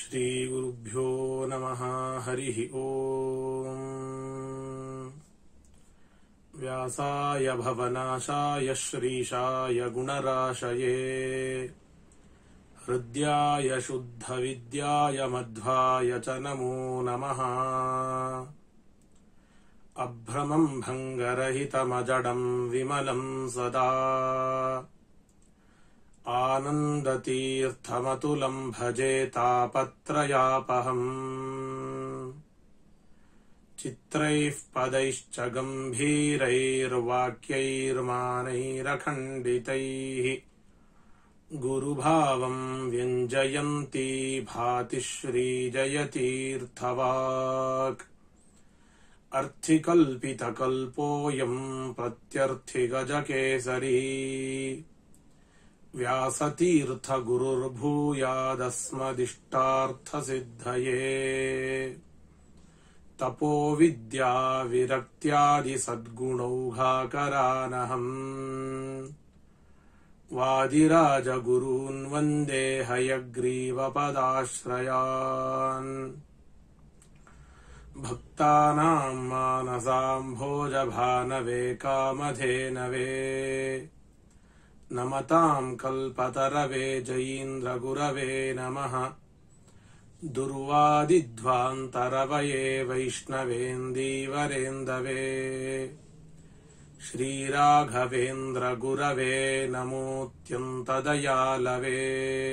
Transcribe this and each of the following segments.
श्रीगुरुभ्यो नमः हरिः ओम् व्यासाय भवनाशाय श्रीशाय गुणराशये हृद्याय शुद्धविद्याय मध्वाय च नमो नमः अभ्रमम् भङ्गरहितमजडम् विमलम् सदा आनन्दतीर्थमतुलम् भजे तापत्रयापहम् चित्रैः पदैश्च गम्भीरैर्वाक्यैर्मानैरखण्डितैः गुरुभावम् व्यञ्जयन्ती भाति श्रीजयतीर्थवाक् अर्थिकल्पितकल्पोऽयम् प्रत्यर्थिगजकेसरी व्यासतीर्थगुरुर्भूयादस्मदिष्टार्थसिद्धये तपोविद्याविरक्त्यादिसद्गुणौघाकरानहम् वादिराजगुरून् वन्दे हयग्रीवपदाश्रयान् भक्तानाम् मानसाम्भोजभानवे कामधेनवे नमताम् कल्पतरवे जयीन्द्रगुरवे नमः दुर्वादिध्वान्तरवये वैष्णवेन्दीवरेन्दवे श्रीराघवेन्द्रगुरवे नमोऽत्यन्तदयालवे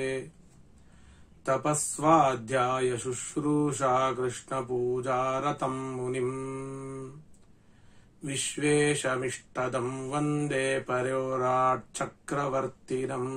तपस्वाध्याय शुश्रूषा कृष्णपूजारतम् मुनिम् विश्वेशमिष्टदम् वन्दे परोराट्चक्रवर्तिनम्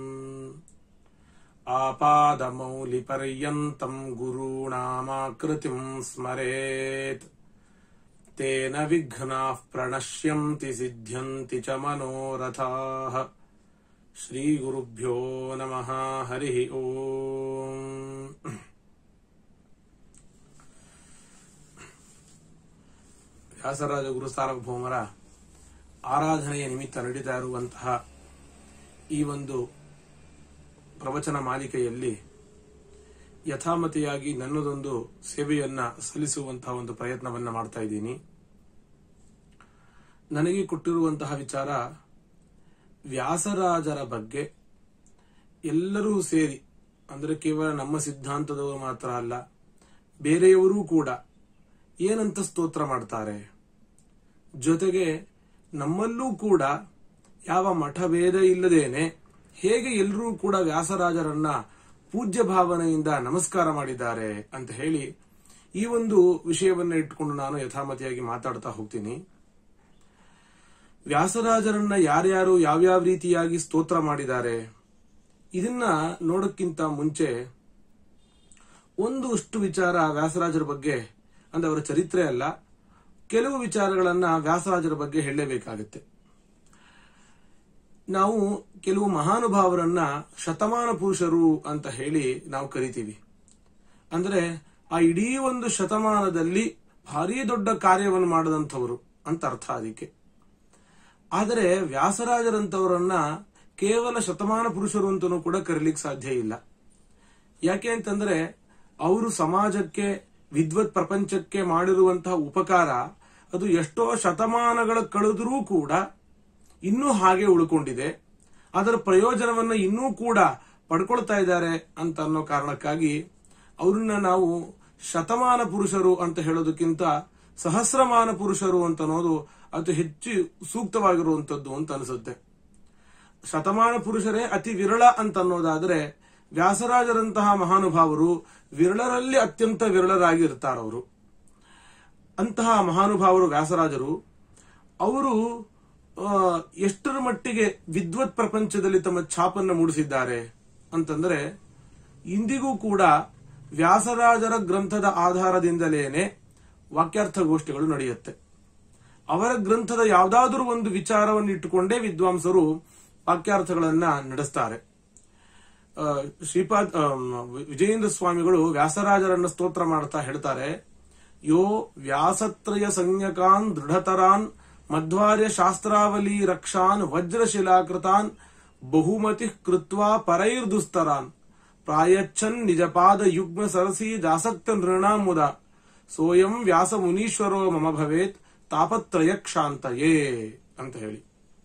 आपादमौलिपर्यन्तम् गुरूणामाकृतिम् स्मरेत् तेन विघ्नाः प्रणश्यन्ति सिद्ध्यन्ति च मनोरथाः श्रीगुरुभ्यो नमः हरिः ओम् ವ್ಯಾಸರಾಜ ಗುರು ಸಾರ್ವಭೌಮರ ಆರಾಧನೆಯ ನಿಮಿತ್ತ ನಡೀತಾ ಇರುವಂತಹ ಈ ಒಂದು ಪ್ರವಚನ ಮಾಲಿಕೆಯಲ್ಲಿ ಯಥಾಮತಿಯಾಗಿ ನನ್ನದೊಂದು ಸೇವೆಯನ್ನ ಸಲ್ಲಿಸುವಂತಹ ಒಂದು ಪ್ರಯತ್ನವನ್ನ ಮಾಡ್ತಾ ಇದ್ದೀನಿ ನನಗೆ ಕೊಟ್ಟಿರುವಂತಹ ವಿಚಾರ ವ್ಯಾಸರಾಜರ ಬಗ್ಗೆ ಎಲ್ಲರೂ ಸೇರಿ ಅಂದರೆ ಕೇವಲ ನಮ್ಮ ಸಿದ್ಧಾಂತದವರು ಮಾತ್ರ ಅಲ್ಲ ಬೇರೆಯವರೂ ಕೂಡ ಏನಂತ ಸ್ತೋತ್ರ ಮಾಡ್ತಾರೆ ಜೊತೆಗೆ ನಮ್ಮಲ್ಲೂ ಕೂಡ ಯಾವ ಮಠಭೇದ ಇಲ್ಲದೇನೆ ಹೇಗೆ ಎಲ್ಲರೂ ಕೂಡ ವ್ಯಾಸರಾಜರನ್ನ ಪೂಜ್ಯ ಭಾವನೆಯಿಂದ ನಮಸ್ಕಾರ ಮಾಡಿದ್ದಾರೆ ಅಂತ ಹೇಳಿ ಈ ಒಂದು ವಿಷಯವನ್ನ ಇಟ್ಕೊಂಡು ನಾನು ಯಥಾಮತಿಯಾಗಿ ಮಾತಾಡ್ತಾ ಹೋಗ್ತೀನಿ ವ್ಯಾಸರಾಜರನ್ನ ಯಾರ್ಯಾರು ಯಾವ್ಯಾವ ರೀತಿಯಾಗಿ ಸ್ತೋತ್ರ ಮಾಡಿದ್ದಾರೆ ಇದನ್ನ ನೋಡಕ್ಕಿಂತ ಮುಂಚೆ ಒಂದು ಅಷ್ಟು ವಿಚಾರ ವ್ಯಾಸರಾಜರ ಬಗ್ಗೆ ಅಂದ್ರೆ ಅವರ ಚರಿತ್ರೆ ಅಲ್ಲ ಕೆಲವು ವಿಚಾರಗಳನ್ನ ವ್ಯಾಸರಾಜರ ಬಗ್ಗೆ ಹೇಳಲೇಬೇಕಾಗುತ್ತೆ ನಾವು ಕೆಲವು ಮಹಾನುಭಾವರನ್ನ ಶತಮಾನ ಪುರುಷರು ಅಂತ ಹೇಳಿ ನಾವು ಕರಿತೀವಿ ಅಂದ್ರೆ ಆ ಇಡೀ ಒಂದು ಶತಮಾನದಲ್ಲಿ ಭಾರಿ ದೊಡ್ಡ ಕಾರ್ಯವನ್ನು ಮಾಡದಂಥವರು ಅಂತ ಅರ್ಥ ಅದಕ್ಕೆ ಆದರೆ ವ್ಯಾಸರಾಜರಂತವರನ್ನ ಕೇವಲ ಶತಮಾನ ಪುರುಷರು ಅಂತನೂ ಕೂಡ ಕರೀಲಿಕ್ಕೆ ಸಾಧ್ಯ ಇಲ್ಲ ಯಾಕೆ ಅಂತಂದ್ರೆ ಅವರು ಸಮಾಜಕ್ಕೆ ವಿದ್ವತ್ ಪ್ರಪಂಚಕ್ಕೆ ಮಾಡಿರುವಂತಹ ಉಪಕಾರ ಅದು ಎಷ್ಟೋ ಶತಮಾನಗಳ ಕಳೆದರೂ ಕೂಡ ಇನ್ನೂ ಹಾಗೆ ಉಳ್ಕೊಂಡಿದೆ ಅದರ ಪ್ರಯೋಜನವನ್ನ ಇನ್ನೂ ಕೂಡ ಪಡ್ಕೊಳ್ತಾ ಇದ್ದಾರೆ ಅಂತ ಅನ್ನೋ ಕಾರಣಕ್ಕಾಗಿ ಅವ್ರನ್ನ ನಾವು ಶತಮಾನ ಪುರುಷರು ಅಂತ ಹೇಳೋದಕ್ಕಿಂತ ಸಹಸ್ರಮಾನ ಪುರುಷರು ಅಂತ ಅನ್ನೋದು ಅತಿ ಹೆಚ್ಚು ಸೂಕ್ತವಾಗಿರುವಂತದ್ದು ಅಂತ ಅನಿಸುತ್ತೆ ಶತಮಾನ ಪುರುಷರೇ ಅತಿ ವಿರಳ ಅಂತ ಅನ್ನೋದಾದ್ರೆ ವ್ಯಾಸರಾಜರಂತಹ ಮಹಾನುಭಾವರು ವಿರಳರಲ್ಲಿ ಅತ್ಯಂತ ವಿರಳರಾಗಿರ್ತಾರವರು ಅಂತಹ ಮಹಾನುಭಾವರು ವ್ಯಾಸರಾಜರು ಅವರು ಎಷ್ಟರ ಮಟ್ಟಿಗೆ ವಿದ್ವತ್ ಪ್ರಪಂಚದಲ್ಲಿ ತಮ್ಮ ಛಾಪನ್ನ ಮೂಡಿಸಿದ್ದಾರೆ ಅಂತಂದ್ರೆ ಇಂದಿಗೂ ಕೂಡ ವ್ಯಾಸರಾಜರ ಗ್ರಂಥದ ಆಧಾರದಿಂದಲೇನೆ ವಾಕ್ಯಾರ್ಥ ಗೋಷ್ಠಿಗಳು ನಡೆಯುತ್ತೆ ಅವರ ಗ್ರಂಥದ ಯಾವುದಾದ್ರೂ ಒಂದು ವಿಚಾರವನ್ನು ಇಟ್ಟುಕೊಂಡೇ ವಿದ್ವಾಂಸರು ವಾಕ್ಯಾರ್ಥಗಳನ್ನ ನಡೆಸ್ತಾರೆ ಶ್ರೀಪಾದ್ ವಿಜಯೇಂದ್ರ ಸ್ವಾಮಿಗಳು ವ್ಯಾಸರಾಜರನ್ನ ಸ್ತೋತ್ರ ಮಾಡ್ತಾ ಹೇಳ್ತಾರೆ ಯೋ ವ್ಯಾಸತ್ರಯ ಸಂಜ್ಞಕಾನ್ ದೃಢತರಾನ್ ಮಧ್ವಾರ್ಯ ಶಾಸ್ತ್ರಾವಲಿ ರಕ್ಷಾನ್ ವಜ್ರಶಿಲಾಕೃತಾನ್ ಬಹುಮತಿ ಕೃತ್ವಾ ಪರೈರ್ದುಸ್ತರಾನ್ ಪ್ರಾಯಚ್ಛನ್ ನಿಜಪಾದ ಯುಗ್ಮ ಸರಸಿ ಜಾಸಕ್ತ ನೃಣಾಮುದ ಸೋಯಂ ವ್ಯಾಸ ಮುನೀಶ್ವರೋ ಮಮ ಭವೇತ್ ತಾಪತ್ರಯ ಕ್ಷಾಂತಯೇ ಅಂತ ಹೇಳಿ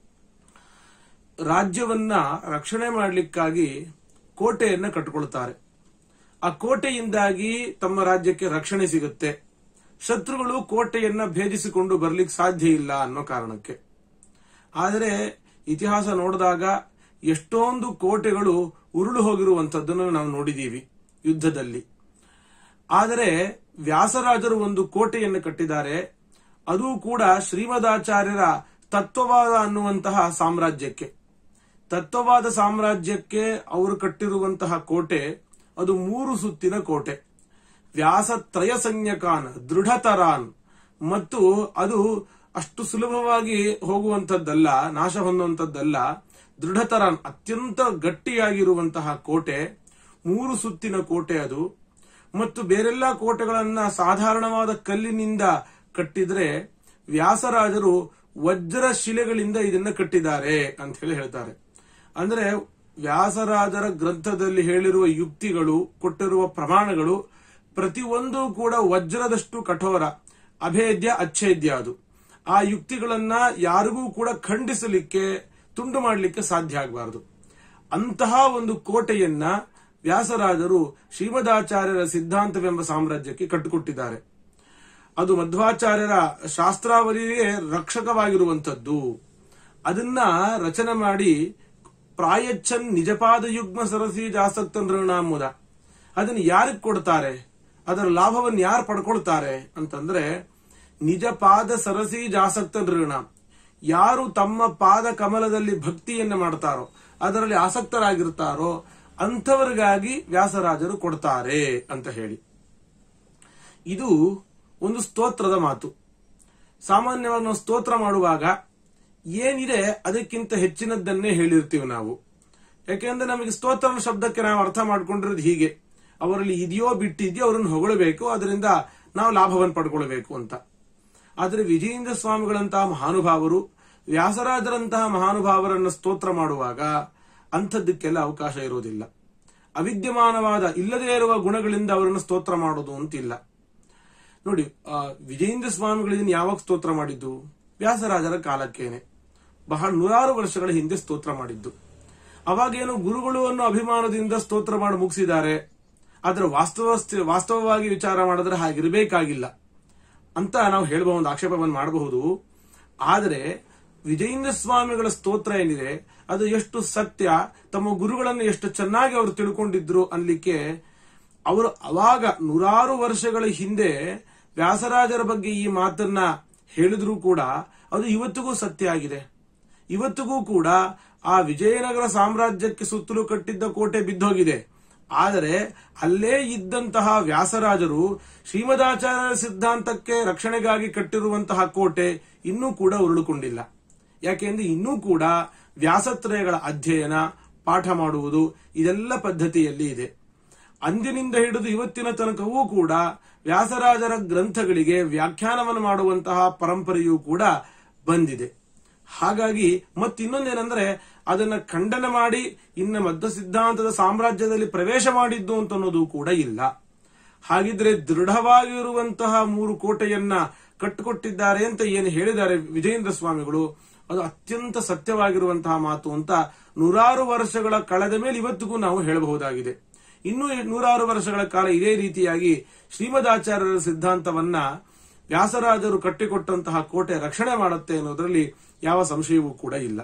ರಾಜ್ಯವನ್ನ ರಕ್ಷಣೆ ಮಾಡಲಿಕ್ಕಾಗಿ ಕೋಟೆಯನ್ನ ಕಟ್ಟಿಕೊಳ್ತಾರೆ ಆ ಕೋಟೆಯಿಂದಾಗಿ ತಮ್ಮ ರಾಜ್ಯಕ್ಕೆ ರಕ್ಷಣೆ ಸಿಗುತ್ತೆ ಶತ್ರುಗಳು ಕೋಟೆಯನ್ನ ಭೇದಿಸಿಕೊಂಡು ಬರ್ಲಿಕ್ಕೆ ಸಾಧ್ಯ ಇಲ್ಲ ಅನ್ನೋ ಕಾರಣಕ್ಕೆ ಆದರೆ ಇತಿಹಾಸ ನೋಡಿದಾಗ ಎಷ್ಟೊಂದು ಕೋಟೆಗಳು ಉರುಳು ಹೋಗಿರುವಂತದ್ದನ್ನು ನಾವು ನೋಡಿದೀವಿ ಯುದ್ಧದಲ್ಲಿ ಆದರೆ ವ್ಯಾಸರಾಜರು ಒಂದು ಕೋಟೆಯನ್ನು ಕಟ್ಟಿದ್ದಾರೆ ಅದು ಕೂಡ ಶ್ರೀಮದಾಚಾರ್ಯರ ತತ್ವವಾದ ಅನ್ನುವಂತಹ ಸಾಮ್ರಾಜ್ಯಕ್ಕೆ ತತ್ವವಾದ ಸಾಮ್ರಾಜ್ಯಕ್ಕೆ ಅವರು ಕಟ್ಟಿರುವಂತಹ ಕೋಟೆ ಅದು ಮೂರು ಸುತ್ತಿನ ಕೋಟೆ ವ್ಯಾಸತ್ರಯ ಸಂಜ್ಞಕಾನ್ ದೃಢತರಾನ್ ಮತ್ತು ಅದು ಅಷ್ಟು ಸುಲಭವಾಗಿ ಹೋಗುವಂತದ್ದಲ್ಲ ನಾಶ ಹೊಂದುವಂತದ್ದಲ್ಲ ದೃಢತರಾನ್ ಅತ್ಯಂತ ಗಟ್ಟಿಯಾಗಿರುವಂತಹ ಕೋಟೆ ಮೂರು ಸುತ್ತಿನ ಕೋಟೆ ಅದು ಮತ್ತು ಬೇರೆಲ್ಲ ಕೋಟೆಗಳನ್ನ ಸಾಧಾರಣವಾದ ಕಲ್ಲಿನಿಂದ ಕಟ್ಟಿದ್ರೆ ವ್ಯಾಸರಾಜರು ವಜ್ರ ಶಿಲೆಗಳಿಂದ ಇದನ್ನ ಕಟ್ಟಿದ್ದಾರೆ ಅಂತ ಹೇಳಿ ಹೇಳ್ತಾರೆ ಅಂದ್ರೆ ವ್ಯಾಸರಾಜರ ಗ್ರಂಥದಲ್ಲಿ ಹೇಳಿರುವ ಯುಕ್ತಿಗಳು ಕೊಟ್ಟಿರುವ ಪ್ರಮಾಣಗಳು ಪ್ರತಿಯೊಂದು ಕೂಡ ವಜ್ರದಷ್ಟು ಕಠೋರ ಅಭೇದ್ಯ ಅಚ್ಛೇದ್ಯ ಅದು ಆ ಯುಕ್ತಿಗಳನ್ನ ಯಾರಿಗೂ ಕೂಡ ಖಂಡಿಸಲಿಕ್ಕೆ ತುಂಡು ಮಾಡಲಿಕ್ಕೆ ಸಾಧ್ಯ ಆಗಬಾರದು ಅಂತಹ ಒಂದು ಕೋಟೆಯನ್ನ ವ್ಯಾಸರಾಜರು ಶ್ರೀಮದಾಚಾರ್ಯರ ಸಿದ್ಧಾಂತವೆಂಬ ಸಾಮ್ರಾಜ್ಯಕ್ಕೆ ಕಟ್ಟಿಕೊಟ್ಟಿದ್ದಾರೆ ಅದು ಮಧ್ವಾಚಾರ್ಯರ ಶಾಸ್ತ್ರಾವಳಿಗೆ ರಕ್ಷಕವಾಗಿರುವಂತದ್ದು ಅದನ್ನ ರಚನೆ ಮಾಡಿ ಪ್ರಾಯಚ್ಛನ್ ನಿಜಪಾದ ಯುಗ್ಮ ಸರಸಿ ಜಾಸಕ್ತ ನೃಣಾಮುದ ಅದನ್ನ ಯಾರಿಗೆ ಕೊಡ್ತಾರೆ ಅದರ ಲಾಭವನ್ನು ಯಾರು ಪಡ್ಕೊಳ್ತಾರೆ ಅಂತಂದ್ರೆ ನಿಜ ಪಾದ ಸರಸಿ ಜಾಸಕ್ತ ನೃಣ ಯಾರು ತಮ್ಮ ಪಾದ ಕಮಲದಲ್ಲಿ ಭಕ್ತಿಯನ್ನು ಮಾಡ್ತಾರೋ ಅದರಲ್ಲಿ ಆಸಕ್ತರಾಗಿರ್ತಾರೋ ಅಂಥವರಿಗಾಗಿ ವ್ಯಾಸರಾಜರು ಕೊಡ್ತಾರೆ ಅಂತ ಹೇಳಿ ಇದು ಒಂದು ಸ್ತೋತ್ರದ ಮಾತು ಸಾಮಾನ್ಯವಾಗಿ ನಾವು ಸ್ತೋತ್ರ ಮಾಡುವಾಗ ಏನಿದೆ ಅದಕ್ಕಿಂತ ಹೆಚ್ಚಿನದ್ದನ್ನೇ ಹೇಳಿರ್ತೀವಿ ನಾವು ಯಾಕೆಂದ್ರೆ ನಮಗೆ ಸ್ತೋತ್ರ ಅನ್ನೋ ಶಬ್ದಕ್ಕೆ ನಾವು ಅರ್ಥ ಮಾಡ್ಕೊಂಡಿರೋದು ಹೀಗೆ ಅವರಲ್ಲಿ ಇದೆಯೋ ಬಿಟ್ಟಿದೆಯೋ ಅವರನ್ನು ಹೊಗಳಬೇಕು ಅದರಿಂದ ನಾವು ಲಾಭವನ್ನು ಪಡ್ಕೊಳ್ಬೇಕು ಅಂತ ಆದರೆ ವಿಜಯೇಂದ್ರ ಸ್ವಾಮಿಗಳಂತಹ ಮಹಾನುಭಾವರು ವ್ಯಾಸರಾಜರಂತಹ ಮಹಾನುಭಾವರನ್ನು ಸ್ತೋತ್ರ ಮಾಡುವಾಗ ಅಂಥದ್ದಕ್ಕೆಲ್ಲ ಅವಕಾಶ ಇರೋದಿಲ್ಲ ಅವಿದ್ಯಮಾನವಾದ ಇಲ್ಲದೇ ಇರುವ ಗುಣಗಳಿಂದ ಅವರನ್ನು ಸ್ತೋತ್ರ ಮಾಡೋದು ಅಂತಿಲ್ಲ ನೋಡಿ ಆ, ವಿಜಯೇಂದ್ರ ಸ್ವಾಮಿಗಳು ಇದನ್ನು ಯಾವಾಗ ಸ್ತೋತ್ರ ಮಾಡಿದ್ದು ವ್ಯಾಸರಾಜರ ಕಾಲಕ್ಕೇನೆ ಬಹಳ ನೂರಾರು ವರ್ಷಗಳ ಹಿಂದೆ ಸ್ತೋತ್ರ ಮಾಡಿದ್ದು ಅವಾಗೇನು ಗುರುಗಳು ಅನ್ನೋ ಅಭಿಮಾನದಿಂದ ಸ್ತೋತ್ರ ಮಾಡಿ ಮುಗಿಸಿದ್ದಾರೆ ಆದ್ರೆ ವಾಸ್ತವ ವಾಸ್ತವವಾಗಿ ವಿಚಾರ ಮಾಡಿದ್ರೆ ಹಾಗಿರಬೇಕಾಗಿಲ್ಲ ಅಂತ ನಾವು ಹೇಳಬಹುದು ಆಕ್ಷೇಪವನ್ನು ಮಾಡಬಹುದು ಆದರೆ ವಿಜಯೇಂದ್ರ ಸ್ವಾಮಿಗಳ ಸ್ತೋತ್ರ ಏನಿದೆ ಅದು ಎಷ್ಟು ಸತ್ಯ ತಮ್ಮ ಗುರುಗಳನ್ನು ಎಷ್ಟು ಚೆನ್ನಾಗಿ ಅವರು ತಿಳ್ಕೊಂಡಿದ್ರು ಅನ್ಲಿಕ್ಕೆ ಅವರು ಅವಾಗ ನೂರಾರು ವರ್ಷಗಳ ಹಿಂದೆ ವ್ಯಾಸರಾಜರ ಬಗ್ಗೆ ಈ ಮಾತನ್ನ ಹೇಳಿದ್ರೂ ಕೂಡ ಅದು ಇವತ್ತಿಗೂ ಸತ್ಯ ಆಗಿದೆ ಇವತ್ತಿಗೂ ಕೂಡ ಆ ವಿಜಯನಗರ ಸಾಮ್ರಾಜ್ಯಕ್ಕೆ ಸುತ್ತಲೂ ಕಟ್ಟಿದ್ದ ಕೋಟೆ ಬಿದ್ದೋಗಿದೆ ಆದರೆ ಅಲ್ಲೇ ಇದ್ದಂತಹ ವ್ಯಾಸರಾಜರು ಶ್ರೀಮದಾಚಾರ್ಯ ಸಿದ್ಧಾಂತಕ್ಕೆ ರಕ್ಷಣೆಗಾಗಿ ಕಟ್ಟಿರುವಂತಹ ಕೋಟೆ ಇನ್ನೂ ಕೂಡ ಉರುಳುಕೊಂಡಿಲ್ಲ ಯಾಕೆಂದ್ರೆ ಇನ್ನೂ ಕೂಡ ವ್ಯಾಸತ್ರಯಗಳ ಅಧ್ಯಯನ ಪಾಠ ಮಾಡುವುದು ಇದೆಲ್ಲ ಪದ್ಧತಿಯಲ್ಲಿ ಇದೆ ಅಂದಿನಿಂದ ಹಿಡಿದು ಇವತ್ತಿನ ತನಕವೂ ಕೂಡ ವ್ಯಾಸರಾಜರ ಗ್ರಂಥಗಳಿಗೆ ವ್ಯಾಖ್ಯಾನವನ್ನು ಮಾಡುವಂತಹ ಪರಂಪರೆಯೂ ಕೂಡ ಬಂದಿದೆ ಹಾಗಾಗಿ ಮತ್ತಿನ್ನೊಂದೇನೆಂದ್ರೆ ಅದನ್ನ ಖಂಡನೆ ಮಾಡಿ ಇನ್ನ ಮಧ್ಯ ಸಿದ್ಧಾಂತದ ಸಾಮ್ರಾಜ್ಯದಲ್ಲಿ ಪ್ರವೇಶ ಮಾಡಿದ್ದು ಅಂತ ಅನ್ನೋದು ಕೂಡ ಇಲ್ಲ ಹಾಗಿದ್ರೆ ದೃಢವಾಗಿರುವಂತಹ ಮೂರು ಕೋಟೆಯನ್ನ ಕಟ್ಟಿಕೊಟ್ಟಿದ್ದಾರೆ ಅಂತ ಏನು ಹೇಳಿದ್ದಾರೆ ವಿಜಯೇಂದ್ರ ಸ್ವಾಮಿಗಳು ಅದು ಅತ್ಯಂತ ಸತ್ಯವಾಗಿರುವಂತಹ ಮಾತು ಅಂತ ನೂರಾರು ವರ್ಷಗಳ ಕಳೆದ ಮೇಲೆ ಇವತ್ತಿಗೂ ನಾವು ಹೇಳಬಹುದಾಗಿದೆ ಇನ್ನೂ ನೂರಾರು ವರ್ಷಗಳ ಕಾಲ ಇದೇ ರೀತಿಯಾಗಿ ಶ್ರೀಮದಾಚಾರ್ಯರ ಸಿದ್ಧಾಂತವನ್ನ ವ್ಯಾಸರಾಜರು ಕಟ್ಟಿಕೊಟ್ಟಂತಹ ಕೋಟೆ ರಕ್ಷಣೆ ಮಾಡುತ್ತೆ ಅನ್ನೋದ್ರಲ್ಲಿ ಯಾವ ಸಂಶಯವೂ ಕೂಡ ಇಲ್ಲ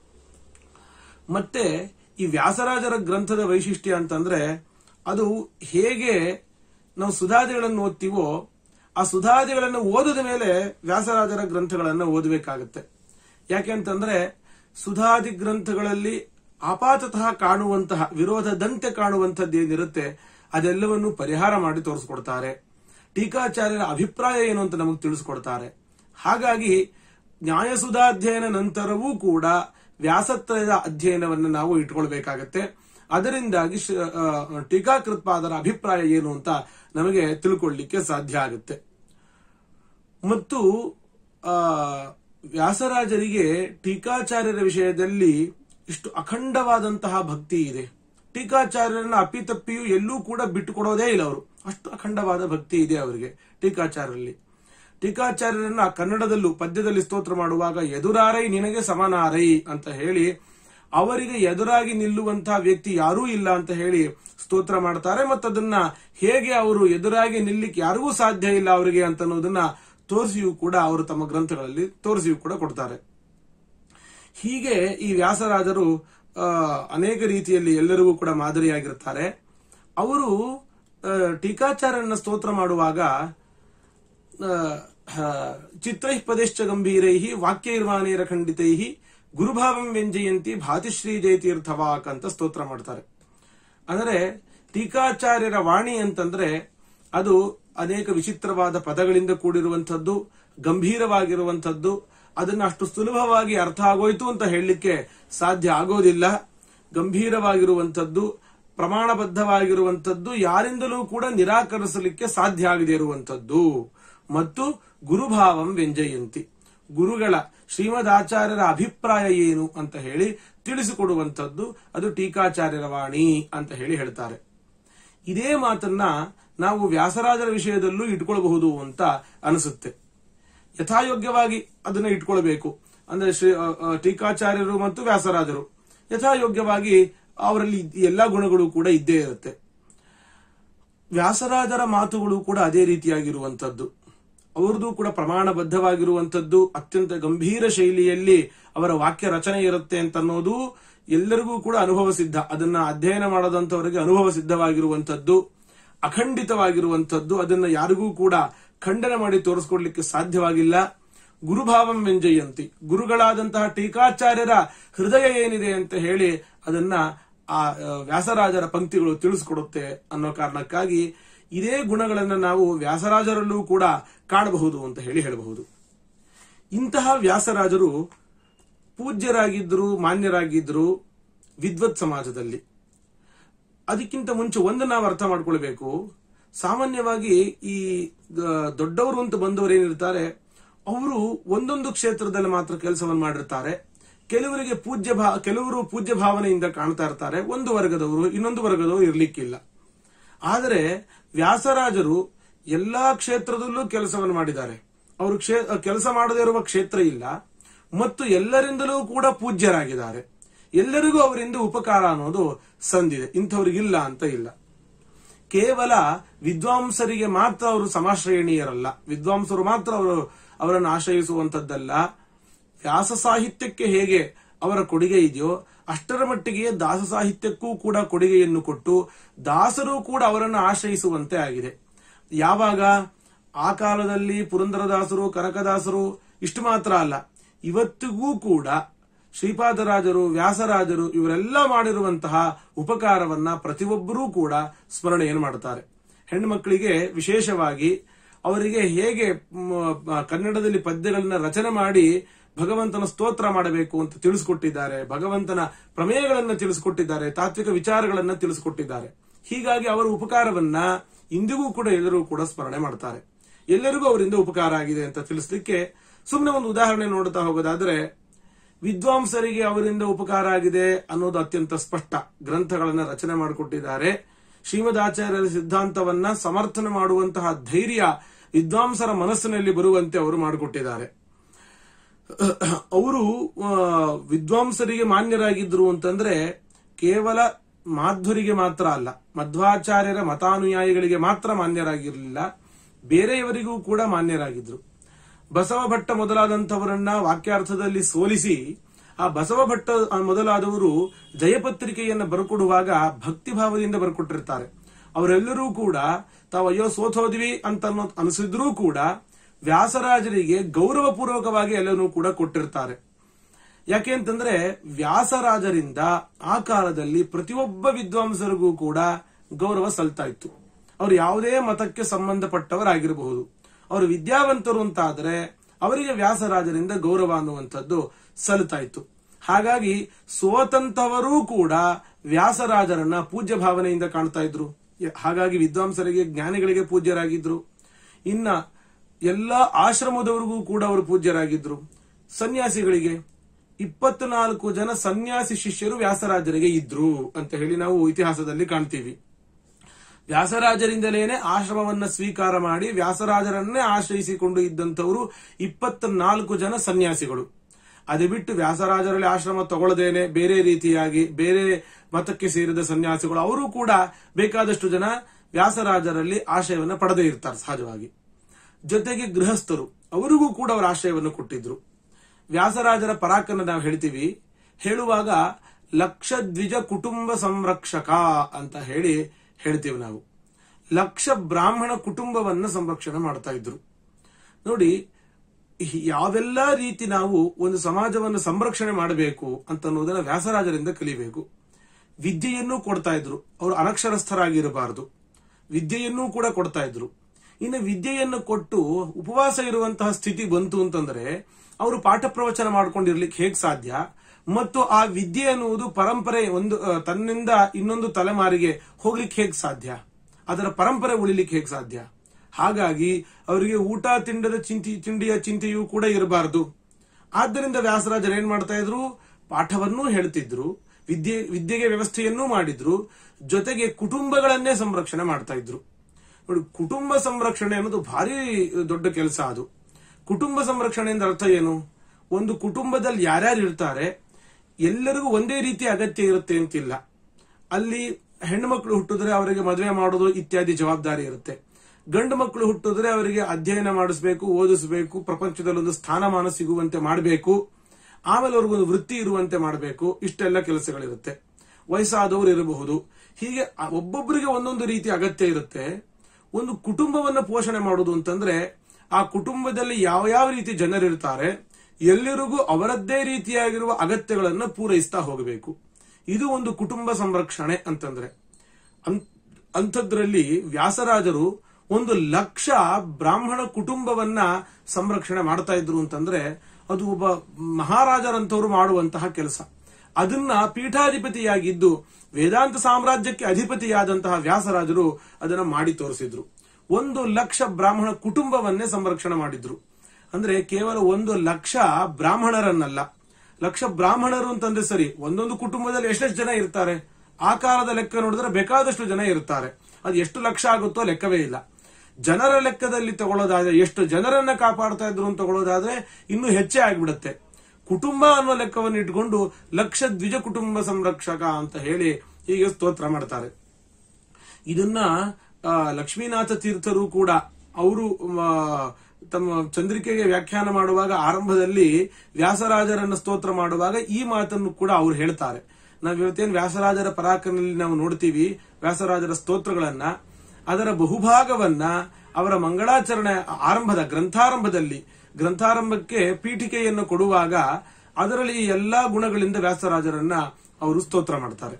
ಮತ್ತೆ ಈ ವ್ಯಾಸರಾಜರ ಗ್ರಂಥದ ವೈಶಿಷ್ಟ್ಯ ಅಂತಂದ್ರೆ ಅದು ಹೇಗೆ ನಾವು ಸುಧಾದಿಗಳನ್ನು ಓದ್ತೀವೋ ಆ ಸುಧಾದಿಗಳನ್ನು ಓದಿದ ಮೇಲೆ ವ್ಯಾಸರಾಜರ ಗ್ರಂಥಗಳನ್ನು ಓದಬೇಕಾಗತ್ತೆ ಯಾಕೆ ಅಂತಂದ್ರೆ ಸುಧಾದಿ ಗ್ರಂಥಗಳಲ್ಲಿ ಆಪಾತತಃ ಕಾಣುವಂತಹ ವಿರೋಧದಂತೆ ಕಾಣುವಂಥದ್ದು ಏನಿರುತ್ತೆ ಅದೆಲ್ಲವನ್ನು ಪರಿಹಾರ ಮಾಡಿ ತೋರಿಸ್ಕೊಡ್ತಾರೆ ಟೀಕಾಚಾರ್ಯರ ಅಭಿಪ್ರಾಯ ಏನು ಅಂತ ನಮಗೆ ತಿಳಿಸ್ಕೊಡ್ತಾರೆ ಹಾಗಾಗಿ ನ್ಯಾಯಸುಧಾಧ್ಯಯನ ನಂತರವೂ ಕೂಡ ವ್ಯಾಸತ್ರಯದ ಅಧ್ಯಯನವನ್ನು ನಾವು ಇಟ್ಕೊಳ್ಬೇಕಾಗತ್ತೆ ಅದರಿಂದಾಗಿ ಶ- ಆ, ಟೀಕಾಕೃತ್ಪಾದರ ಅಭಿಪ್ರಾಯ ಏನು ಅಂತ ನಮಗೆ ತಿಳ್ಕೊಳ್ಳಿಕ್ಕೆ ಸಾಧ್ಯ ಆಗುತ್ತೆ ಮತ್ತು ಆ ವ್ಯಾಸರಾಜರಿಗೆ ಟೀಕಾಚಾರ್ಯರ ವಿಷಯದಲ್ಲಿ ಇಷ್ಟು ಅಖಂಡವಾದಂತಹ ಭಕ್ತಿ ಇದೆ ಟೀಕಾಚಾರ್ಯರನ್ನ ಅಪ್ಪಿತಪ್ಪಿಯೂ ಎಲ್ಲೂ ಕೂಡ ಬಿಟ್ಟು ಕೊಡೋದೇ ಇಲ್ಲ ಅವರು ಅಷ್ಟು ಅಖಂಡವಾದ ಭಕ್ತಿ ಇದೆ ಅವರಿಗೆ ಟೀಕಾಚಾರ್ಯರಲ್ಲಿ ಟೀಕಾಚಾರ್ಯರನ್ನ ಕನ್ನಡದಲ್ಲೂ ಪದ್ಯದಲ್ಲಿ ಸ್ತೋತ್ರ ಮಾಡುವಾಗ ಎದುರಾರೈ ನಿನಗೆ ಸಮನಾರೈ ಅಂತ ಹೇಳಿ ಅವರಿಗೆ ಎದುರಾಗಿ ನಿಲ್ಲುವಂತಹ ವ್ಯಕ್ತಿ ಯಾರೂ ಇಲ್ಲ ಅಂತ ಹೇಳಿ ಸ್ತೋತ್ರ ಮಾಡ್ತಾರೆ ಮತ್ತು ಅದನ್ನ ಹೇಗೆ ಅವರು ಎದುರಾಗಿ ನಿಲ್ಲಿಕ್ಕೆ ಯಾರಿಗೂ ಸಾಧ್ಯ ಇಲ್ಲ ಅವರಿಗೆ ಅಂತ ಅನ್ನೋದನ್ನ ತೋರಿಸಿಯೂ ಕೂಡ ಅವರು ತಮ್ಮ ಗ್ರಂಥಗಳಲ್ಲಿ ತೋರಿಸಿಯೂ ಕೂಡ ಕೊಡ್ತಾರೆ ಹೀಗೆ ಈ ವ್ಯಾಸರಾಜರು ಆ, ಅನೇಕ ರೀತಿಯಲ್ಲಿ ಎಲ್ಲರಿಗೂ ಕೂಡ ಮಾದರಿಯಾಗಿರ್ತಾರೆ ಅವರು ಆ, ಟೀಕಾಚಾರ್ಯನ ಸ್ತೋತ್ರ ಮಾಡುವಾಗ ಚಿತ್ರೈ ಪದೇಶ್ಚ ಗಂಭೀರೈ ವಾಕ್ಯೈರ್ವಾನೇರ ಖಂಡಿತೈ ಗುರುಭಾವಂ ವ್ಯಂಜಯಂತಿ ಭಾತಿಶ್ರೀ ಜಯತೀರ್ಥವಾಕ್ ಅಂತ ಸ್ತೋತ್ರ ಮಾಡ್ತಾರೆ ಅಂದರೆ ಟೀಕಾಚಾರ್ಯರ ವಾಣಿ ಅಂತಂದ್ರೆ ಅದು ಅನೇಕ ವಿಚಿತ್ರವಾದ ಪದಗಳಿಂದ ಕೂಡಿರುವಂತದ್ದು ಗಂಭೀರವಾಗಿರುವಂತದ್ದು ಅದನ್ನ ಅಷ್ಟು ಸುಲಭವಾಗಿ ಅರ್ಥ ಆಗೋಯ್ತು ಅಂತ ಹೇಳಲಿಕ್ಕೆ ಸಾಧ್ಯ ಆಗೋದಿಲ್ಲ ಗಂಭೀರವಾಗಿರುವಂತದ್ದು ಪ್ರಮಾಣಬದ್ಧವಾಗಿರುವಂತದ್ದು ಯಾರಿಂದಲೂ ಕೂಡ ನಿರಾಕರಿಸಲಿಕ್ಕೆ ಸಾಧ್ಯ ಆಗದೆ ಇರುವಂತದ್ದು ಮತ್ತು ಗುರುಭಾವಂ ವ್ಯಂಜಯಂತಿ ಗುರುಗಳ ಶ್ರೀಮದ್ ಆಚಾರ್ಯರ ಅಭಿಪ್ರಾಯ ಏನು ಅಂತ ಹೇಳಿ ತಿಳಿಸಿಕೊಡುವಂತದ್ದು ಅದು ಟೀಕಾಚಾರ್ಯರ ವಾಣಿ ಅಂತ ಹೇಳಿ ಹೇಳ್ತಾರೆ ಇದೇ ಮಾತನ್ನ ನಾವು ವ್ಯಾಸರಾಜರ ವಿಷಯದಲ್ಲೂ ಇಟ್ಕೊಳ್ಬಹುದು ಅಂತ ಅನಿಸುತ್ತೆ ಯಥಾಯೋಗ್ಯವಾಗಿ ಅದನ್ನ ಇಟ್ಕೊಳ್ಬೇಕು ಅಂದ್ರೆ ಶ್ರೀ ಅ, ಅ, ಟೀಕಾಚಾರ್ಯರು ಮತ್ತು ವ್ಯಾಸರಾಜರು ಯಥಾಯೋಗ್ಯವಾಗಿ ಅವರಲ್ಲಿ ಎಲ್ಲಾ ಗುಣಗಳು ಕೂಡ ಇದ್ದೇ ಇರುತ್ತೆ ವ್ಯಾಸರಾಜರ ಮಾತುಗಳು ಕೂಡ ಅದೇ ರೀತಿಯಾಗಿರುವಂತದ್ದು ಅವ್ರದ್ದು ಕೂಡ ಪ್ರಮಾಣಬದ್ಧವಾಗಿರುವಂತದ್ದು ಅತ್ಯಂತ ಗಂಭೀರ ಶೈಲಿಯಲ್ಲಿ ಅವರ ವಾಕ್ಯ ರಚನೆ ಇರುತ್ತೆ ಅಂತ ಅನ್ನೋದು ಎಲ್ಲರಿಗೂ ಕೂಡ ಅನುಭವ ಸಿದ್ಧ ಅದನ್ನ ಅಧ್ಯಯನ ಮಾಡದಂತವರಿಗೆ ಅನುಭವ ಸಿದ್ಧವಾಗಿರುವಂತದ್ದು ಅಖಂಡಿತವಾಗಿರುವಂತದ್ದು ಅದನ್ನ ಯಾರಿಗೂ ಕೂಡ ಖಂಡನೆ ಮಾಡಿ ತೋರಿಸ್ಕೊಡ್ಲಿಕ್ಕೆ ಸಾಧ್ಯವಾಗಿಲ್ಲ ಗುರುಭಾವಂ ವ್ಯಂಜಯಂತಿ ಗುರುಗಳಾದಂತಹ ಟೀಕಾಚಾರ್ಯರ ಹೃದಯ ಏನಿದೆ ಅಂತ ಹೇಳಿ ಅದನ್ನ ಆ ಆ, ವ್ಯಾಸರಾಜರ ಪಂಕ್ತಿಗಳು ತಿಳಿಸ್ಕೊಡುತ್ತೆ ಅನ್ನೋ ಕಾರಣಕ್ಕಾಗಿ ಇದೇ ಗುಣಗಳನ್ನು ನಾವು ವ್ಯಾಸರಾಜರಲ್ಲೂ ಕೂಡ ಕಾಣಬಹುದು ಅಂತ ಹೇಳಿ ಹೇಳಬಹುದು ಇಂತಹ ವ್ಯಾಸರಾಜರು ಪೂಜ್ಯರಾಗಿದ್ರು ಮಾನ್ಯರಾಗಿದ್ರು ವಿದ್ವತ್ ಸಮಾಜದಲ್ಲಿ ಅದಕ್ಕಿಂತ ಮುಂಚೆ ಒಂದು ನಾವು ಅರ್ಥ ಮಾಡ್ಕೊಳ್ಬೇಕು ಸಾಮಾನ್ಯವಾಗಿ ಈ ಗ- ದೊಡ್ಡವರು ಅಂತ ಬಂದವರು ಏನಿರ್ತಾರೆ ಅವರು ಒಂದೊಂದು ಕ್ಷೇತ್ರದಲ್ಲಿ ಮಾತ್ರ ಕೆಲಸವನ್ನು ಮಾಡಿರ್ತಾರೆ ಕೆಲವರಿಗೆ ಪೂಜ್ಯ ಭಾ ಕೆಲವರು ಪೂಜ್ಯ ಭಾವನೆಯಿಂದ ಕಾಣ್ತಾ ಇರ್ತಾರೆ ಒಂದು ವರ್ಗದವರು ಇನ್ನೊಂದು ವರ್ಗದವರು ಇರ್ಲಿಕ್ಕಿಲ್ಲ ಆದರೆ ವ್ಯಾಸರಾಜರು ಎಲ್ಲಾ ಕ್ಷೇತ್ರದಲ್ಲೂ ಕೆಲಸವನ್ನು ಮಾಡಿದ್ದಾರೆ ಅವರು ಕ್ಷೇ ಕೆಲಸ ಮಾಡದೇ ಇರುವ ಕ್ಷೇತ್ರ ಇಲ್ಲ ಮತ್ತು ಎಲ್ಲರಿಂದಲೂ ಕೂಡ ಪೂಜ್ಯರಾಗಿದ್ದಾರೆ ಎಲ್ಲರಿಗೂ ಅವರಿಂದ ಉಪಕಾರ ಅನ್ನೋದು ಸಂದಿದೆ ಇಂಥವ್ರಿಗಿಲ್ಲ ಅಂತ ಇಲ್ಲ ಕೇವಲ ವಿದ್ವಾಂಸರಿಗೆ ಮಾತ್ರ ಅವರು ಸಮಾಶ್ರಯಣೀಯರಲ್ಲ ವಿದ್ವಾಂಸರು ಮಾತ್ರ ಅವರು ಅವರನ್ನು ಆಶ್ರಯಿಸುವಂತದ್ದಲ್ಲ ವ್ಯಾಸ ಸಾಹಿತ್ಯಕ್ಕೆ ಹೇಗೆ ಅವರ ಕೊಡುಗೆ ಇದೆಯೋ ಅಷ್ಟರ ಮಟ್ಟಿಗೆ ದಾಸ ಸಾಹಿತ್ಯಕ್ಕೂ ಕೂಡ ಕೊಡುಗೆಯನ್ನು ಕೊಟ್ಟು ದಾಸರು ಕೂಡ ಅವರನ್ನು ಆಶ್ರಯಿಸುವಂತೆ ಆಗಿದೆ ಯಾವಾಗ ಆ ಕಾಲದಲ್ಲಿ ಪುರಂದರದಾಸರು ಕನಕದಾಸರು ಇಷ್ಟು ಮಾತ್ರ ಅಲ್ಲ ಇವತ್ತಿಗೂ ಕೂಡ ಶ್ರೀಪಾದರಾಜರು ವ್ಯಾಸರಾಜರು ಇವರೆಲ್ಲ ಮಾಡಿರುವಂತಹ ಉಪಕಾರವನ್ನ ಪ್ರತಿಯೊಬ್ಬರೂ ಕೂಡ ಸ್ಮರಣೆಯನ್ನು ಮಾಡುತ್ತಾರೆ ಹೆಣ್ಮಕ್ಳಿಗೆ ವಿಶೇಷವಾಗಿ ಅವರಿಗೆ ಹೇಗೆ ಮ್, ಮ, ಕನ್ನಡದಲ್ಲಿ ಪದ್ಯಗಳನ್ನ ರಚನೆ ಮಾಡಿ ಭಗವಂತನ ಸ್ತೋತ್ರ ಮಾಡಬೇಕು ಅಂತ ತಿಳಿಸಿಕೊಟ್ಟಿದ್ದಾರೆ ಭಗವಂತನ ಪ್ರಮೇಯಗಳನ್ನ ತಿಳಿಸಿಕೊಟ್ಟಿದ್ದಾರೆ ತಾತ್ವಿಕ ವಿಚಾರಗಳನ್ನ ತಿಳಿಸಿಕೊಟ್ಟಿದ್ದಾರೆ ಹೀಗಾಗಿ ಅವರ ಉಪಕಾರವನ್ನ ಇಂದಿಗೂ ಕೂಡ ಎಲ್ಲರೂ ಕೂಡ ಸ್ಮರಣೆ ಮಾಡ್ತಾರೆ ಎಲ್ಲರಿಗೂ ಅವರಿಂದ ಉಪಕಾರ ಆಗಿದೆ ಅಂತ ತಿಳಿಸ್ಲಿಕ್ಕೆ ಸುಮ್ಮನೆ ಒಂದು ಉದಾಹರಣೆ ನೋಡ್ತಾ ಹೋಗೋದಾದ್ರೆ ವಿದ್ವಾಂಸರಿಗೆ ಅವರಿಂದ ಉಪಕಾರ ಆಗಿದೆ ಅನ್ನೋದು ಅತ್ಯಂತ ಸ್ಪಷ್ಟ ಗ್ರಂಥಗಳನ್ನ ರಚನೆ ಮಾಡಿಕೊಟ್ಟಿದ್ದಾರೆ ಶ್ರೀಮದ್ ಆಚಾರ್ಯರ ಸಿದ್ಧಾಂತವನ್ನ ಸಮರ್ಥನೆ ಮಾಡುವಂತಹ ಧೈರ್ಯ ವಿದ್ವಾಂಸರ ಮನಸ್ಸಿನಲ್ಲಿ ಬರುವಂತೆ ಅವರು ಮಾಡಿಕೊಟ್ಟಿದ್ದಾರೆ ಅವರು ಆ, ವಿದ್ವಾಂಸರಿಗೆ ಮಾನ್ಯರಾಗಿದ್ರು ಅಂತಂದ್ರೆ ಕೇವಲ ಮಾಧ್ವರಿಗೆ ಮಾತ್ರ ಅಲ್ಲ ಮಧ್ವಾಚಾರ್ಯರ ಮತಾನುಯಾಯಿಗಳಿಗೆ ಮಾತ್ರ ಮಾನ್ಯರಾಗಿರಲಿಲ್ಲ ಬೇರೆಯವರಿಗೂ ಕೂಡ ಮಾನ್ಯರಾಗಿದ್ರು ಬಸವ ಭಟ್ಟ ಮೊದಲಾದಂಥವರನ್ನ ವಾಕ್ಯಾರ್ಥದಲ್ಲಿ ಸೋಲಿಸಿ ಆ ಬಸವ ಭಟ್ಟ ಮೊದಲಾದವರು ಜಯಪತ್ರಿಕೆಯನ್ನು ಬರ್ಕೊಡುವಾಗ ಭಕ್ತಿ ಭಾವದಿಂದ ಬರ್ಕೊಟ್ಟಿರ್ತಾರೆ ಅವರೆಲ್ಲರೂ ಕೂಡ ತಾವು ಅಯ್ಯೋ ಸೋತೋದ್ವಿ ಅಂತ ಅನ್ನೋ ಅನಿಸಿದ್ರೂ ಕೂಡ ವ್ಯಾಸರಾಜರಿಗೆ ಗೌರವಪೂರ್ವಕವಾಗಿ ಎಲ್ಲನೂ ಕೂಡ ಕೊಟ್ಟಿರ್ತಾರೆ ಯಾಕೆ ಅಂತಂದ್ರೆ ವ್ಯಾಸರಾಜರಿಂದ ಆ ಕಾಲದಲ್ಲಿ ಪ್ರತಿಯೊಬ್ಬ ವಿದ್ವಾಂಸರಿಗೂ ಕೂಡ ಗೌರವ ಸಲ್ತಾ ಇತ್ತು ಅವರು ಯಾವುದೇ ಮತಕ್ಕೆ ಸಂಬಂಧಪಟ್ಟವರಾಗಿರಬಹುದು ಅವರು ವಿದ್ಯಾವಂತರು ಅಂತ ಆದ್ರೆ ಅವರಿಗೆ ವ್ಯಾಸರಾಜರಿಂದ ಗೌರವ ಅನ್ನುವಂಥದ್ದು ಸಲ್ತಾ ಇತ್ತು ಹಾಗಾಗಿ ಸೋತಂತವರೂ ಕೂಡ ವ್ಯಾಸರಾಜರನ್ನ ಪೂಜ್ಯ ಭಾವನೆಯಿಂದ ಕಾಣ್ತಾ ಇದ್ರು ಯ- ಹಾಗಾಗಿ ವಿದ್ವಾಂಸರಿಗೆ ಜ್ಞಾನಿಗಳಿಗೆ ಪೂಜ್ಯರಾಗಿದ್ರು ಇನ್ನ ಎಲ್ಲ ಆಶ್ರಮದವರಿಗೂ ಕೂಡ ಅವರು ಪೂಜ್ಯರಾಗಿದ್ರು ಸನ್ಯಾಸಿಗಳಿಗೆ ಇಪ್ಪತ್ನಾಲ್ಕು ಜನ ಸನ್ಯಾಸಿ ಶಿಷ್ಯರು ವ್ಯಾಸರಾಜರಿಗೆ ಇದ್ರು ಅಂತ ಹೇಳಿ ನಾವು ಇತಿಹಾಸದಲ್ಲಿ ಕಾಣ್ತೀವಿ ವ್ಯಾಸರಾಜರಿಂದಲೇನೆ ಆಶ್ರಮವನ್ನ ಸ್ವೀಕಾರ ಮಾಡಿ ವ್ಯಾಸರಾಜರನ್ನೇ ಆಶ್ರಯಿಸಿಕೊಂಡು ಇದ್ದಂಥವರು ಇಪ್ಪತ್ನಾಲ್ಕು ಜನ ಸನ್ಯಾಸಿಗಳು ಅದು ಬಿಟ್ಟು ವ್ಯಾಸರಾಜರಲ್ಲಿ ಆಶ್ರಮ ತಗೊಳ್ಳದೇನೆ ಬೇರೆ ರೀತಿಯಾಗಿ ಬೇರೆ ಮತಕ್ಕೆ ಸೇರಿದ ಸನ್ಯಾಸಿಗಳು ಅವರು ಕೂಡ ಬೇಕಾದಷ್ಟು ಜನ ವ್ಯಾಸರಾಜರಲ್ಲಿ ಆಶ್ರಯವನ್ನು ಪಡೆದೇ ಇರ್ತಾರೆ ಸಹಜವಾಗಿ ಜೊತೆಗೆ ಗೃಹಸ್ಥರು ಅವರಿಗೂ ಕೂಡ ಅವರ ಆಶ್ರಯವನ್ನು ಕೊಟ್ಟಿದ್ರು ವ್ಯಾಸರಾಜರ ಪರಾಕನ್ನ ನಾವು ಹೇಳ್ತೀವಿ ಹೇಳುವಾಗ ಲಕ್ಷ ದ್ವಿಜ ಕುಟುಂಬ ಸಂರಕ್ಷಕ ಅಂತ ಹೇಳಿ ಹೇಳ್ತೀವಿ ನಾವು ಲಕ್ಷ ಬ್ರಾಹ್ಮಣ ಕುಟುಂಬವನ್ನ ಸಂರಕ್ಷಣೆ ಮಾಡ್ತಾ ಇದ್ರು ನೋಡಿ ಯಾವೆಲ್ಲ ರೀತಿ ನಾವು ಒಂದು ಸಮಾಜವನ್ನು ಸಂರಕ್ಷಣೆ ಮಾಡಬೇಕು ಅಂತ ಅನ್ನೋದನ್ನ ವ್ಯಾಸರಾಜರಿಂದ ಕಲಿಬೇಕು ವಿದ್ಯೆಯನ್ನೂ ಕೊಡ್ತಾ ಇದ್ರು ಅವರು ಅನಕ್ಷರಸ್ಥರಾಗಿರಬಾರದು ವಿದ್ಯೆಯನ್ನೂ ಕೂಡ ಕೊಡ್ತಾ ಇದ್ರು ಇನ್ನು ವಿದ್ಯೆಯನ್ನು ಕೊಟ್ಟು ಉಪವಾಸ ಇರುವಂತಹ ಸ್ಥಿತಿ ಬಂತು ಅಂತಂದ್ರೆ ಅವರು ಪಾಠ ಪ್ರವಚನ ಮಾಡ್ಕೊಂಡಿರ್ಲಿಕ್ಕೆ ಹೇಗ್ ಸಾಧ್ಯ ಮತ್ತು ಆ ವಿದ್ಯೆ ಅನ್ನುವುದು ಪರಂಪರೆ ಒಂದು ಆ, ತನ್ನಿಂದ ಇನ್ನೊಂದು ತಲೆಮಾರಿಗೆ ಹೋಗ್ಲಿಕ್ಕೆ ಹೇಗ್ ಸಾಧ್ಯ ಅದರ ಪರಂಪರೆ ಉಳಿಲಿಕ್ಕೆ ಹೇಗ್ ಸಾಧ್ಯ ಹಾಗಾಗಿ ಅವರಿಗೆ ಊಟ ತಿಂಡದ ಚಿಂತಿ ತಿಂಡಿಯ ಚಿಂತೆಯೂ ಕೂಡ ಇರಬಾರದು ಆದ್ದರಿಂದ ವ್ಯಾಸರಾಜರು ಏನ್ ಮಾಡ್ತಾ ಇದ್ರು ಪಾಠವನ್ನೂ ಹೇಳ್ತಿದ್ರು ವಿದ್ಯೆ ವಿದ್ಯೆಗೆ ವ್ಯವಸ್ಥೆಯನ್ನೂ ಮಾಡಿದ್ರು ಜೊತೆಗೆ ಕುಟುಂಬಗಳನ್ನೇ ಸಂರಕ್ಷಣೆ ಮಾಡ್ತಾ ಇದ್ರು ನೋಡಿ ಕುಟುಂಬ ಸಂರಕ್ಷಣೆ ಅನ್ನೋದು ಭಾರಿ ದೊಡ್ಡ ಕೆಲಸ ಅದು ಕುಟುಂಬ ಸಂರಕ್ಷಣೆ ಅಂದ್ರೆ ಅರ್ಥ ಏನು ಒಂದು ಕುಟುಂಬದಲ್ಲಿ ಯಾರ್ಯಾರು ಇರ್ತಾರೆ ಎಲ್ಲರಿಗೂ ಒಂದೇ ರೀತಿ ಅಗತ್ಯ ಇರುತ್ತೆ ಅಂತಿಲ್ಲ ಅಲ್ಲಿ ಹೆಣ್ಣು ಮಕ್ಕಳು ಹುಟ್ಟಿದ್ರೆ ಅವರಿಗೆ ಮದುವೆ ಮಾಡೋದು ಇತ್ಯಾದಿ ಜವಾಬ್ದಾರಿ ಇರುತ್ತೆ ಗಂಡು ಮಕ್ಕಳು ಹುಟ್ಟಿದ್ರೆ ಅವರಿಗೆ ಅಧ್ಯಯನ ಮಾಡಿಸ್ಬೇಕು ಓದಿಸಬೇಕು ಪ್ರಪಂಚದಲ್ಲಿ ಒಂದು ಸ್ಥಾನಮಾನ ಸಿಗುವಂತೆ ಮಾಡಬೇಕು ಆಮೇಲೆ ಅವ್ರಿಗೊಂದು ವೃತ್ತಿ ಇರುವಂತೆ ಮಾಡಬೇಕು ಇಷ್ಟೆಲ್ಲ ಕೆಲಸಗಳಿರುತ್ತೆ ವಯಸ್ಸಾದವರು ಇರಬಹುದು ಹೀಗೆ ಆ- ಒಬ್ಬೊಬ್ಬರಿಗೆ ಒಂದೊಂದು ರೀತಿ ಅಗತ್ಯ ಇರುತ್ತೆ ಒಂದು ಕುಟುಂಬವನ್ನ ಪೋಷಣೆ ಮಾಡೋದು ಅಂತಂದ್ರೆ ಆ ಕುಟುಂಬದಲ್ಲಿ ಯಾವ ಯಾವ ರೀತಿ ಜನರಿರ್ತಾರೆ ಎಲ್ಲರಿಗೂ ಅವರದ್ದೇ ರೀತಿಯಾಗಿರುವ ಅಗತ್ಯಗಳನ್ನು ಪೂರೈಸ್ತಾ ಹೋಗಬೇಕು ಇದು ಒಂದು ಕುಟುಂಬ ಸಂರಕ್ಷಣೆ ಅಂತಂದ್ರೆ ಅಂ- ಅಂಥದ್ರಲ್ಲಿ ವ್ಯಾಸರಾಜರು ಒಂದು ಲಕ್ಷ ಬ್ರಾಹ್ಮಣ ಕುಟುಂಬವನ್ನ ಸಂರಕ್ಷಣೆ ಮಾಡ್ತಾ ಇದ್ರು ಅಂತಂದ್ರೆ ಅದು ಒಬ್ಬ ಮಹಾರಾಜರಂತವರು ಮಾಡುವಂತಹ ಕೆಲಸ ಅದನ್ನ ಪೀಠಾಧಿಪತಿಯಾಗಿದ್ದು ವೇದಾಂತ ಸಾಮ್ರಾಜ್ಯಕ್ಕೆ ಅಧಿಪತಿಯಾದಂತಹ ವ್ಯಾಸರಾಜರು ಅದನ್ನ ಮಾಡಿ ತೋರಿಸಿದ್ರು ಒಂದು ಲಕ್ಷ ಬ್ರಾಹ್ಮಣ ಕುಟುಂಬವನ್ನೇ ಸಂರಕ್ಷಣೆ ಮಾಡಿದ್ರು ಅಂದ್ರೆ ಕೇವಲ ಒಂದು ಲಕ್ಷ ಬ್ರಾಹ್ಮಣರನ್ನಲ್ಲ ಲಕ್ಷ ಬ್ರಾಹ್ಮಣರು ಅಂತಂದ್ರೆ ಸರಿ ಒಂದೊಂದು ಕುಟುಂಬದಲ್ಲಿ ಎಷ್ಟೆಷ್ಟು ಜನ ಇರ್ತಾರೆ ಆಕಾರದ ಲೆಕ್ಕ ನೋಡಿದ್ರೆ ಬೇಕಾದಷ್ಟು ಜನ ಇರ್ತಾರೆ ಅದು ಎಷ್ಟು ಲಕ್ಷ ಆಗುತ್ತೋ ಲೆಕ್ಕವೇ ಇಲ್ಲ ಜನರ ಲೆಕ್ಕದಲ್ಲಿ ತಗೊಳ್ಳೋದಾದ್ರೆ ಎಷ್ಟು ಜನರನ್ನ ಕಾಪಾಡ್ತಾ ಇದ್ರು ಅಂತ ತಗೊಳ್ಳೋದಾದ್ರೆ ಇನ್ನೂ ಹೆಚ್ಚೇ ಆಗ್ಬಿಡುತ್ತೆ ಕುಟುಂಬ ಅನ್ನೋ ಲೆಕ್ಕವನ್ನು ಇಟ್ಕೊಂಡು ಲಕ್ಷ ದ್ವಿಜ ಕುಟುಂಬ ಸಂರಕ್ಷಕ ಅಂತ ಹೇಳಿ ಹೀಗೆ ಸ್ತೋತ್ರ ಮಾಡ್ತಾರೆ ಇದನ್ನ ಆ, ಲಕ್ಷ್ಮೀನಾಥ ತೀರ್ಥರು ಕೂಡ ಅವರು ತಮ್ಮ ಚಂದ್ರಿಕೆಗೆ ವ್ಯಾಖ್ಯಾನ ಮಾಡುವಾಗ ಆರಂಭದಲ್ಲಿ ವ್ಯಾಸರಾಜರನ್ನ ಸ್ತೋತ್ರ ಮಾಡುವಾಗ ಈ ಮಾತನ್ನು ಕೂಡ ಅವರು ಹೇಳ್ತಾರೆ ನಾವು ಇವತ್ತೇನು ವ್ಯಾಸರಾಜರ ಪರಾಕನಲ್ಲಿ ನಾವು ನೋಡ್ತೀವಿ ವ್ಯಾಸರಾಜರ ಸ್ತೋತ್ರಗಳನ್ನ ಅದರ ಬಹುಭಾಗವನ್ನ ಅವರ ಮಂಗಳಾಚರಣೆ ಆರಂಭದ ಗ್ರಂಥಾರಂಭದಲ್ಲಿ ಗ್ರಂಥಾರಂಭಕ್ಕೆ ಪೀಠಿಕೆಯನ್ನು ಕೊಡುವಾಗ ಅದರಲ್ಲಿ ಈ ಎಲ್ಲಾ ಗುಣಗಳಿಂದ ವ್ಯಾಸರಾಜರನ್ನ ಅವರು ಸ್ತೋತ್ರ ಮಾಡ್ತಾರೆ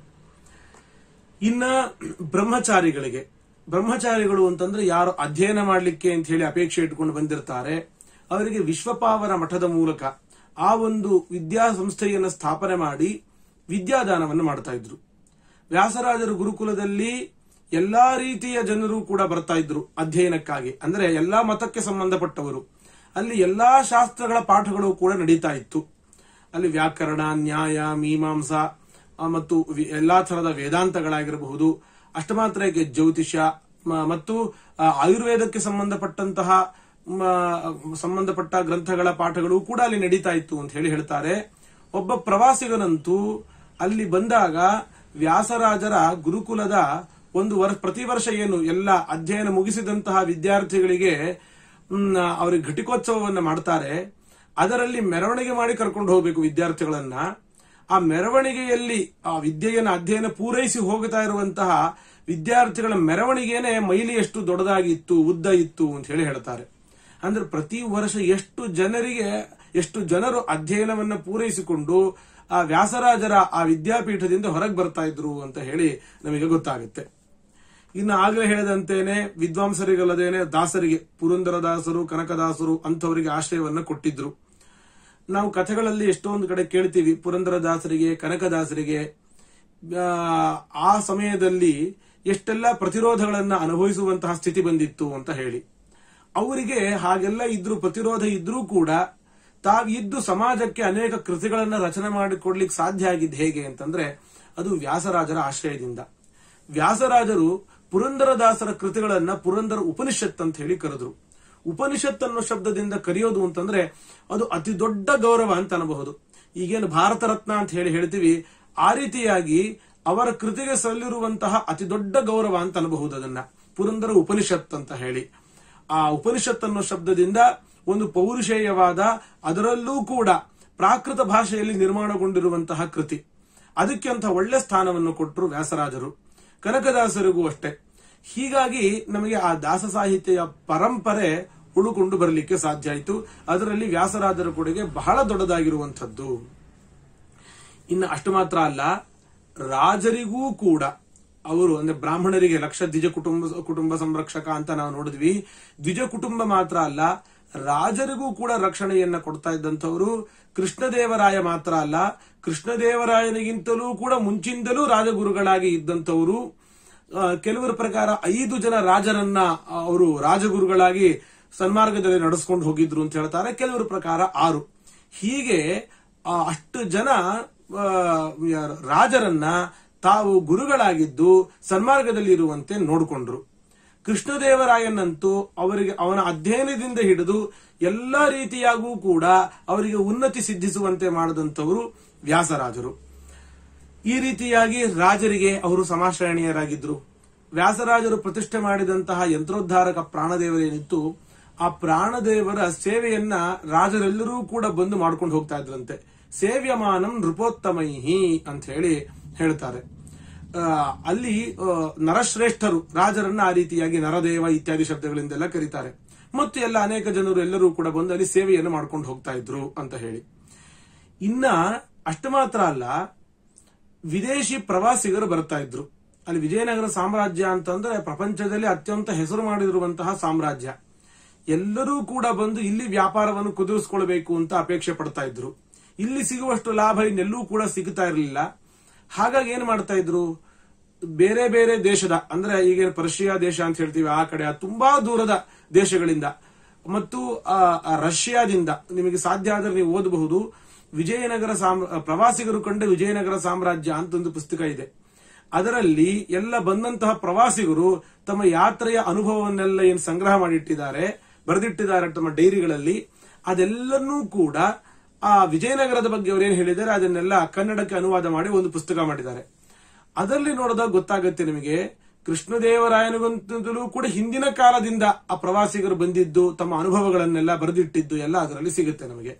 ಇನ್ನ ಬ್ರಹ್ಮಚಾರಿಗಳಿಗೆ ಬ್ರಹ್ಮಚಾರಿಗಳು ಅಂತಂದ್ರೆ ಯಾರು ಅಧ್ಯಯನ ಮಾಡಲಿಕ್ಕೆ ಅಂತ ಹೇಳಿ ಅಪೇಕ್ಷೆ ಇಟ್ಕೊಂಡು ಬಂದಿರ್ತಾರೆ ಅವರಿಗೆ ವಿಶ್ವಪಾವನ ಮಠದ ಮೂಲಕ ಆ ಒಂದು ವಿದ್ಯಾಸಂಸ್ಥೆಯನ್ನು ಸ್ಥಾಪನೆ ಮಾಡಿ ವಿದ್ಯಾದಾನವನ್ನು ಮಾಡ್ತಾ ಇದ್ರು ವ್ಯಾಸರಾಜರ ಗುರುಕುಲದಲ್ಲಿ ಎಲ್ಲಾ ರೀತಿಯ ಜನರು ಕೂಡ ಬರ್ತಾ ಇದ್ರು ಅಧ್ಯಯನಕ್ಕಾಗಿ ಅಂದ್ರೆ ಎಲ್ಲಾ ಮತಕ್ಕೆ ಸಂಬಂಧಪಟ್ಟವರು ಅಲ್ಲಿ ಎಲ್ಲಾ ಶಾಸ್ತ್ರಗಳ ಪಾಠಗಳು ಕೂಡ ನಡೀತಾ ಇತ್ತು ಅಲ್ಲಿ ವ್ಯಾಕರಣ ನ್ಯಾಯ ಮೀಮಾಂಸಾ ಆ, ಮತ್ತು ವಿ- ಎಲ್ಲಾ ತರಹದ ವೇದಾಂತಗಳಾಗಿರಬಹುದು ಅಷ್ಟ ಮಾತ್ರ ಏಕೆ ಜ್ಯೋತಿಷ್ಯ ಮ- ಮತ್ತು ಆ, ಆಯುರ್ವೇದಕ್ಕೆ ಸಂಬಂಧಪಟ್ಟಂತಹ ಮ- ಸಂಬಂಧಪಟ್ಟ ಗ್ರಂಥಗಳ ಪಾಠಗಳು ಕೂಡ ಅಲ್ಲಿ ನಡೀತಾ ಇತ್ತು ಅಂತ ಹೇಳಿ ಹೇಳ್ತಾರೆ ಒಬ್ಬ ಪ್ರವಾಸಿಗನಂತೂ ಅಲ್ಲಿ ಬಂದಾಗ ವ್ಯಾಸರಾಜರ ಗುರುಕುಲದ ಒಂದು ವರ್ಷ ಪ್ರತಿ ವರ್ಷ ಏನು ಎಲ್ಲ ಅಧ್ಯಯನ ಮುಗಿಸಿದಂತಹ ವಿದ್ಯಾರ್ಥಿಗಳಿಗೆ ಮ್, ಅವರಿಗೆ ಘಟಿಕೋತ್ಸವವನ್ನ ಮಾಡ್ತಾರೆ ಅದರಲ್ಲಿ ಮೆರವಣಿಗೆ ಮಾಡಿ ಕರ್ಕೊಂಡು ಹೋಗಬೇಕು ವಿದ್ಯಾರ್ಥಿಗಳನ್ನ ಆ ಮೆರವಣಿಗೆಯಲ್ಲಿ ಆ ವಿದ್ಯೆಯನ್ನು ಅಧ್ಯಯನ ಪೂರೈಸಿ ಹೋಗ್ತಾ ಇರುವಂತಹ ವಿದ್ಯಾರ್ಥಿಗಳ ಮೆರವಣಿಗೆನೆ ಮೈಲಿಯಷ್ಟು ದೊಡ್ಡದಾಗಿತ್ತು ಉದ್ದ ಇತ್ತು ಅಂತ ಹೇಳಿ ಹೇಳ್ತಾರೆ ಅಂದ್ರೆ ಪ್ರತಿ ವರ್ಷ ಎಷ್ಟು ಜನರಿಗೆ ಎಷ್ಟು ಜನರು ಅಧ್ಯಯನವನ್ನ ಪೂರೈಸಿಕೊಂಡು ಆ ವ್ಯಾಸರಾಜರ ಆ ವಿದ್ಯಾಪೀಠದಿಂದ ಹೊರಗೆ ಬರ್ತಾ ಇದ್ರು ಅಂತ ಹೇಳಿ ನಮಗೆ ಗೊತ್ತಾಗುತ್ತೆ ಇನ್ನು ಆಗಲೇ ಹೇಳಿದಂತೇನೆ ವಿದ್ವಾಂಸರಿಗಲ್ಲದೇನೆ ದಾಸರಿಗೆ ಪುರಂದರದಾಸರು ಕನಕದಾಸರು ಅಂಥವರಿಗೆ ಆಶ್ರಯವನ್ನ ಕೊಟ್ಟಿದ್ರು ನಾವು ಕಥೆಗಳಲ್ಲಿ ಎಷ್ಟೊಂದು ಕಡೆ ಕೇಳ್ತೀವಿ ಪುರಂದರದಾಸರಿಗೆ ಕನಕದಾಸರಿಗೆ ಆ, ಆ ಸಮಯದಲ್ಲಿ ಎಷ್ಟೆಲ್ಲ ಪ್ರತಿರೋಧಗಳನ್ನ ಅನುಭವಿಸುವಂತಹ ಸ್ಥಿತಿ ಬಂದಿತ್ತು ಅಂತ ಹೇಳಿ ಅವರಿಗೆ ಹಾಗೆಲ್ಲ ಇದ್ರು ಪ್ರತಿರೋಧ ಇದ್ರೂ ಕೂಡ ತಾವಿದ್ದು ಸಮಾಜಕ್ಕೆ ಅನೇಕ ಕೃತಿಗಳನ್ನ ರಚನೆ ಮಾಡಿಕೊಡ್ಲಿಕ್ಕೆ ಸಾಧ್ಯ ಆಗಿದ್ದು ಹೇಗೆ ಅಂತಂದ್ರೆ ಅದು ವ್ಯಾಸರಾಜರ ಆಶ್ರಯದಿಂದ ವ್ಯಾಸರಾಜರು ಪುರಂದರದಾಸರ ಕೃತಿಗಳನ್ನ ಪುರಂದರ ಉಪನಿಷತ್ ಅಂತ ಹೇಳಿ ಕರೆದ್ರು ಉಪನಿಷತ್ ಅನ್ನೋ ಶಬ್ದದಿಂದ ಕರೆಯೋದು ಅಂತಂದ್ರೆ ಅದು ಅತಿ ದೊಡ್ಡ ಗೌರವ ಅಂತ ಅನ್ನಬಹುದು ಈಗೇನು ಭಾರತ ರತ್ನ ಅಂತ ಹೇಳಿ ಹೇಳ್ತೀವಿ ಆ ರೀತಿಯಾಗಿ ಅವರ ಕೃತಿಗೆ ಸಲ್ಲಿರುವಂತಹ ಅತಿ ದೊಡ್ಡ ಗೌರವ ಅಂತ ಅನ್ನಬಹುದು ಅದನ್ನ ಪುರಂದರ ಉಪನಿಷತ್ ಅಂತ ಹೇಳಿ ಆ ಉಪನಿಷತ್ ಅನ್ನೋ ಶಬ್ದದಿಂದ ಒಂದು ಪೌರುಷೇಯವಾದ ಅದರಲ್ಲೂ ಕೂಡ ಪ್ರಾಕೃತ ಭಾಷೆಯಲ್ಲಿ ನಿರ್ಮಾಣಗೊಂಡಿರುವಂತಹ ಕೃತಿ ಅದಕ್ಕೆ ಅಂತ ಒಳ್ಳೆ ಸ್ಥಾನವನ್ನು ಕೊಟ್ಟರು ವ್ಯಾಸರಾಜರು ಕನಕದಾಸರಿಗೂ ಅಷ್ಟೇ ಹೀಗಾಗಿ ನಮಗೆ ಆ ದಾಸ ಸಾಹಿತ್ಯ ಪರಂಪರೆ ಉಳುಕೊಂಡು ಬರಲಿಕ್ಕೆ ಸಾಧ್ಯ ಆಯಿತು ಅದರಲ್ಲಿ ವ್ಯಾಸರಾಜರ ಕೊಡುಗೆ ಬಹಳ ದೊಡ್ಡದಾಗಿರುವಂಥದ್ದು ಇನ್ನು ಅಷ್ಟು ಮಾತ್ರ ಅಲ್ಲ ರಾಜರಿಗೂ ಕೂಡ ಅವರು ಅಂದ್ರೆ ಬ್ರಾಹ್ಮಣರಿಗೆ ಲಕ್ಷ ದ್ವಿಜ ಕುಟುಂಬ ಕುಟುಂಬ ಸಂರಕ್ಷಕ ಅಂತ ನಾವು ನೋಡಿದ್ವಿ ದ್ವಿಜ ಕುಟುಂಬ ಮಾತ್ರ ಅಲ್ಲ ರಾಜರಿಗೂ ಕೂಡ ರಕ್ಷಣೆಯನ್ನ ಕೊಡ್ತಾ ಇದ್ದಂಥವರು ಕೃಷ್ಣದೇವರಾಯ ಮಾತ್ರ ಅಲ್ಲ ಕೃಷ್ಣದೇವರಾಯನಿಗಿಂತಲೂ ಕೂಡ ಮುಂಚಿಂದಲೂ ರಾಜಗುರುಗಳಾಗಿ ಇದ್ದಂಥವರು ಆ, ಕೆಲವರ ಪ್ರಕಾರ ಐದು ಜನ ರಾಜರನ್ನ ಅವರು ರಾಜಗುರುಗಳಾಗಿ ಸನ್ಮಾರ್ಗದಲ್ಲಿ ನಡೆಸ್ಕೊಂಡು ಹೋಗಿದ್ರು ಅಂತ ಹೇಳ್ತಾರೆ ಕೆಲವರ ಪ್ರಕಾರ ಆರು ಹೀಗೆ ಆ, ಅಷ್ಟು ಜನ ಆ, ಯಾರು ರಾಜರನ್ನ ತಾವು ಗುರುಗಳಾಗಿದ್ದು ಸನ್ಮಾರ್ಗದಲ್ಲಿ ಇರುವಂತೆ ನೋಡಿಕೊಂಡ್ರು ಕೃಷ್ಣದೇವರಾಯನಂತೂ ಅವರಿಗೆ ಅವನ ಅಧ್ಯಯನದಿಂದ ಹಿಡಿದು ಎಲ್ಲ ರೀತಿಯಾಗೂ ಕೂಡ ಅವರಿಗೆ ಉನ್ನತಿ ಸಿದ್ಧಿಸುವಂತೆ ಮಾಡಿದಂಥವರು ವ್ಯಾಸರಾಜರು ಈ ರೀತಿಯಾಗಿ ರಾಜರಿಗೆ ಅವರು ಸಮಾಶ್ರಯಣೀಯರಾಗಿದ್ರು ವ್ಯಾಸರಾಜರು ಪ್ರತಿಷ್ಠೆ ಮಾಡಿದಂತಹ ಯಂತ್ರೋದ್ಧಾರಕ ಪ್ರಾಣದೇವರೇನಿತ್ತು ಆ ಪ್ರಾಣದೇವರ ಸೇವೆಯನ್ನ ರಾಜರೆಲ್ಲರೂ ಕೂಡ ಬಂದು ಮಾಡ್ಕೊಂಡು ಹೋಗ್ತಾ ಇದ್ರಂತೆ ಸೇವ್ಯಮಾನಂ ನೃಪೋತ್ತಮೈಹಿ ಅಂತ ಹೇಳಿ ಹೇಳ್ತಾರೆ ಆ, ಅಲ್ಲಿ ಆ, ನರಶ್ರೇಷ್ಠರು ರಾಜರನ್ನ ಆ ರೀತಿಯಾಗಿ ನರದೇವ ಇತ್ಯಾದಿ ಶಬ್ದಗಳಿಂದೆಲ್ಲ ಕರೀತಾರೆ ಮತ್ತು ಎಲ್ಲ ಅನೇಕ ಜನರು ಎಲ್ಲರೂ ಕೂಡ ಬಂದು ಅಲ್ಲಿ ಸೇವೆಯನ್ನು ಮಾಡ್ಕೊಂಡು ಹೋಗ್ತಾ ಇದ್ರು ಅಂತ ಹೇಳಿ ಇನ್ನ ಅಷ್ಟು ಮಾತ್ರ ಅಲ್ಲ ವಿದೇಶಿ ಪ್ರವಾಸಿಗರು ಬರ್ತಾ ಇದ್ರು ಅಲ್ಲಿ ವಿಜಯನಗರ ಸಾಮ್ರಾಜ್ಯ ಅಂತಂದ್ರೆ ಪ್ರಪಂಚದಲ್ಲಿ ಅತ್ಯಂತ ಹೆಸರು ಮಾಡಿರುವಂತಹ ಸಾಮ್ರಾಜ್ಯ ಎಲ್ಲರೂ ಕೂಡ ಬಂದು ಇಲ್ಲಿ ವ್ಯಾಪಾರವನ್ನು ಕುದುರಿಸಿಕೊಳ್ಬೇಕು ಅಂತ ಅಪೇಕ್ಷೆ ಪಡ್ತಾ ಇದ್ರು ಇಲ್ಲಿ ಸಿಗುವಷ್ಟು ಲಾಭ ಇನ್ನೆಲ್ಲೂ ಕೂಡ ಸಿಗ್ತಾ ಇರಲಿಲ್ಲ ಹಾಗಾಗಿ ಏನ್ ಮಾಡ್ತಾ ಇದ್ರು ಬೇರೆ ಬೇರೆ ದೇಶದ ಅಂದ್ರೆ ಈಗ ಪರ್ಷಿಯಾ ದೇಶ ಅಂತ ಹೇಳ್ತೀವಿ ಆ ಕಡೆ ಆ ತುಂಬಾ ದೂರದ ದೇಶಗಳಿಂದ ಮತ್ತು ಆ, ಆ ರಷ್ಯಾದಿಂದ ನಿಮಗೆ ಸಾಧ್ಯ ಆದರೆ ನೀವು ಓದಬಹುದು ವಿಜಯನಗರ ಸಾಮ್ ಪ್ರವಾಸಿಗರು ಕಂಡ ವಿಜಯನಗರ ಸಾಮ್ರಾಜ್ಯ ಅಂತ ಒಂದು ಪುಸ್ತಕ ಇದೆ ಅದರಲ್ಲಿ ಎಲ್ಲ ಬಂದಂತಹ ಪ್ರವಾಸಿಗರು ತಮ್ಮ ಯಾತ್ರೆಯ ಅನುಭವವನ್ನೆಲ್ಲ ಏನು ಸಂಗ್ರಹ ಮಾಡಿಟ್ಟಿದ್ದಾರೆ ಬರೆದಿಟ್ಟಿದ್ದಾರೆ ತಮ್ಮ ಡೈರಿಗಳಲ್ಲಿ ಅದೆಲ್ಲನ್ನೂ ಕೂಡ ಆ ವಿಜಯನಗರದ ಬಗ್ಗೆ ಅವರೇನು ಹೇಳಿದ್ದಾರೆ ಅದನ್ನೆಲ್ಲ ಕನ್ನಡಕ್ಕೆ ಅನುವಾದ ಮಾಡಿ ಒಂದು ಪುಸ್ತಕ ಮಾಡಿದ್ದಾರೆ ಅದರಲ್ಲಿ ನೋಡಿದಾಗ ಗೊತ್ತಾಗುತ್ತೆ ನಿಮಗೆ ಕೃಷ್ಣದೇವರಾಯನಿಗಂತಲೂ ಕೂಡ ಹಿಂದಿನ ಕಾಲದಿಂದ ಆ ಪ್ರವಾಸಿಗರು ಬಂದಿದ್ದು ತಮ್ಮ ಅನುಭವಗಳನ್ನೆಲ್ಲ ಬರೆದಿಟ್ಟಿದ್ದು ಎಲ್ಲ ಅದರಲ್ಲಿ ಸಿಗುತ್ತೆ ನಮಗೆ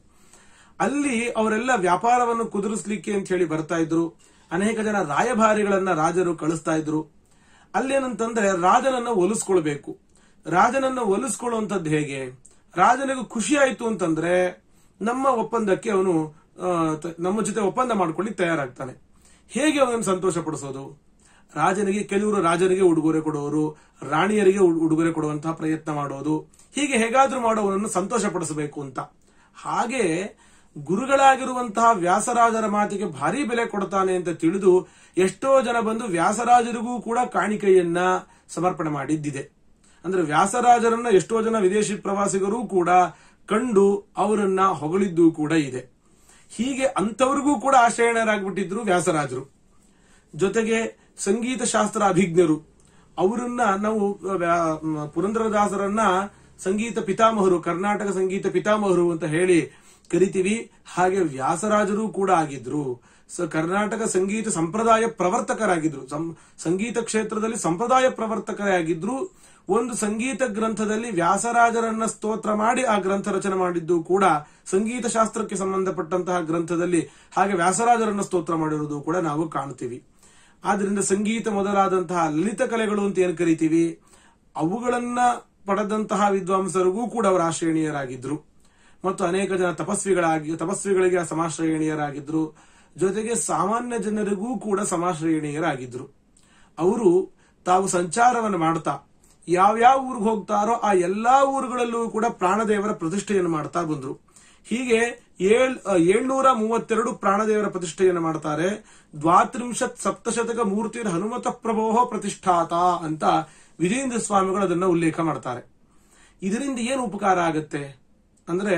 ಅಲ್ಲಿ ಅವರೆಲ್ಲ ವ್ಯಾಪಾರವನ್ನು ಕುದುರಿಸ್ಲಿಕ್ಕೆ ಅಂತ ಹೇಳಿ ಬರ್ತಾ ಇದ್ರು ಅನೇಕ ಜನ ರಾಯಭಾರಿಗಳನ್ನ ರಾಜರು ಕಳಿಸ್ತಾ ಇದ್ರು ಅಲ್ಲೇನಂತಂದ್ರೆ ರಾಜನನ್ನ ಒಲಿಸ್ಕೊಳ್ಬೇಕು ರಾಜನನ್ನ ಒಲಿಸ್ಕೊಳ್ಳುವಂಥದ್ದು ಹೇಗೆ ರಾಜನಿಗೆ ಖುಷಿ ಆಯ್ತು ಅಂತಂದ್ರೆ ನಮ್ಮ ಒಪ್ಪಂದಕ್ಕೆ ಅವನು ಆ, ತ- ನಮ್ಮ ಜೊತೆ ಒಪ್ಪಂದ ಮಾಡ್ಕೊಳ್ಳಿ ತಯಾರಾಗ್ತಾನೆ ಹೇಗೆ ಅವನನ್ನು ಸಂತೋಷ ಪಡಿಸೋದು ರಾಜನಿಗೆ ಕೆಲವರು ರಾಜನಿಗೆ ಉಡುಗೊರೆ ಕೊಡುವವರು ರಾಣಿಯರಿಗೆ ಉಡ್- ಉಡುಗೊರೆ ಕೊಡುವಂತಹ ಪ್ರಯತ್ನ ಮಾಡೋದು ಹೀಗೆ ಹೇಗಾದ್ರೂ ಮಾಡೋವನನ್ನು ಸಂತೋಷ ಪಡಿಸಬೇಕು ಅಂತ ಹಾಗೆ ಗುರುಗಳಾಗಿರುವಂತಹ ವ್ಯಾಸರಾಜರ ಮಾತಿಗೆ ಭಾರಿ ಬೆಲೆ ಕೊಡ್ತಾನೆ ಅಂತ ತಿಳಿದು ಎಷ್ಟೋ ಜನ ಬಂದು ವ್ಯಾಸರಾಜರಿಗೂ ಕೂಡ ಕಾಣಿಕೆಯನ್ನ ಸಮರ್ಪಣೆ ಮಾಡಿದ್ದಿದೆ ಅಂದ್ರೆ ವ್ಯಾಸರಾಜರನ್ನ ಎಷ್ಟೋ ಜನ ವಿದೇಶಿ ಪ್ರವಾಸಿಗರು ಕೂಡ ಕಂಡು ಅವರನ್ನ ಹೊಗಳಿದ್ದು ಕೂಡ ಇದೆ ಹೀಗೆ ಅಂತವ್ರಿಗೂ ಕೂಡ ಆಶ್ರಯಣರಾಗ್ಬಿಟ್ಟಿದ್ರು ವ್ಯಾಸರಾಜರು ಜೊತೆಗೆ ಸಂಗೀತ ಶಾಸ್ತ್ರ ಅಭಿಜ್ಞರು ಅವರನ್ನ ನಾವು ವ್ಯಾ- ಮ, ಪುರಂದರದಾಸರನ್ನ ಸಂಗೀತ ಪಿತಾಮಹರು ಕರ್ನಾಟಕ ಸಂಗೀತ ಪಿತಾಮಹರು ಅಂತ ಹೇಳಿ ಕರಿತೀವಿ ಹಾಗೆ ವ್ಯಾಸರಾಜರು ಕೂಡ ಆಗಿದ್ರು ಸೊ ಕರ್ನಾಟಕ ಸಂಗೀತ ಸಂಪ್ರದಾಯ ಪ್ರವರ್ತಕರಾಗಿದ್ರು ಸಂ- ಸಂಗೀತ ಕ್ಷೇತ್ರದಲ್ಲಿ ಸಂಪ್ರದಾಯ ಪ್ರವರ್ತಕರೇ ಆಗಿದ್ರು ಒಂದು ಸಂಗೀತ ಗ್ರಂಥದಲ್ಲಿ ವ್ಯಾಸರಾಜರನ್ನ ಸ್ತೋತ್ರ ಮಾಡಿ ಆ ಗ್ರಂಥ ರಚನೆ ಮಾಡಿದ್ದು ಕೂಡ ಸಂಗೀತ ಶಾಸ್ತ್ರಕ್ಕೆ ಸಂಬಂಧಪಟ್ಟಂತಹ ಗ್ರಂಥದಲ್ಲಿ ಹಾಗೆ ವ್ಯಾಸರಾಜರನ್ನ ಸ್ತೋತ್ರ ಮಾಡಿರುವುದು ಕೂಡ ನಾವು ಕಾಣ್ತೀವಿ ಆದ್ರಿಂದ ಸಂಗೀತ ಮೊದಲಾದಂತಹ ಲಲಿತ ಕಲೆಗಳು ಅಂತ ಏನ್ ಕರಿತೀವಿ ಅವುಗಳನ್ನ ಪಡೆದಂತಹ ವಿದ್ವಾಂಸರಿಗೂ ಕೂಡ ಅವರು ಆಶ್ರಯಣೀಯರಾಗಿದ್ರು ಮತ್ತು ಅನೇಕ ಜನ ತಪಸ್ವಿಗಳಾಗಿ ತಪಸ್ವಿಗಳಿಗೆ ಸಮಾಶ್ರಯಣೀಯರಾಗಿದ್ರು ಜೊತೆಗೆ ಸಾಮಾನ್ಯ ಜನರಿಗೂ ಕೂಡ ಸಮಾಶ್ರಯಣೀಯರಾಗಿದ್ರು ಅವರು ತಾವು ಸಂಚಾರವನ್ನು ಮಾಡ್ತಾ ಯಾವ್ಯಾವ ಊರಿಗೆ ಹೋಗ್ತಾರೋ ಆ ಎಲ್ಲಾ ಊರುಗಳಲ್ಲೂ ಕೂಡ ಪ್ರಾಣದೇವರ ಪ್ರತಿಷ್ಠೆಯನ್ನು ಮಾಡ್ತಾ ಬಂದ್ರು ಹೀಗೆ ಏಳ್ ಏಳ್ನೂರ ಮೂವತ್ತೆರಡು ಪ್ರಾಣದೇವರ ಪ್ರತಿಷ್ಠೆಯನ್ನು ಮಾಡ್ತಾರೆ ದ್ವಾತ್ರಿಂಶತ್ ಸಪ್ತಶತಕ ಮೂರ್ತಿ ಹನುಮತ ಪ್ರಭೋಹ ಪ್ರತಿಷ್ಠಾತ ಅಂತ ವಿಜೇಂದ್ರ ಸ್ವಾಮಿಗಳು ಅದನ್ನ ಉಲ್ಲೇಖ ಮಾಡ್ತಾರೆ ಇದರಿಂದ ಏನು ಉಪಕಾರ ಆಗತ್ತೆ ಅಂದ್ರೆ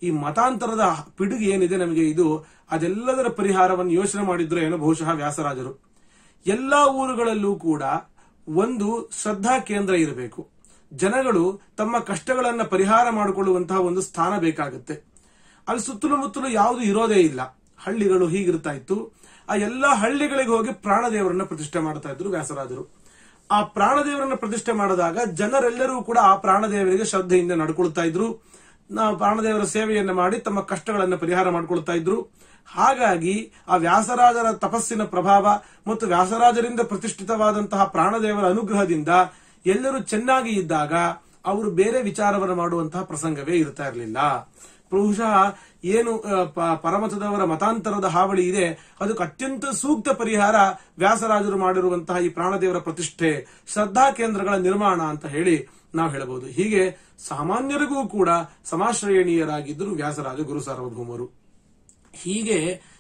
ಈ ಮತಾಂತರದ ಪಿಡುಗೆ ಏನಿದೆ ನಮಗೆ ಇದು ಅದೆಲ್ಲದರ ಪರಿಹಾರವನ್ನು ಯೋಚನೆ ಮಾಡಿದ್ರು ಏನೋ ಬಹುಶಃ ವ್ಯಾಸರಾಜರು ಎಲ್ಲಾ ಊರುಗಳಲ್ಲೂ ಕೂಡ ಒಂದು ಶ್ರದ್ಧಾ ಕೇಂದ್ರ ಇರಬೇಕು ಜನಗಳು ತಮ್ಮ ಕಷ್ಟಗಳನ್ನ ಪರಿಹಾರ ಮಾಡಿಕೊಳ್ಳುವಂತಹ ಒಂದು ಸ್ಥಾನ ಬೇಕಾಗುತ್ತೆ ಅಲ್ಲಿ ಸುತ್ತಲೂ ಮುತ್ತಲು ಯಾವುದು ಇರೋದೇ ಇಲ್ಲ ಹಳ್ಳಿಗಳು ಹೀಗಿರ್ತಾ ಇತ್ತು ಆ ಎಲ್ಲಾ ಹಳ್ಳಿಗಳಿಗೆ ಹೋಗಿ ಪ್ರಾಣದೇವರನ್ನ ಪ್ರತಿಷ್ಠೆ ಮಾಡ್ತಾ ಇದ್ರು ವ್ಯಾಸರಾಜರು ಆ ಪ್ರಾಣದೇವರನ್ನ ಪ್ರತಿಷ್ಠೆ ಮಾಡಿದಾಗ ಜನರೆಲ್ಲರೂ ಕೂಡ ಆ ಪ್ರಾಣದೇವರಿಗೆ ಶ್ರದ್ಧೆಯಿಂದ ನಡ್ಕೊಳ್ತಾ ಇದ್ರು ನಾವು ಪ್ರಾಣದೇವರ ಸೇವೆಯನ್ನ ಮಾಡಿ ತಮ್ಮ ಕಷ್ಟಗಳನ್ನು ಪರಿಹಾರ ಮಾಡ್ಕೊಳ್ತಾ ಇದ್ರು ಹಾಗಾಗಿ ಆ ವ್ಯಾಸರಾಜರ ತಪಸ್ಸಿನ ಪ್ರಭಾವ ಮತ್ತು ವ್ಯಾಸರಾಜರಿಂದ ಪ್ರತಿಷ್ಠಿತವಾದಂತಹ ಪ್ರಾಣದೇವರ ಅನುಗ್ರಹದಿಂದ ಎಲ್ಲರೂ ಚೆನ್ನಾಗಿ ಇದ್ದಾಗ ಅವರು ಬೇರೆ ವಿಚಾರವನ್ನು ಮಾಡುವಂತಹ ಪ್ರಸಂಗವೇ ಇರ್ತಾ ಇರಲಿಲ್ಲ ಬಹುಶಃ ಏನು ಆ, ಪ- ಪರಮತದವರ ಮತಾಂತರದ ಹಾವಳಿ ಇದೆ ಅದಕ್ಕೆ ಅತ್ಯಂತ ಸೂಕ್ತ ಪರಿಹಾರ ವ್ಯಾಸರಾಜರು ಮಾಡಿರುವಂತಹ ಈ ಪ್ರಾಣದೇವರ ಪ್ರತಿಷ್ಠೆ ಶ್ರದ್ಧಾ ಕೇಂದ್ರಗಳ ನಿರ್ಮಾಣ ಅಂತ ಹೇಳಿ ನಾವು ಹೇಳಬಹುದು ಹೀಗೆ ಸಾಮಾನ್ಯರಿಗೂ ಕೂಡ ಸಮಾಶ್ರಯಣೀಯರಾಗಿದ್ದರು ವ್ಯಾಸರಾಜ ಗುರು ಸಾರ್ವಭೌಮರು ಹೀಗೆ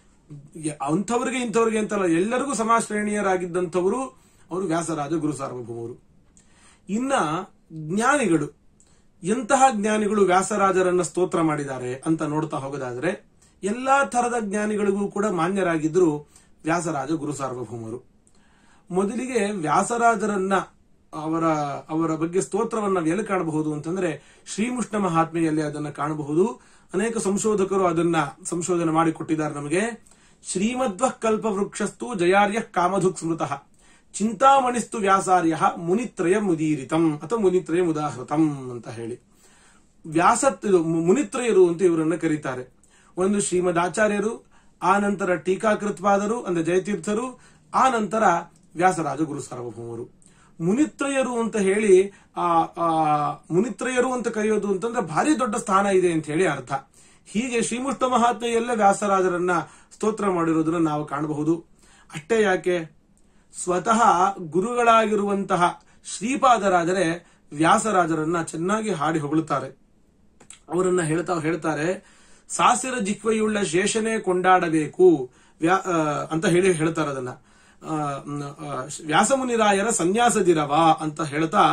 ಯ- ಅಂಥವ್ರಿಗೆ ಇಂಥವ್ರಿಗೆ ಅಂತಲ್ಲ ಎಲ್ಲರಿಗೂ ಸಮಾಶ್ರೇಣೀಯರಾಗಿದ್ದಂಥವರು ಅವರು ವ್ಯಾಸರಾಜ ಗುರು ಸಾರ್ವಭೌಮರು ಇನ್ನ ಜ್ಞಾನಿಗಳು ಎಂತಹ ಜ್ಞಾನಿಗಳು ವ್ಯಾಸರಾಜರನ್ನ ಸ್ತೋತ್ರ ಮಾಡಿದ್ದಾರೆ ಅಂತ ನೋಡ್ತಾ ಹೋಗೋದಾದ್ರೆ ಎಲ್ಲಾ ತರದ ಜ್ಞಾನಿಗಳಿಗೂ ಕೂಡ ಮಾನ್ಯರಾಗಿದ್ರು ವ್ಯಾಸರಾಜ ಗುರು ಸಾರ್ವಭೌಮರು ಮೊದಲಿಗೆ ವ್ಯಾಸರಾಜರನ್ನ ಅವರ ಅವರ ಬಗ್ಗೆ ಸ್ತೋತ್ರವನ್ನ ನಾವು ಎಲ್ಲಿ ಕಾಣಬಹುದು ಅಂತಂದ್ರೆ ಶ್ರೀಮುಷ್ಣ ಮಹಾತ್ಮೆಯಲ್ಲಿ ಅದನ್ನ ಕಾಣಬಹುದು ಅನೇಕ ಸಂಶೋಧಕರು ಅದನ್ನ ಸಂಶೋಧನೆ ಮಾಡಿಕೊಟ್ಟಿದ್ದಾರೆ ನಮಗೆ ಶ್ರೀಮಧ್ವ ಕಲ್ಪ ವೃಕ್ಷಸ್ತು ಜಯಾರ್ಯ ಕಾಮಧುಕ್ ಸ್ಮೃತಃ ಚಿಂತಾಮಣಿಸ್ತು ವ್ಯಾಸಾರ್ಯ ಮುನಿತ್ರಯ ಮುದೀರಿತಂ ಅಥವಾ ಮುನಿತ್ರಯ ಮುದಾಹೃತಂ ಅಂತ ಹೇಳಿ ವ್ಯಾಸ ಇದು ಮು- ಮುನಿತ್ರಯರು ಅಂತ ಇವರನ್ನ ಕರೀತಾರೆ ಒಂದು ಶ್ರೀಮದ್ ಆಚಾರ್ಯರು ಆ ನಂತರ ಟೀಕಾಕೃತ್ಪಾದರು ಅಂದ್ರೆ ಜಯತೀರ್ಥರು ಆ ನಂತರ ವ್ಯಾಸರಾಜ ಗುರು ಸಾರ್ವಭೌಮರು ಮುನಿತ್ರಯರು ಅಂತ ಹೇಳಿ ಆ ಆ, ಮುನಿತ್ರಯರು ಅಂತ ಕರೆಯೋದು ಅಂತಂದ್ರೆ ಭಾರಿ ದೊಡ್ಡ ಸ್ಥಾನ ಇದೆ ಅಂತ ಹೇಳಿ ಅರ್ಥ ಹೀಗೆ ಶ್ರೀಮುಷ್ಟ ಮಹಾತ್ಮೆಯಲ್ಲೇ ವ್ಯಾಸರಾಜರನ್ನ ಸ್ತೋತ್ರ ಮಾಡಿರೋದನ್ನ ನಾವು ಕಾಣಬಹುದು ಅಷ್ಟೇ ಯಾಕೆ ಸ್ವತಃ ಗುರುಗಳಾಗಿರುವಂತಹ ಶ್ರೀಪಾದರಾಜರೇ ವ್ಯಾಸರಾಜರನ್ನ ಚೆನ್ನಾಗಿ ಹಾಡಿ ಹೊಗಳುತ್ತಾರೆ ಅವರನ್ನ ಹೇಳ್ತಾ ಹೇಳ್ತಾರೆ ಸಾಸಿರ ಜಿಕ್ವೆಯುಳ್ಳ ಶೇಷನೇ ಕೊಂಡಾಡಬೇಕು ವ್ಯಾ- ಆ, ಅಂತ ಹೇಳಿ ಹೇಳ್ತಾರೆ ಅದನ್ನ ಆ, ಮ್, ಆ, ವ್ಯಾಸಮುನಿರಾಯರ ಸನ್ಯಾಸದಿರವ ಅಂತ ಹೇಳ್ತಾ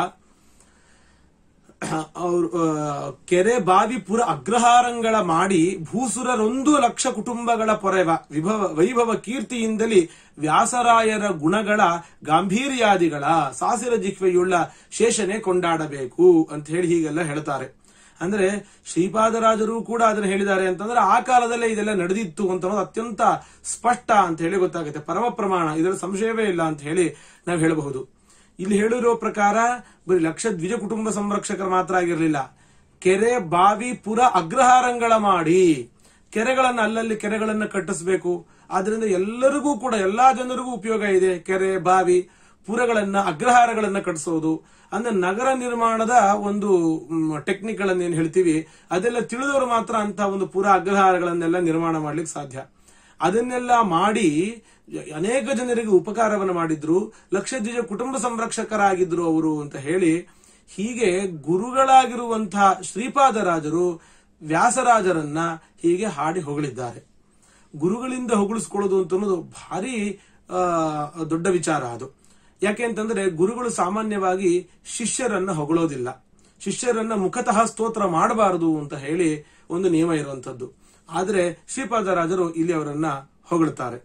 ಅವರು ಕೆರೆ ಬಾವಿ ಪುರ ಅಗ್ರಹಾರಂಗಳ ಮಾಡಿ ಭೂಸುರರೊಂದು ಲಕ್ಷ ಕುಟುಂಬಗಳ ಪೊರೆವ ವಿಭವ ವೈಭವ ಕೀರ್ತಿಯಿಂದಲೇ ವ್ಯಾಸರಾಯರ ಗುಣಗಳ ಗಾಂಭೀರ್ಯಾದಿಗಳ ಸಾಸಿರ ಜಿಕ್ವೆಯುಳ್ಳ ಶೇಷನೆ ಕೊಂಡಾಡಬೇಕು ಅಂತ ಹೇಳಿ ಹೀಗೆಲ್ಲ ಹೇಳ್ತಾರೆ ಅಂದ್ರೆ ಶ್ರೀಪಾದರಾಜರು ಕೂಡ ಅದನ್ನ ಹೇಳಿದ್ದಾರೆ ಅಂತಂದ್ರೆ ಆ ಕಾಲದಲ್ಲೇ ಇದೆಲ್ಲ ನಡೆದಿತ್ತು ಅಂತ ಅನ್ನೋದು ಅತ್ಯಂತ ಸ್ಪಷ್ಟ ಅಂತ ಹೇಳಿ ಗೊತ್ತಾಗುತ್ತೆ ಪರಮ ಪ್ರಮಾಣ ಇದರ ಸಂಶಯವೇ ಇಲ್ಲ ಅಂತ ಹೇಳಿ ನಾವು ಹೇಳಬಹುದು ಇಲ್ಲಿ ಹೇಳಿರೋ ಪ್ರಕಾರ ಬರೀ ಲಕ್ಷ ದ್ವಿಜ ಕುಟುಂಬ ಸಂರಕ್ಷಕರು ಮಾತ್ರ ಆಗಿರಲಿಲ್ಲ ಕೆರೆ ಬಾವಿ ಪುರ ಅಗ್ರಹಾರಂಗಳ ಮಾಡಿ ಕೆರೆಗಳನ್ನ ಅಲ್ಲಲ್ಲಿ ಕೆರೆಗಳನ್ನ ಕಟ್ಟಿಸಬೇಕು ಆದ್ರಿಂದ ಎಲ್ಲರಿಗೂ ಕೂಡ ಎಲ್ಲಾ ಜನರಿಗೂ ಉಪಯೋಗ ಇದೆ ಕೆರೆ ಬಾವಿ ಪುರಗಳನ್ನ ಅಗ್ರಹಾರಗಳನ್ನ ಕಟ್ಟಿಸೋದು ಅಂದ್ರೆ ನಗರ ನಿರ್ಮಾಣದ ಒಂದು ಟೆಕ್ನಿಕ್ ಗಳನ್ನ ಏನ್ ಹೇಳ್ತೀವಿ ಅದೆಲ್ಲ ತಿಳಿದವರು ಮಾತ್ರ ಅಂತ ಒಂದು ಪುರ ಅಗ್ರಹಾರಗಳನ್ನೆಲ್ಲ ನಿರ್ಮಾಣ ಮಾಡ್ಲಿಕ್ಕೆ ಸಾಧ್ಯ ಅದನ್ನೆಲ್ಲ ಮಾಡಿ ಅನೇಕ ಜನರಿಗೆ ಉಪಕಾರವನ್ನು ಮಾಡಿದ್ರು ಲಕ್ಷ ದ್ವಿಜ ಕುಟುಂಬ ಸಂರಕ್ಷಕರಾಗಿದ್ರು ಅವರು ಅಂತ ಹೇಳಿ ಹೀಗೆ ಗುರುಗಳಾಗಿರುವಂತಹ ಶ್ರೀಪಾದರಾಜರು ವ್ಯಾಸರಾಜರನ್ನ ಹೀಗೆ ಹಾಡಿ ಹೊಗಳಿದ್ದಾರೆ ಗುರುಗಳಿಂದ ಹೊಗಳಿಸ್ಕೊಳ್ಳೋದು ಅಂತ ಅನ್ನೋದು ಭಾರಿ ಆ, ದೊಡ್ಡ ವಿಚಾರ ಅದು ಯಾಕೆ ಅಂತಂದ್ರೆ ಗುರುಗಳು ಸಾಮಾನ್ಯವಾಗಿ ಶಿಷ್ಯರನ್ನ ಹೊಗಳೋದಿಲ್ಲ ಶಿಷ್ಯರನ್ನ ಮುಖತಃ ಸ್ತೋತ್ರ ಮಾಡಬಾರದು ಅಂತ ಹೇಳಿ ಒಂದು ನಿಯಮ ಇರುವಂತದ್ದು ಆದ್ರೆ ಶ್ರೀಪಾದರಾಜರು ಇಲ್ಲಿ ಅವರನ್ನ ಹೊಗಳ್ತಾರೆ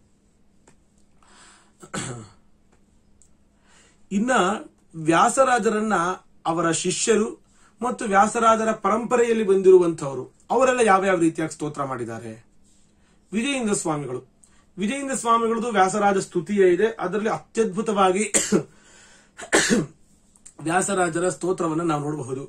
ಇನ್ನ ವ್ಯಾಸರಾಜರನ್ನ ಅವರ ಶಿಷ್ಯರು ಮತ್ತು ವ್ಯಾಸರಾಜರ ಪರಂಪರೆಯಲ್ಲಿ ಬಂದಿರುವಂತವರು ಅವರೆಲ್ಲ ಯಾವ ಯಾವ ರೀತಿಯಾಗಿ ಸ್ತೋತ್ರ ಮಾಡಿದ್ದಾರೆ ವಿಜಯೇಂದ್ರ ಸ್ವಾಮಿಗಳು ವಿಜಯೇಂದ್ರ ಸ್ವಾಮಿಗಳದು ವ್ಯಾಸರಾಜ ಸ್ತುತಿಯೇ ಇದೆ ಅದರಲ್ಲಿ ಅತ್ಯದ್ಭುತವಾಗಿ ವ್ಯಾಸರಾಜರ ಸ್ತೋತ್ರವನ್ನು ನಾವು ನೋಡಬಹುದು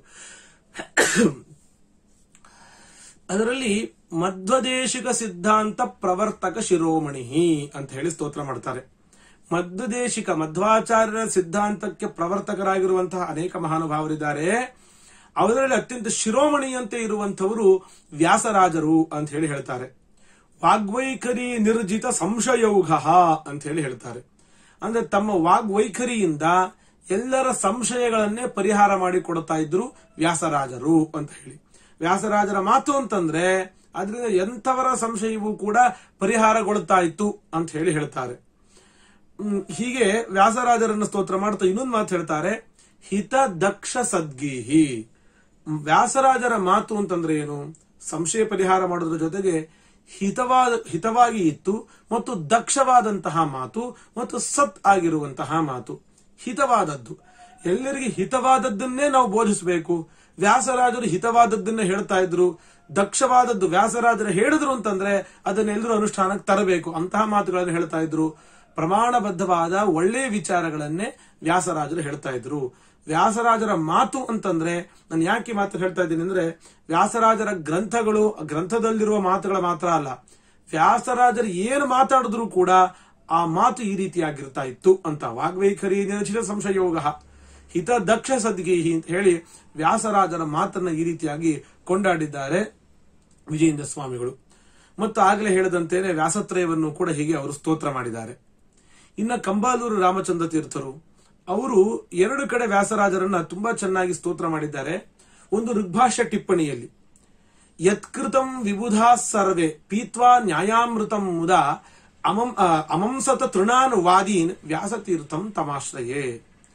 ಅದರಲ್ಲಿ ಮಧ್ವದೇಶಿಕ ಸಿದ್ಧಾಂತ ಪ್ರವರ್ತಕ ಶಿರೋಮಣಿ ಅಂತ ಹೇಳಿ ಸ್ತೋತ್ರ ಮಾಡ್ತಾರೆ ಮಧ್ವದೇಶಿಕ ಮಧ್ವಾಚಾರ್ಯರ ಸಿದ್ಧಾಂತಕ್ಕೆ ಪ್ರವರ್ತಕರಾಗಿರುವಂತಹ ಅನೇಕ ಮಹಾನುಭಾವರಿದ್ದಾರೆ ಅವರಲ್ಲಿ ಅತ್ಯಂತ ಶಿರೋಮಣಿಯಂತೆ ಇರುವಂತವರು ವ್ಯಾಸರಾಜರು ಅಂತ ಹೇಳಿ ಹೇಳ್ತಾರೆ ವಾಗ್ವೈಖರಿ ನಿರ್ಜಿತ ಸಂಶಯೌಘ ಅಂತ ಹೇಳಿ ಹೇಳ್ತಾರೆ ಅಂದ್ರೆ ತಮ್ಮ ವಾಗ್ವೈಖರಿಯಿಂದ ಎಲ್ಲರ ಸಂಶಯಗಳನ್ನೇ ಪರಿಹಾರ ಮಾಡಿ ಕೊಡ್ತಾ ಇದ್ರು ವ್ಯಾಸರಾಜರು ಅಂತ ಹೇಳಿ ವ್ಯಾಸರಾಜರ ಮಾತು ಅಂತಂದ್ರೆ ಅದರಿಂದ ಎಂಥವರ ಸಂಶಯವೂ ಕೂಡ ಪರಿಹಾರಗೊಳ್ತಾ ಇತ್ತು ಅಂತ ಹೇಳಿ ಹೇಳ್ತಾರೆ ಹ್ಮ್, ಹೀಗೆ ವ್ಯಾಸರಾಜರನ್ನ ಸ್ತೋತ್ರ ಮಾಡ್ತಾ ಇನ್ನೊಂದು ಮಾತು ಹೇಳ್ತಾರೆ ಹಿತ ದಕ್ಷ ಸದ್ಗೀಹಿ ವ್ಯಾಸರಾಜರ ಮಾತು ಅಂತಂದ್ರೆ ಏನು ಸಂಶಯ ಪರಿಹಾರ ಮಾಡೋದ್ರ ಜೊತೆಗೆ ಹಿತವಾದ ಹಿತವಾಗಿ ಇತ್ತು ಮತ್ತು ದಕ್ಷವಾದಂತಹ ಮಾತು ಮತ್ತು ಸತ್ ಆಗಿರುವಂತಹ ಮಾತು ಹಿತವಾದದ್ದು ಎಲ್ಲರಿಗೆ ಹಿತವಾದದ್ದನ್ನೇ ನಾವು ಬೋಧಿಸಬೇಕು ವ್ಯಾಸರಾಜರು ಹಿತವಾದದ್ದನ್ನ ಹೇಳ್ತಾ ಇದ್ರು ದಕ್ಷವಾದದ್ದು ವ್ಯಾಸರಾಜರು ಹೇಳಿದ್ರು ಅಂತಂದ್ರೆ ಅದನ್ನೆಲ್ಲರೂ ಅನುಷ್ಠಾನಕ್ಕೆ ತರಬೇಕು ಅಂತಹ ಮಾತುಗಳನ್ನು ಹೇಳ್ತಾ ಇದ್ರು ಪ್ರಮಾಣಬದ್ಧವಾದ ಒಳ್ಳೆಯ ವಿಚಾರಗಳನ್ನೇ ವ್ಯಾಸರಾಜರು ಹೇಳ್ತಾ ಇದ್ರು ವ್ಯಾಸರಾಜರ ಮಾತು ಅಂತಂದ್ರೆ ನಾನು ಯಾಕೆ ಈ ಮಾತು ಹೇಳ್ತಾ ಇದ್ದೀನಿ ಅಂದ್ರೆ ವ್ಯಾಸರಾಜರ ಗ್ರಂಥಗಳು ಗ್ರಂಥದಲ್ಲಿರುವ ಮಾತುಗಳ ಮಾತ್ರ ಅಲ್ಲ ವ್ಯಾಸರಾಜರು ಏನು ಮಾತಾಡಿದ್ರು ಕೂಡ ಆ ಮಾತು ಈ ರೀತಿಯಾಗಿರ್ತಾ ಇತ್ತು ಅಂತ ವಾಗ್ವೈಖರಿ ನಿರಚಿತ ಸಂಶಯೋಗ ಹಿತ ದಕ್ಷ ಸದ್ಗೀಹಿ ಅಂತ ಹೇಳಿ ವ್ಯಾಸರಾಜರ ಮಾತನ್ನ ಈ ರೀತಿಯಾಗಿ ಕೊಂಡಾಡಿದ್ದಾರೆ ವಿಜಯೇಂದ್ರ ಸ್ವಾಮಿಗಳು ಮತ್ತು ಆಗಲೇ ಹೇಳಿದಂತೆಯೇ ವ್ಯಾಸತ್ರಯವನ್ನು ಕೂಡ ಹೀಗೆ ಅವರು ಸ್ತೋತ್ರ ಮಾಡಿದ್ದಾರೆ ಇನ್ನ ಕಂಬಾಲೂರು ರಾಮಚಂದ್ರ ತೀರ್ಥರು ಅವರು ಎರಡು ಕಡೆ ವ್ಯಾಸರಾಜರನ್ನ ತುಂಬಾ ಚೆನ್ನಾಗಿ ಸ್ತೋತ್ರ ಮಾಡಿದ್ದಾರೆ ಒಂದು ಋಗ್ಭಾಷ್ಯ ಟಿಪ್ಪಣಿಯಲ್ಲಿ ಯತ್ಕೃತಂ ವಿಬುಧಾ ಸರ್ವೆ ಪೀತ್ವಾ ನ್ಯಾಯಾಮೃತಂ ಮುದ ಅಮಂ ಆ, ಅಮಂಸತ ತೃಣಾನ್ ವಾದೀನ್ ವ್ಯಾಸತೀರ್ಥಂ ತಮಾಶ್ರಯೇ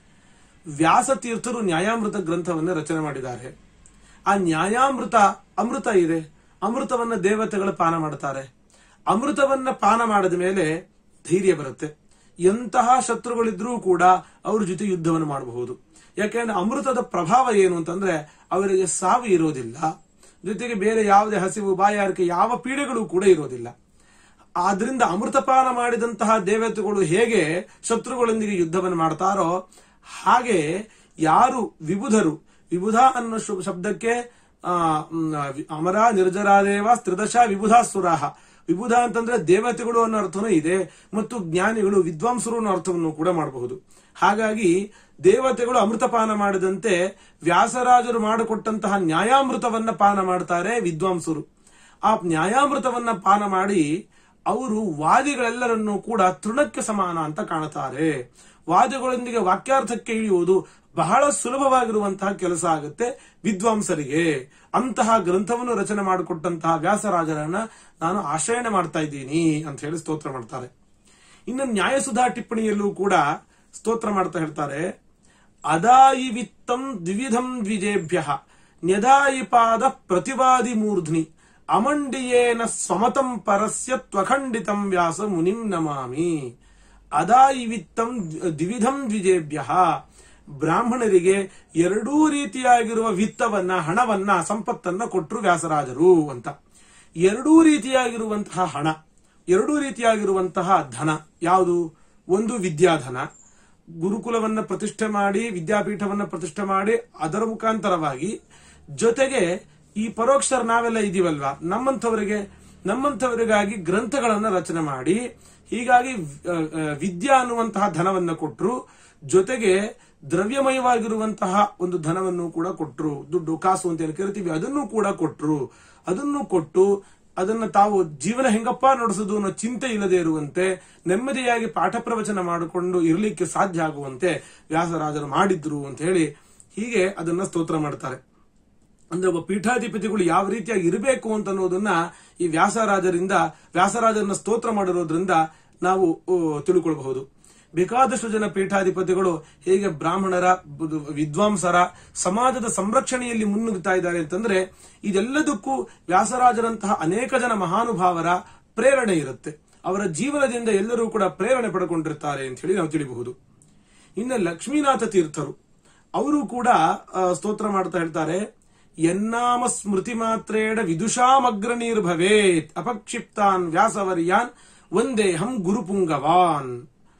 ವ್ಯಾಸತೀರ್ಥರು ನ್ಯಾಯಾಮೃತ ಗ್ರಂಥವನ್ನು ರಚನೆ ಮಾಡಿದ್ದಾರೆ ಆ ನ್ಯಾಯಾಮೃತ ಅಮೃತ ಇದೆ ಅಮೃತವನ್ನ ದೇವತೆಗಳು ಪಾನ ಮಾಡ್ತಾರೆ ಅಮೃತವನ್ನ ಪಾನ ಮಾಡಿದ ಮೇಲೆ ಧೈರ್ಯ ಬರುತ್ತೆ ಎಂತಹ ಶತ್ರುಗಳಿದ್ರೂ ಕೂಡ ಅವ್ರ ಜೊತೆ ಯುದ್ಧವನ್ನು ಮಾಡಬಹುದು ಯಾಕೆಂದ್ರೆ ಅಮೃತದ ಪ್ರಭಾವ ಏನು ಅಂತಂದ್ರೆ ಅವರಿಗೆ ಸಾವು ಇರೋದಿಲ್ಲ ಜೊತೆಗೆ ಬೇರೆ ಯಾವುದೇ ಹಸಿವು ಬಾಯಾರಿಕೆ ಯಾವ ಪೀಡೆಗಳು ಕೂಡ ಇರೋದಿಲ್ಲ ಆದ್ರಿಂದ ಅಮೃತಪಾನ ಮಾಡಿದಂತಹ ದೇವತೆಗಳು ಹೇಗೆ ಶತ್ರುಗಳೊಂದಿಗೆ ಯುದ್ಧವನ್ನು ಮಾಡ್ತಾರೋ ಹಾಗೆ ಯಾರು ವಿಬುಧರು ವಿಬುಧ ಅನ್ನೋ ಶು- ಶಬ್ದಕ್ಕೆ ಆ, ಮ್, ವಿ- ಅಮರ ನಿರ್ಜರಾದೇವ ತ್ರಿದಶ ವಿಬುಧಾಸುರಾಹ ವಿಬುಧ ಅಂತಂದ್ರೆ ದೇವತೆಗಳು ಅನ್ನೋ ಅರ್ಥನೂ ಇದೆ ಮತ್ತು ಜ್ಞಾನಿಗಳು ವಿದ್ವಾಂಸರು ಅನ್ನೋ ಅರ್ಥವನ್ನು ಕೂಡ ಮಾಡಬಹುದು ಹಾಗಾಗಿ ದೇವತೆಗಳು ಅಮೃತಪಾನ ಮಾಡಿದಂತೆ ವ್ಯಾಸರಾಜರು ಮಾಡಿಕೊಟ್ಟಂತಹ ನ್ಯಾಯಾಮೃತವನ್ನ ಪಾನ ಮಾಡ್ತಾರೆ ವಿದ್ವಾಂಸರು ಆ ನ್ಯಾಯಾಮೃತವನ್ನ ಪಾನ ಮಾಡಿ ಅವರು ವಾದಿಗಳೆಲ್ಲರನ್ನೂ ಕೂಡ ತೃಣಕ್ಕೆ ಸಮಾನ ಅಂತ ಕಾಣುತ್ತಾರೆ ವಾದಿಗಳೊಂದಿಗೆ ವಾಕ್ಯಾರ್ಥಕ್ಕೆ ಇಳಿಯುವುದು ಬಹಳ ಸುಲಭವಾಗಿರುವಂತಹ ಕೆಲಸ ಆಗುತ್ತೆ ವಿದ್ವಾಂಸರಿಗೆ ಅಂತಹ ಗ್ರಂಥವನ್ನು ರಚನೆ ಮಾಡಿಕೊಟ್ಟಂತಹ ವ್ಯಾಸರಾಜರನ್ನ ನಾನು ಆಶ್ರಯಣೆ ಮಾಡ್ತಾ ಇದ್ದೀನಿ ಅಂತ ಹೇಳಿ ಸ್ತೋತ್ರ ಮಾಡ್ತಾರೆ ಇನ್ನು ನ್ಯಾಯಸುಧಾ ಟಿಪ್ಪಣಿಯಲ್ಲೂ ಕೂಡ ಸ್ತೋತ್ರ ಮಾಡ್ತಾ ಹೇಳ್ತಾರೆ ಅದಾಯಿ ವಿತ್ತಂ ದ್ವಿವಿಧಂ ದ್ವಿಜೇಭ್ಯ ನ್ಯದಾಯಿ ಪಾದ ಪ್ರತಿವಾದಿ ಮೂರ್ಧ್ನಿ ಅಮಂಡಿಯೇನ ಸ್ವಮತಂ ಪರಸ್ಯ ತ್ವಖಂಡಿತಂ ವ್ಯಾಸ ಮುನಿಂ ನಮಾಮಿ ಅದಾಯಿ ವಿತ್ತಂ ದ್ವಿವಿಧಂ ದ್ವಿಜೇಭ್ಯ ಬ್ರಾಹ್ಮಣರಿಗೆ ಎರಡೂ ರೀತಿಯಾಗಿರುವ ವಿತ್ತವನ್ನ ಹಣವನ್ನ ಸಂಪತ್ತನ್ನ ಕೊಟ್ಟರು ವ್ಯಾಸರಾಜರು ಅಂತ ಎರಡೂ ರೀತಿಯಾಗಿರುವಂತಹ ಹಣ ಎರಡೂ ರೀತಿಯಾಗಿರುವಂತಹ ಧನ ಯಾವುದು ಒಂದು ವಿದ್ಯಾಧನ ಗುರುಕುಲವನ್ನ ಪ್ರತಿಷ್ಠೆ ಮಾಡಿ ವಿದ್ಯಾಪೀಠವನ್ನ ಪ್ರತಿಷ್ಠೆ ಮಾಡಿ ಅದರ ಮುಖಾಂತರವಾಗಿ ಜೊತೆಗೆ ಈ ಪರೋಕ್ಷರ ನಾವೆಲ್ಲ ಇದೀವಲ್ವಾ ನಮ್ಮಂಥವರಿಗೆ ನಮ್ಮಂಥವರಿಗಾಗಿ ಗ್ರಂಥಗಳನ್ನ ರಚನೆ ಮಾಡಿ ಹೀಗಾಗಿ ಆ, ಆ, ವಿದ್ಯಾ ಅನ್ನುವಂತಹ ಧನವನ್ನ ಕೊಟ್ರು ಜೊತೆಗೆ ದ್ರವ್ಯಮಯವಾಗಿರುವಂತಹ ಒಂದು ಧನವನ್ನು ಕೂಡ ಕೊಟ್ರು ದುಡ್ಡು ಕಾಸು ಅಂತ ಏನು ಕರಿತೀವಿ ಅದನ್ನು ಕೂಡ ಕೊಟ್ರು ಅದನ್ನು ಕೊಟ್ಟು ಅದನ್ನ ತಾವು ಜೀವನ ಹೆಂಗಪ್ಪ ನಡೆಸೋದು ಅನ್ನೋ ಚಿಂತೆ ಇಲ್ಲದೆ ಇರುವಂತೆ ನೆಮ್ಮದಿಯಾಗಿ ಪಾಠ ಪ್ರವಚನ ಮಾಡಿಕೊಂಡು ಇರಲಿಕ್ಕೆ ಸಾಧ್ಯ ಆಗುವಂತೆ ವ್ಯಾಸರಾಜರು ಮಾಡಿದ್ರು ಅಂತ ಹೇಳಿ ಹೀಗೆ ಅದನ್ನ ಸ್ತೋತ್ರ ಮಾಡ್ತಾರೆ ಅಂದ್ರೆ ಒಬ್ಬ ಪೀಠಾಧಿಪತಿಗಳು ಯಾವ ರೀತಿಯಾಗಿ ಇರಬೇಕು ಅಂತ ಅನ್ನೋದನ್ನ ಈ ವ್ಯಾಸರಾಜರಿಂದ ವ್ಯಾಸರಾಜರನ್ನ ಸ್ತೋತ್ರ ಮಾಡಿರೋದ್ರಿಂದ ನಾವು ಆ, ತಿಳ್ಕೊಳ್ಬಹುದು ಬೇಕಾದಷ್ಟು ಜನ ಪೀಠಾಧಿಪತಿಗಳು ಹೇಗೆ ಬ್ರಾಹ್ಮಣರ ಬುದು- ವಿದ್ವಾಂಸರ ಸಮಾಜದ ಸಂರಕ್ಷಣೆಯಲ್ಲಿ ಮುನ್ನುಗ್ತಾ ಇದ್ದಾರೆ ಅಂತಂದ್ರೆ ಇದೆಲ್ಲದಕ್ಕೂ ವ್ಯಾಸರಾಜರಂತಹ ಅನೇಕ ಜನ ಮಹಾನುಭಾವರ ಪ್ರೇರಣೆ ಇರುತ್ತೆ ಅವರ ಜೀವನದಿಂದ ಎಲ್ಲರೂ ಕೂಡ ಪ್ರೇರಣೆ ಪಡ್ಕೊಂಡಿರ್ತಾರೆ ಅಂತ ಹೇಳಿ ನಾವು ತಿಳಿಬಹುದು ಇನ್ನು ಲಕ್ಷ್ಮೀನಾಥ ತೀರ್ಥರು ಅವರು ಕೂಡ ಆ, ಸ್ತೋತ್ರ ಮಾಡ್ತಾ ಹೇಳ್ತಾರೆ ಎನ್ನಾಮ ಸ್ಮೃತಿ ಮಾತ್ರೇಣ ವಿದುಷಾಮಗ್ರನೀರ್ಭವೇತ್ ಅಪಕ್ಷಿಪ್ತಾನ್ ವ್ಯಾಸವರ್ಯಾನ್ ಒಂದೇಹಂ ಗುರುಪುಂಗವಾನ್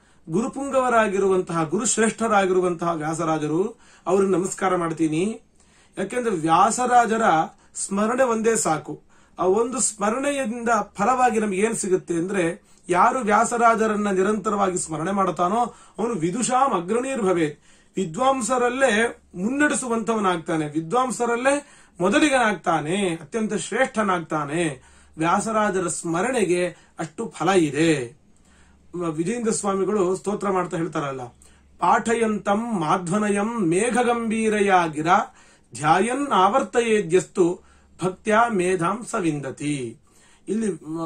ಗುರುಪುಂಗವರಾಗಿರುವಂತಹ ಗುರುಶ್ರೇಷ್ಠರಾಗಿರುವಂತಹ ವ್ಯಾಸರಾಜರು ಅವ್ರಿಗೆ ನಮಸ್ಕಾರ ಮಾಡ್ತೀನಿ ಯಾಕೆಂದ್ರೆ ವ್ಯಾಸರಾಜರ ಸ್ಮರಣೆ ಒಂದೇ ಸಾಕು ಆ ಒಂದು ಸ್ಮರಣೆಯಿಂದ ಫಲವಾಗಿ ನಮ್ಗೆ ಏನ್ ಸಿಗುತ್ತೆ ಅಂದ್ರೆ ಯಾರು ವ್ಯಾಸರಾಜರನ್ನ ನಿರಂತರವಾಗಿ ಸ್ಮರಣೆ ಮಾಡುತ್ತಾನೋ ಅವನು ವಿದುಷಾಂ ಅಗ್ರಣೀರ್ಭವೆ ವಿದ್ವಾಂಸರಲ್ಲೇ ಮುನ್ನಡೆಸುವಂತವನಾಗ್ತಾನೆ ವಿದ್ವಾಂಸರಲ್ಲೇ ಮೊದಲಿಗನಾಗ್ತಾನೆ ಅತ್ಯಂತ ಶ್ರೇಷ್ಠನಾಗ್ತಾನೆ ವ್ಯಾಸರಾಜರ ಸ್ಮರಣೆಗೆ ಅಷ್ಟು ಫಲ ಇದೆ ವಿಜೇಂದ್ರ ಸ್ವಾಮಿಗಳು ಸ್ತೋತ್ರ ಮಾಡ್ತಾ ಹೇಳ್ತಾರಲ್ಲ ಪಾಠಯಂತಂ ಮಾಧ್ವನಯಂ ಮೇಘಗಂಭೀರಯಾಗಿರ ಧ್ಯಾಯನ್ ಆವರ್ತಯೇದ್ಯಸ್ತು ಭಕ್ತ್ಯ ಮೇಧಾಂ ಸವಿಂದತಿ ಇಲ್ಲಿ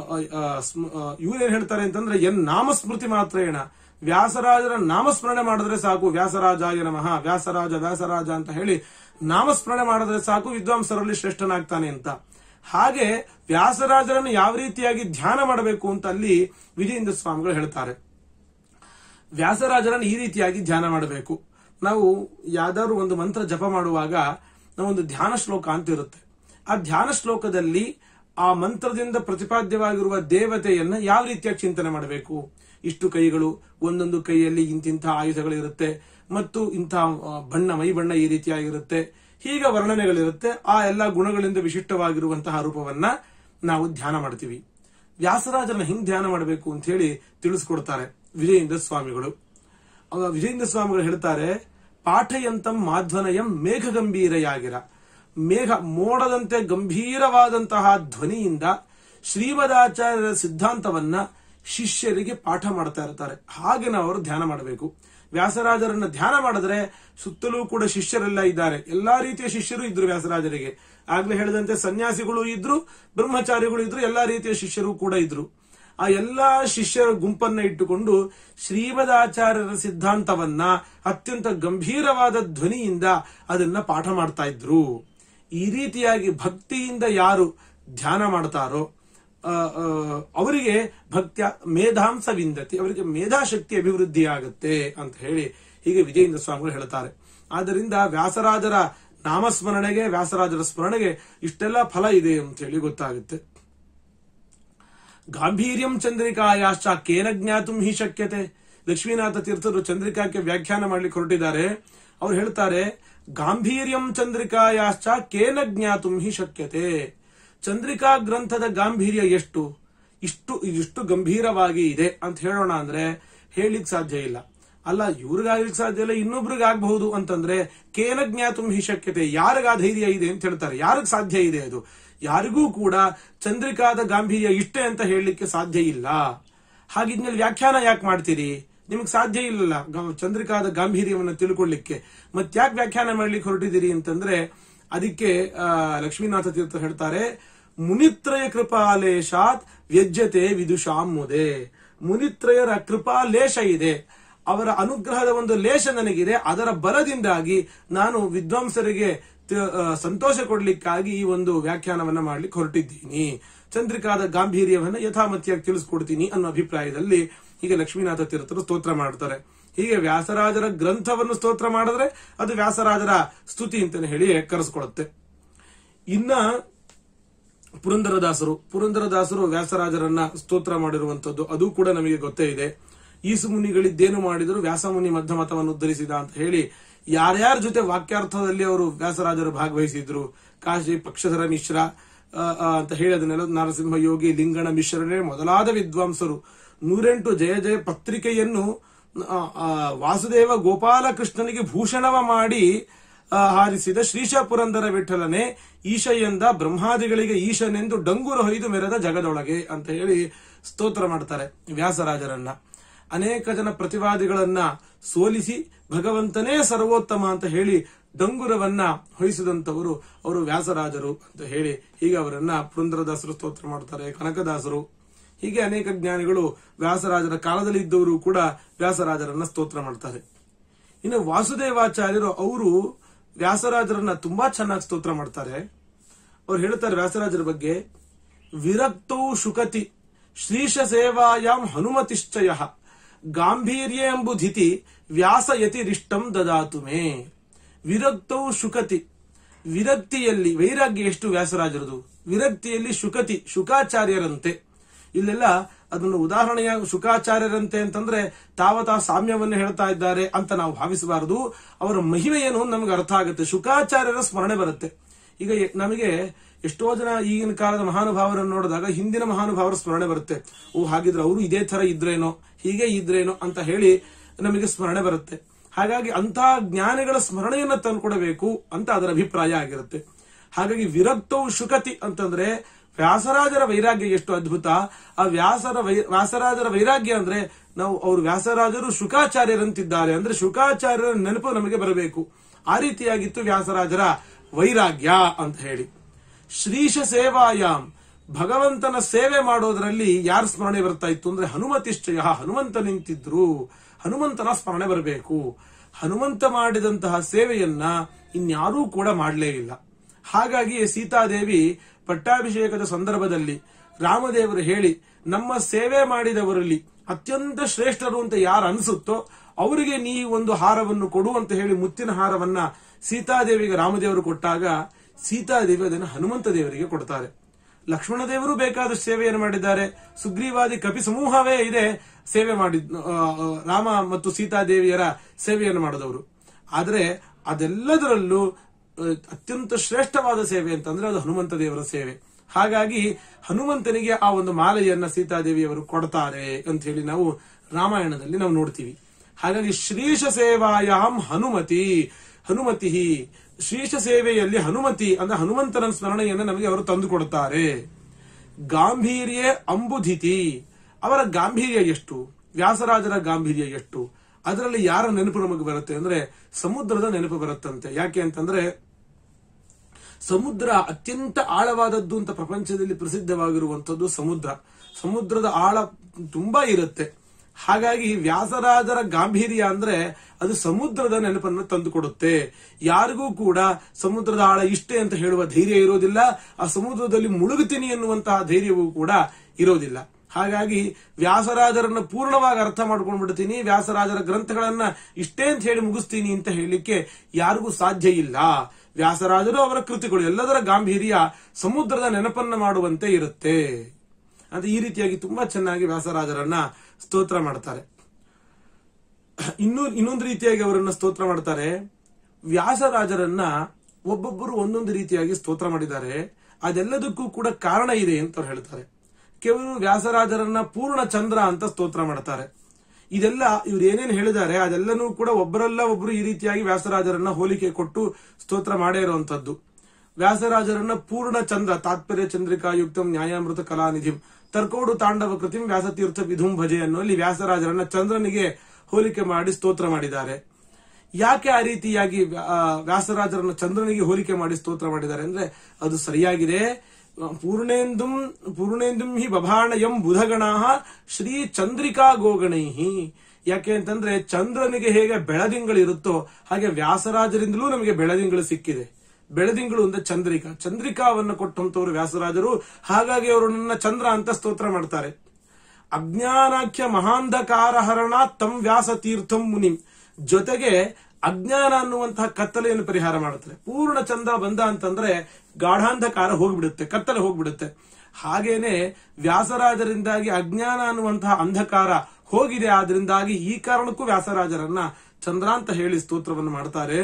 ಇವ್ರೇನ್ ಹೇಳ್ತಾರೆ ಅಂತಂದ್ರೆ ಎನ್ ನಾಮಸ್ಮೃತಿ ಮಾತ್ರೇಣ ವ್ಯಾಸರಾಜರ ನಾಮಸ್ಮರಣೆ ಮಾಡಿದ್ರೆ ಸಾಕು ವ್ಯಾಸರಾಜಾಯ ನಮಃ ವ್ಯಾಸರಾಜ ವ್ಯಾಸರಾಜ ಅಂತ ಹೇಳಿ ನಾಮಸ್ಮರಣೆ ಮಾಡಿದ್ರೆ ಸಾಕು ವಿದ್ವಾಂಸರಲ್ಲಿ ಶ್ರೇಷ್ಠನಾಗ್ತಾನೆ ಅಂತ ಹಾಗೆ ವ್ಯಾಸರಾಜರನ್ನು ಯಾವ ರೀತಿಯಾಗಿ ಧ್ಯಾನ ಮಾಡಬೇಕು ಅಂತ ಅಲ್ಲಿ ವಿಜಯೇಂದ್ರ ಸ್ವಾಮಿಗಳು ಹೇಳ್ತಾರೆ ವ್ಯಾಸರಾಜರನ್ನು ಈ ರೀತಿಯಾಗಿ ಧ್ಯಾನ ಮಾಡಬೇಕು ನಾವು ಯಾವ್ದಾದ್ರು ಒಂದು ಮಂತ್ರ ಜಪ ಮಾಡುವಾಗ ನಾವೊಂದು ಧ್ಯಾನ ಶ್ಲೋಕ ಅಂತ ಇರುತ್ತೆ ಆ ಧ್ಯಾನ ಶ್ಲೋಕದಲ್ಲಿ ಆ ಮಂತ್ರದಿಂದ ಪ್ರತಿಪಾದ್ಯವಾಗಿರುವ ದೇವತೆಯನ್ನ ಯಾವ ರೀತಿಯಾಗಿ ಚಿಂತನೆ ಮಾಡಬೇಕು ಇಷ್ಟು ಕೈಗಳು ಒಂದೊಂದು ಕೈಯಲ್ಲಿ ಇಂತಿಂಥ ಆಯುಧಗಳು ಇರುತ್ತೆ ಮತ್ತು ಇಂಥ ಆ, ಬಣ್ಣ ಮೈ ಬಣ್ಣ ಈ ರೀತಿಯಾಗಿರುತ್ತೆ ಹೀಗೆ ವರ್ಣನೆಗಳಿರುತ್ತೆ ಆ ಎಲ್ಲ ಗುಣಗಳಿಂದ ವಿಶಿಷ್ಟವಾಗಿರುವಂತಹ ರೂಪವನ್ನ ನಾವು ಧ್ಯಾನ ಮಾಡ್ತೀವಿ ವ್ಯಾಸರಾಜರನ್ನ ಹಿಂಗ್ ಧ್ಯಾನ ಮಾಡಬೇಕು ಅಂತ ಹೇಳಿ ತಿಳಿಸ್ಕೊಡ್ತಾರೆ ವಿಜಯೇಂದ್ರ ಸ್ವಾಮಿಗಳು ಅವಾಗ ವಿಜಯೇಂದ್ರ ಸ್ವಾಮಿಗಳು ಹೇಳ್ತಾರೆ ಪಾಠಯಂತಂ ಮಾಧ್ವನಯಂ ಮೇಘ ಗಂಭೀರೆಯಾಗಿರ ಮೇಘ ಮೋಡದಂತೆ ಗಂಭೀರವಾದಂತಹ ಧ್ವನಿಯಿಂದ ಶ್ರೀಮದಾಚಾರ್ಯರ ಸಿದ್ಧಾಂತವನ್ನ ಶಿಷ್ಯರಿಗೆ ಪಾಠ ಮಾಡ್ತಾ ಇರ್ತಾರೆ ಹಾಗೆ ನಾವು ಅವರು ಧ್ಯಾನ ಮಾಡಬೇಕು ವ್ಯಾಸರಾಜರನ್ನ ಧ್ಯಾನ ಮಾಡಿದ್ರೆ ಸುತ್ತಲೂ ಕೂಡ ಶಿಷ್ಯರೆಲ್ಲ ಇದ್ದಾರೆ ಎಲ್ಲಾ ರೀತಿಯ ಶಿಷ್ಯರು ಇದ್ರು ವ್ಯಾಸರಾಜರಿಗೆ ಆಗ್ಲೇ ಹೇಳಿದಂತೆ ಸನ್ಯಾಸಿಗಳು ಇದ್ರು ಬ್ರಹ್ಮಚಾರಿಗಳು ಇದ್ರು ಎಲ್ಲಾ ರೀತಿಯ ಶಿಷ್ಯರು ಕೂಡ ಇದ್ರು ಆ ಎಲ್ಲಾ ಶಿಷ್ಯರ ಗುಂಪನ್ನ ಇಟ್ಟುಕೊಂಡು ಶ್ರೀಮದಾಚಾರ್ಯರ ಸಿದ್ಧಾಂತವನ್ನ ಅತ್ಯಂತ ಗಂಭೀರವಾದ ಧ್ವನಿಯಿಂದ ಅದನ್ನ ಪಾಠ ಮಾಡ್ತಾ ಇದ್ರು ಈ ರೀತಿಯಾಗಿ ಭಕ್ತಿಯಿಂದ ಯಾರು ಧ್ಯಾನ ಮಾಡ್ತಾರೋ ಆ, ಆ, ಅವರಿಗೆ ಭಕ್ತಿಯ ಮೇಧಾಂಸ ವಿಂದತಿ ಅವರಿಗೆ ಮೇಧಾಶಕ್ತಿ ಅಭಿವೃದ್ಧಿ ಆಗುತ್ತೆ ಅಂತ ಹೇಳಿ ಹೀಗೆ ವಿಜಯೇಂದ್ರ ಸ್ವಾಮಿಗಳು ಹೇಳ್ತಾರೆ ಆದ್ದರಿಂದ ವ್ಯಾಸರಾಜರ ನಾಮಸ್ಮರಣೆಗೆ ವ್ಯಾಸರಾಜರ ಸ್ಮರಣೆಗೆ ಇಷ್ಟೆಲ್ಲ ಫಲ ಇದೆ ಅಂತ ಹೇಳಿ ಗೊತ್ತಾಗುತ್ತೆ ಗಾಂಭೀರ್ಯಂ ಚಂದ್ರಿಕಾಯಾಶ್ಚ ಕೇನ ಜ್ಞಾತುಂ ಹಿ ಶಕ್ಯತೆ ಲಕ್ಷ್ಮೀನಾಥ ತೀರ್ಥರು ಚಂದ್ರಿಕಾಕ್ಕೆ ವ್ಯಾಖ್ಯಾನ ಮಾಡ್ಲಿಕ್ಕೆ ಹೊರಟಿದ್ದಾರೆ ಅವ್ರು ಹೇಳ್ತಾರೆ ಗಾಂಭೀರ್ಯಂ ಚಂದ್ರಿಕಾಯಾಶ್ಚ ಕೇನ ಜ್ಞಾತುಂ ಹಿ ಶಕ್ಯತೆ ಚಂದ್ರಿಕಾ ಗ್ರಂಥದ ಗಾಂಭೀರ್ಯ ಎಷ್ಟು ಇಷ್ಟು ಇದಿಷ್ಟು ಗಂಭೀರವಾಗಿ ಇದೆ ಅಂತ ಹೇಳೋಣ ಅಂದ್ರೆ ಹೇಳಲಿಕ್ಕೆ ಸಾಧ್ಯ ಇಲ್ಲ ಅಲ್ಲ ಇವ್ರಿಗಾಗ್ಲಿಕ್ಕೆ ಸಾಧ್ಯ ಇಲ್ಲ ಇನ್ನೊಬ್ರಿಗಾಗಬಹುದು ಅಂತಂದ್ರೆ ಕೇನ ಜ್ಞಾತುಂ ಹಿ ಶಕ್ಯತೆ ಯಾರಿಗ ಧೈರ್ಯ ಇದೆ ಅಂತ ಹೇಳ್ತಾರೆ ಯಾರಿಗ್ ಸಾಧ್ಯ ಇದೆ ಅದು ಯಾರಿಗೂ ಕೂಡ ಚಂದ್ರಿಕಾದ ಗಾಂಭೀರ್ಯ ಇಷ್ಟೇ ಅಂತ ಹೇಳಲಿಕ್ಕೆ ಸಾಧ್ಯ ಇಲ್ಲ ಹಾಗಿದ್ಮೇಲೆ ವ್ಯಾಖ್ಯಾನ ಯಾಕೆ ಮಾಡ್ತೀರಿ ನಿಮಗೆ ಸಾಧ್ಯ ಇಲ್ಲಲ್ಲ ಗ- ಚಂದ್ರಿಕಾದ ಗಾಂಭೀರ್ಯವನ್ನು ತಿಳ್ಕೊಳ್ಳಿಕ್ಕೆ ಮತ್ ಯಾಕೆ ವ್ಯಾಖ್ಯಾನ ಮಾಡ್ಲಿಕ್ಕೆ ಹೊರಟಿದ್ದೀರಿ ಅಂತಂದ್ರೆ ಅದಕ್ಕೆ ಆ, ಲಕ್ಷ್ಮೀನಾಥ ತೀರ್ಥ ಹೇಳ್ತಾರೆ ಮುನಿತ್ರಯ ಕೃಪಾಲೇಶಾತ್ ವ್ಯಜ್ಯತೆ ವಿದುಷಾಂ ಮುದೆ ಮುನಿತ್ರಯರ ಕೃಪಾ ಲೇಷ ಇದೆ ಅವರ ಅನುಗ್ರಹದ ಒಂದು ಲೇಷ ನನಗಿದೆ ಅದರ ಬಲದಿಂದಾಗಿ ನಾನು ವಿದ್ವಾಂಸರಿಗೆ ತ- ಆ, ಸಂತೋಷ ಕೊಡ್ಲಿಕ್ಕಾಗಿ ಈ ಒಂದು ವ್ಯಾಖ್ಯಾನವನ್ನ ಮಾಡ್ಲಿಕ್ಕೆ ಹೊರಟಿದ್ದೀನಿ ಚಂದ್ರಿಕಾದ ಗಾಂಭೀರ್ಯವನ್ನ ಯಥಾಮತಿಯಾಗಿ ತಿಳಿಸ್ಕೊಡ್ತೀನಿ ಅನ್ನೋ ಅಭಿಪ್ರಾಯದಲ್ಲಿ ಹೀಗೆ ಲಕ್ಷ್ಮೀನಾಥ ತೀರ್ಥರು ಸ್ತೋತ್ರ ಮಾಡ್ತಾರೆ ಹೀಗೆ ವ್ಯಾಸರಾಜರ ಗ್ರಂಥವನ್ನು ಸ್ತೋತ್ರ ಮಾಡಿದ್ರೆ ಅದು ವ್ಯಾಸರಾಜರ ಸ್ತುತಿ ಅಂತಾನೆ ಹೇಳಿ ಕರೆಸ್ಕೊಳ್ಳುತ್ತೆ ಇನ್ನ ಪುರಂದರದಾಸರು ಪುರಂದರದಾಸರು ವ್ಯಾಸರಾಜರನ್ನ ಸ್ತೋತ್ರ ಮಾಡಿರುವಂತದ್ದು ಅದು ಕೂಡ ನಮಗೆ ಗೊತ್ತೇ ಇದೆ ಈಸು ಮುನಿಗಳಿದ್ದೇನು ಮಾಡಿದ್ರು ವ್ಯಾಸಮುನಿ ಮಧ್ಯಮತವನ್ನು ಉದ್ಧರಿಸಿದ ಅಂತ ಹೇಳಿ ಯಾರ್ಯಾರ ಜೊತೆ ವಾಕ್ಯಾರ್ಥದಲ್ಲಿ ಅವರು ವ್ಯಾಸರಾಜರು ಭಾಗವಹಿಸಿದ್ರು ಕಾಶಿ ಪಕ್ಷಧರ ಮಿಶ್ರ ಆ, ಆ, ಅಂತ ಹೇಳಿ ಅದನ್ನೆಲ್ಲ ನರಸಿಂಹ ಯೋಗಿ ಲಿಂಗಣ ಮಿಶ್ರರೇ ಮೊದಲಾದ ವಿದ್ವಾಂಸರು ನೂರೆಂಟು ಜಯ ಜಯ ಪತ್ರಿಕೆಯನ್ನು ಆ, ಆ, ವಾಸುದೇವ ಗೋಪಾಲಕೃಷ್ಣನಿಗೆ ಭೂಷಣವ ಮಾಡಿ ಆ, ಹಾರಿಸಿದ ಶ್ರೀಶ ಪುರಂದರ ವಿಠಲನೆ ಈಶ ಎಂದ ಬ್ರಹ್ಮಾದಿಗಳಿಗೆ ಈಶನೆಂದು ಡಂಗುರ ಹೊಯ್ದು ಮೆರೆದ ಜಗದೊಳಗೆ ಅಂತ ಹೇಳಿ ಸ್ತೋತ್ರ ಮಾಡ್ತಾರೆ ವ್ಯಾಸರಾಜರನ್ನ ಅನೇಕ ಜನ ಪ್ರತಿವಾದಿಗಳನ್ನ ಸೋಲಿಸಿ ಭಗವಂತನೇ ಸರ್ವೋತ್ತಮ ಅಂತ ಹೇಳಿ ಡಂಗುರವನ್ನ ಹೊಯ್ಸಿದಂತವರು ಅವರು ವ್ಯಾಸರಾಜರು ಅಂತ ಹೇಳಿ ಹೀಗೆ ಅವರನ್ನ ಪುರಂದರದಾಸರು ಸ್ತೋತ್ರ ಮಾಡ್ತಾರೆ ಕನಕದಾಸರು ಹೀಗೆ ಅನೇಕ ಜ್ಞಾನಿಗಳು ವ್ಯಾಸರಾಜರ ಕಾಲದಲ್ಲಿ ಇದ್ದವರು ಕೂಡ ವ್ಯಾಸರಾಜರನ್ನ ಸ್ತೋತ್ರ ಮಾಡ್ತಾರೆ ಇನ್ನು ವಾಸುದೇವಾಚಾರ್ಯರು ಅವರು ವ್ಯಾಸರಾಜರನ್ನ ತುಂಬಾ ಚೆನ್ನಾಗಿ ಸ್ತೋತ್ರ ಮಾಡ್ತಾರೆ ಅವ್ರು ಹೇಳ್ತಾರೆ ವ್ಯಾಸರಾಜರ ಬಗ್ಗೆ ವಿರಕ್ತೌ ಶುಕತಿ ಶ್ರೀಶ ಸೇವಾಯಾಂ ಹನುಮತಿಶ್ಚಯ ಗಾಂಭೀರ್ಯ ಎಂಬುಧಿತಿ ವ್ಯಾಸಯತಿ ರಿಷ್ಟಂ ದದಾತು ಮೇ ವಿರಕ್ತೌ ಶುಕತಿ ವಿರಕ್ತಿಯಲ್ಲಿ ವೈರಾಗ್ಯ ಎಷ್ಟು ವ್ಯಾಸರಾಜರದು ವಿರಕ್ತಿಯಲ್ಲಿ ಶುಕತಿ ಶುಕಾಚಾರ್ಯರಂತೆ ಇಲ್ಲೆಲ್ಲ ಅದನ್ನು ಉದಾಹರಣೆಯ ಶುಕಾಚಾರ್ಯರಂತೆ ಅಂತಂದ್ರೆ ತಾವತಾ ಸಾಮ್ಯವನ್ನು ಹೇಳ್ತಾ ಇದ್ದಾರೆ ಅಂತ ನಾವು ಭಾವಿಸಬಾರದು ಅವರ ಮಹಿಮೆ ಏನು ಅಂತ ನಮಗೆ ಅರ್ಥ ಆಗುತ್ತೆ ಶುಕಾಚಾರ್ಯರ ಸ್ಮರಣೆ ಬರುತ್ತೆ ಈಗ ಎ- ನಮಗೆ ಎಷ್ಟೋ ಜನ ಈಗಿನ ಕಾಲದ ಮಹಾನುಭಾವರನ್ನು ನೋಡಿದಾಗ ಹಿಂದಿನ ಮಹಾನುಭಾವರ ಸ್ಮರಣೆ ಬರುತ್ತೆ ಓ ಹಾಗಿದ್ರೆ ಅವರು ಇದೇ ತರ ಇದ್ರೇನೋ ಹೀಗೆ ಇದ್ರೇನೋ ಅಂತ ಹೇಳಿ ನಮಗೆ ಸ್ಮರಣೆ ಬರುತ್ತೆ ಹಾಗಾಗಿ ಅಂತಹ ಜ್ಞಾನಿಗಳ ಸ್ಮರಣೆಯನ್ನ ತಂದ್ಕೊಡಬೇಕು ಅಂತ ಅದರ ಅಭಿಪ್ರಾಯ ಆಗಿರುತ್ತೆ ಹಾಗಾಗಿ ವಿರಕ್ತವು ಶುಕತಿ ಅಂತಂದ್ರೆ ವ್ಯಾಸರಾಜರ ವೈರಾಗ್ಯ ಎಷ್ಟು ಅದ್ಭುತ ಆ ವ್ಯಾಸರ ವೈ- ವ್ಯಾಸರಾಜರ ವೈರಾಗ್ಯ ಅಂದ್ರೆ ನಾವು ಅವರು ವ್ಯಾಸರಾಜರು ಶುಕಾಚಾರ್ಯರಂತಿದ್ದಾರೆ ಅಂದ್ರೆ ಶುಕಾಚಾರ್ಯರ ನೆನಪು ನಮಗೆ ಬರಬೇಕು ಆ ರೀತಿಯಾಗಿತ್ತು ವ್ಯಾಸರಾಜರ ವೈರಾಗ್ಯ ಅಂತ ಹೇಳಿ ಶ್ರೀಶ ಸೇವಾಯಾಮ್ ಭಗವಂತನ ಸೇವೆ ಮಾಡೋದ್ರಲ್ಲಿ ಯಾರ ಸ್ಮರಣೆ ಬರ್ತಾ ಇತ್ತು ಅಂದ್ರೆ ಹನುಮತಿಶ್ಚಯ ಹನುಮಂತ ನಿಂತಿದ್ರು ಹನುಮಂತನ ಸ್ಮರಣೆ ಬರಬೇಕು ಹನುಮಂತ ಮಾಡಿದಂತಹ ಸೇವೆಯನ್ನ ಇನ್ಯಾರೂ ಕೂಡ ಮಾಡಲೇ ಇಲ್ಲ ಹಾಗಾಗಿ ಸೀತಾದೇವಿ ಪಟ್ಟಾಭಿಷೇಕದ ಸಂದರ್ಭದಲ್ಲಿ ರಾಮದೇವರು ಹೇಳಿ ನಮ್ಮ ಸೇವೆ ಮಾಡಿದವರಲ್ಲಿ ಅತ್ಯಂತ ಶ್ರೇಷ್ಠರು ಅಂತ ಯಾರು ಅನಿಸುತ್ತೋ ಅವರಿಗೆ ನೀ ಒಂದು ಹಾರವನ್ನು ಕೊಡು ಅಂತ ಹೇಳಿ ಮುತ್ತಿನ ಹಾರವನ್ನ ಸೀತಾದೇವಿಗೆ ರಾಮದೇವರು ಕೊಟ್ಟಾಗ ಸೀತಾದೇವಿ ಅದನ್ನು ಹನುಮಂತ ದೇವರಿಗೆ ಕೊಡ್ತಾರೆ ಲಕ್ಷ್ಮಣ ದೇವರು ಬೇಕಾದಷ್ಟು ಸೇವೆಯನ್ನು ಮಾಡಿದ್ದಾರೆ ಸುಗ್ರೀವಾದಿ ಕಪಿ ಸಮೂಹವೇ ಇದೆ ಸೇವೆ ಮಾಡಿದ್ ಆ, ಆ, ರಾಮ ಮತ್ತು ಸೀತಾದೇವಿಯರ ಸೇವೆಯನ್ನು ಮಾಡಿದವರು ಆದರೆ ಅದೆಲ್ಲದರಲ್ಲೂ ಆ, ಅತ್ಯಂತ ಶ್ರೇಷ್ಠವಾದ ಸೇವೆ ಅಂತಂದ್ರೆ ಅದು ಹನುಮಂತ ದೇವರ ಸೇವೆ ಹಾಗಾಗಿ ಹನುಮಂತನಿಗೆ ಆ ಒಂದು ಮಾಲೆಯನ್ನ ಸೀತಾದೇವಿಯವರು ಕೊಡ್ತಾರೆ ಅಂತ ಹೇಳಿ ನಾವು ರಾಮಾಯಣದಲ್ಲಿ ನಾವು ನೋಡ್ತೀವಿ ಹಾಗಾಗಿ ಶ್ರೀಶ ಸೇವಾಯಾಮ್ ಹನುಮತಿ ಹನುಮತಿ ಶ್ರೀಶ ಸೇವೆಯಲ್ಲಿ ಹನುಮತಿ ಅಂದ್ರೆ ಹನುಮಂತನ ಸ್ಮರಣೆಯನ್ನು ನಮಗೆ ಅವರು ತಂದು ಕೊಡುತ್ತಾರೆ ಗಾಂಭೀರ್ಯ ಅಂಬುಧಿತಿ ಅವರ ಗಾಂಭೀರ್ಯ ಎಷ್ಟು ವ್ಯಾಸರಾಜರ ಗಾಂಭೀರ್ಯ ಎಷ್ಟು ಅದರಲ್ಲಿ ಯಾರ ನೆನಪು ನಮಗೆ ಬರುತ್ತೆ ಅಂದ್ರೆ ಸಮುದ್ರದ ನೆನಪು ಬರುತ್ತಂತೆ ಯಾಕೆ ಅಂತಂದ್ರೆ ಸಮುದ್ರ ಅತ್ಯಂತ ಆಳವಾದದ್ದು ಅಂತ ಪ್ರಪಂಚದಲ್ಲಿ ಪ್ರಸಿದ್ಧವಾಗಿರುವಂತದ್ದು ಸಮುದ್ರ ಸಮುದ್ರದ ಆಳ ತುಂಬಾ ಇರುತ್ತೆ ಹಾಗಾಗಿ ವ್ಯಾಸರಾಜರ ಗಾಂಭೀರ್ಯ ಅಂದ್ರೆ ಅದು ಸಮುದ್ರದ ನೆನಪನ್ನು ತಂದುಕೊಡುತ್ತೆ ಯಾರಿಗೂ ಕೂಡ ಸಮುದ್ರದ ಆಳ ಇಷ್ಟೇ ಅಂತ ಹೇಳುವ ಧೈರ್ಯ ಇರೋದಿಲ್ಲ ಆ ಸಮುದ್ರದಲ್ಲಿ ಮುಳುಗುತ್ತೀನಿ ಎನ್ನುವಂತಹ ಧೈರ್ಯವೂ ಕೂಡ ಇರೋದಿಲ್ಲ ಹಾಗಾಗಿ ವ್ಯಾಸರಾಜರನ್ನ ಪೂರ್ಣವಾಗಿ ಅರ್ಥ ಮಾಡ್ಕೊಂಡು ಬಿಡ್ತೀನಿ ವ್ಯಾಸರಾಜರ ಗ್ರಂಥಗಳನ್ನ ಇಷ್ಟೇ ಅಂತ ಹೇಳಿ ಮುಗಿಸ್ತೀನಿ ಅಂತ ಹೇಳಲಿಕ್ಕೆ ಯಾರಿಗೂ ಸಾಧ್ಯ ಇಲ್ಲ ವ್ಯಾಸರಾಜರು ಅವರ ಕೃತಿಗಳು ಎಲ್ಲದರ ಗಾಂಭೀರ್ಯ ಸಮುದ್ರದ ನೆನಪನ್ನ ಮಾಡುವಂತೆ ಇರುತ್ತೆ ಅಂತ ಈ ರೀತಿಯಾಗಿ ತುಂಬಾ ಚೆನ್ನಾಗಿ ವ್ಯಾಸರಾಜರನ್ನ ಸ್ತೋತ್ರ ಮಾಡ್ತಾರೆ ಇನ್ನೂ ಇನ್ನೊಂದು ರೀತಿಯಾಗಿ ಅವರನ್ನ ಸ್ತೋತ್ರ ಮಾಡ್ತಾರೆ ವ್ಯಾಸರಾಜರನ್ನ ಒಬ್ಬೊಬ್ಬರು ಒಂದೊಂದು ರೀತಿಯಾಗಿ ಸ್ತೋತ್ರ ಮಾಡಿದ್ದಾರೆ ಅದೆಲ್ಲದಕ್ಕೂ ಕೂಡ ಕಾರಣ ಇದೆ ಅಂತ ಅವ್ರು ಹೇಳ್ತಾರೆ ಕೆಲವರು ವ್ಯಾಸರಾಜರನ್ನ ಪೂರ್ಣ ಚಂದ್ರ ಅಂತ ಸ್ತೋತ್ರ ಮಾಡ್ತಾರೆ ಇದೆಲ್ಲ ಇವ್ರು ಏನೇನು ಹೇಳಿದ್ದಾರೆ ಅದೆಲ್ಲನೂ ಕೂಡ ಒಬ್ಬರಲ್ಲ ಒಬ್ರು ಈ ರೀತಿಯಾಗಿ ವ್ಯಾಸರಾಜರನ್ನ ಹೋಲಿಕೆ ಕೊಟ್ಟು ಸ್ತೋತ್ರ ಮಾಡೇ ಇರುವಂತದ್ದು ವ್ಯಾಸರಾಜರನ್ನ ಪೂರ್ಣ ಚಂದ್ರ ತಾತ್ಪರ್ಯ ಚಂದ್ರಿಕಾಯುಕ್ತಂ ನ್ಯಾಯಾಮೃತ ಕಲಾನಿಧಿಂ ತರ್ಕೋಡು ತಾಂಡವ ಕೃತಿಂ ವ್ಯಾಸತೀರ್ಥ ವಿಧುಂ ಭಜೆ ಅನ್ನುವಲ್ಲಿ ವ್ಯಾಸರಾಜರನ್ನ ಚಂದ್ರನಿಗೆ ಹೋಲಿಕೆ ಮಾಡಿ ಸ್ತೋತ್ರ ಮಾಡಿದ್ದಾರೆ ಯಾಕೆ ಆ ರೀತಿಯಾಗಿ ಆ, ವ್ಯಾಸರಾಜರನ್ನ ಚಂದ್ರನಿಗೆ ಹೋಲಿಕೆ ಮಾಡಿ ಸ್ತೋತ್ರ ಮಾಡಿದ್ದಾರೆ ಅಂದ್ರೆ ಅದು ಸರಿಯಾಗಿದೆ ಪೂರ್ಣೇಂದುಂ ಪೂರ್ಣೇಂದುಂ ಹಿ ಬಭಾಣಯಂ ಬುಧಗಣ ಶ್ರೀ ಚಂದ್ರಿಕಾ ಗೋಗಣೈ ಯಾಕೆ ಅಂತಂದ್ರೆ ಚಂದ್ರನಿಗೆ ಹೇಗೆ ಬೆಳದಿಂಗಳು ಇರುತ್ತೋ ಹಾಗೆ ವ್ಯಾಸರಾಜರಿಂದಲೂ ನಮಗೆ ಬೆಳದಿಂಗಳು ಸಿಕ್ಕಿದೆ ಬೆಳದಿಂಗಳು ಅಂದ್ರೆ ಚಂದ್ರಿಕಾ ಚಂದ್ರಿಕಾವನ್ನು ಕೊಟ್ಟಂತವರು ವ್ಯಾಸರಾಜರು ಹಾಗಾಗಿ ಅವರು ನನ್ನ ಚಂದ್ರ ಅಂತ ಸ್ತೋತ್ರ ಮಾಡ್ತಾರೆ ಅಜ್ಞಾನಾಖ್ಯ ಮಹಾಂಧಕಾರ ಹರಣ ತಂ ವ್ಯಾಸ ತೀರ್ಥಂ ಮುನಿಂ ಜೊತೆಗೆ ಅಜ್ಞಾನ ಅನ್ನುವಂತಹ ಕತ್ತಲೆಯನ್ನು ಪರಿಹಾರ ಮಾಡುತ್ತದೆ ಪೂರ್ಣ ಚಂದ್ರ ಬಂದ ಅಂತಂದ್ರೆ ಗಾಢಾಂಧಕಾರ ಹೋಗ್ಬಿಡುತ್ತೆ ಕತ್ತಲೆ ಹೋಗ್ಬಿಡುತ್ತೆ ಹಾಗೇನೆ ವ್ಯಾಸರಾಜರಿಂದಾಗಿ ಅಜ್ಞಾನ ಅನ್ನುವಂತಹ ಅಂಧಕಾರ ಹೋಗಿದೆ ಆದ್ರಿಂದಾಗಿ ಈ ಕಾರಣಕ್ಕೂ ವ್ಯಾಸರಾಜರನ್ನ ಚಂದ್ರ ಅಂತ ಹೇಳಿ ಸ್ತೋತ್ರವನ್ನು ಮಾಡ್ತಾರೆ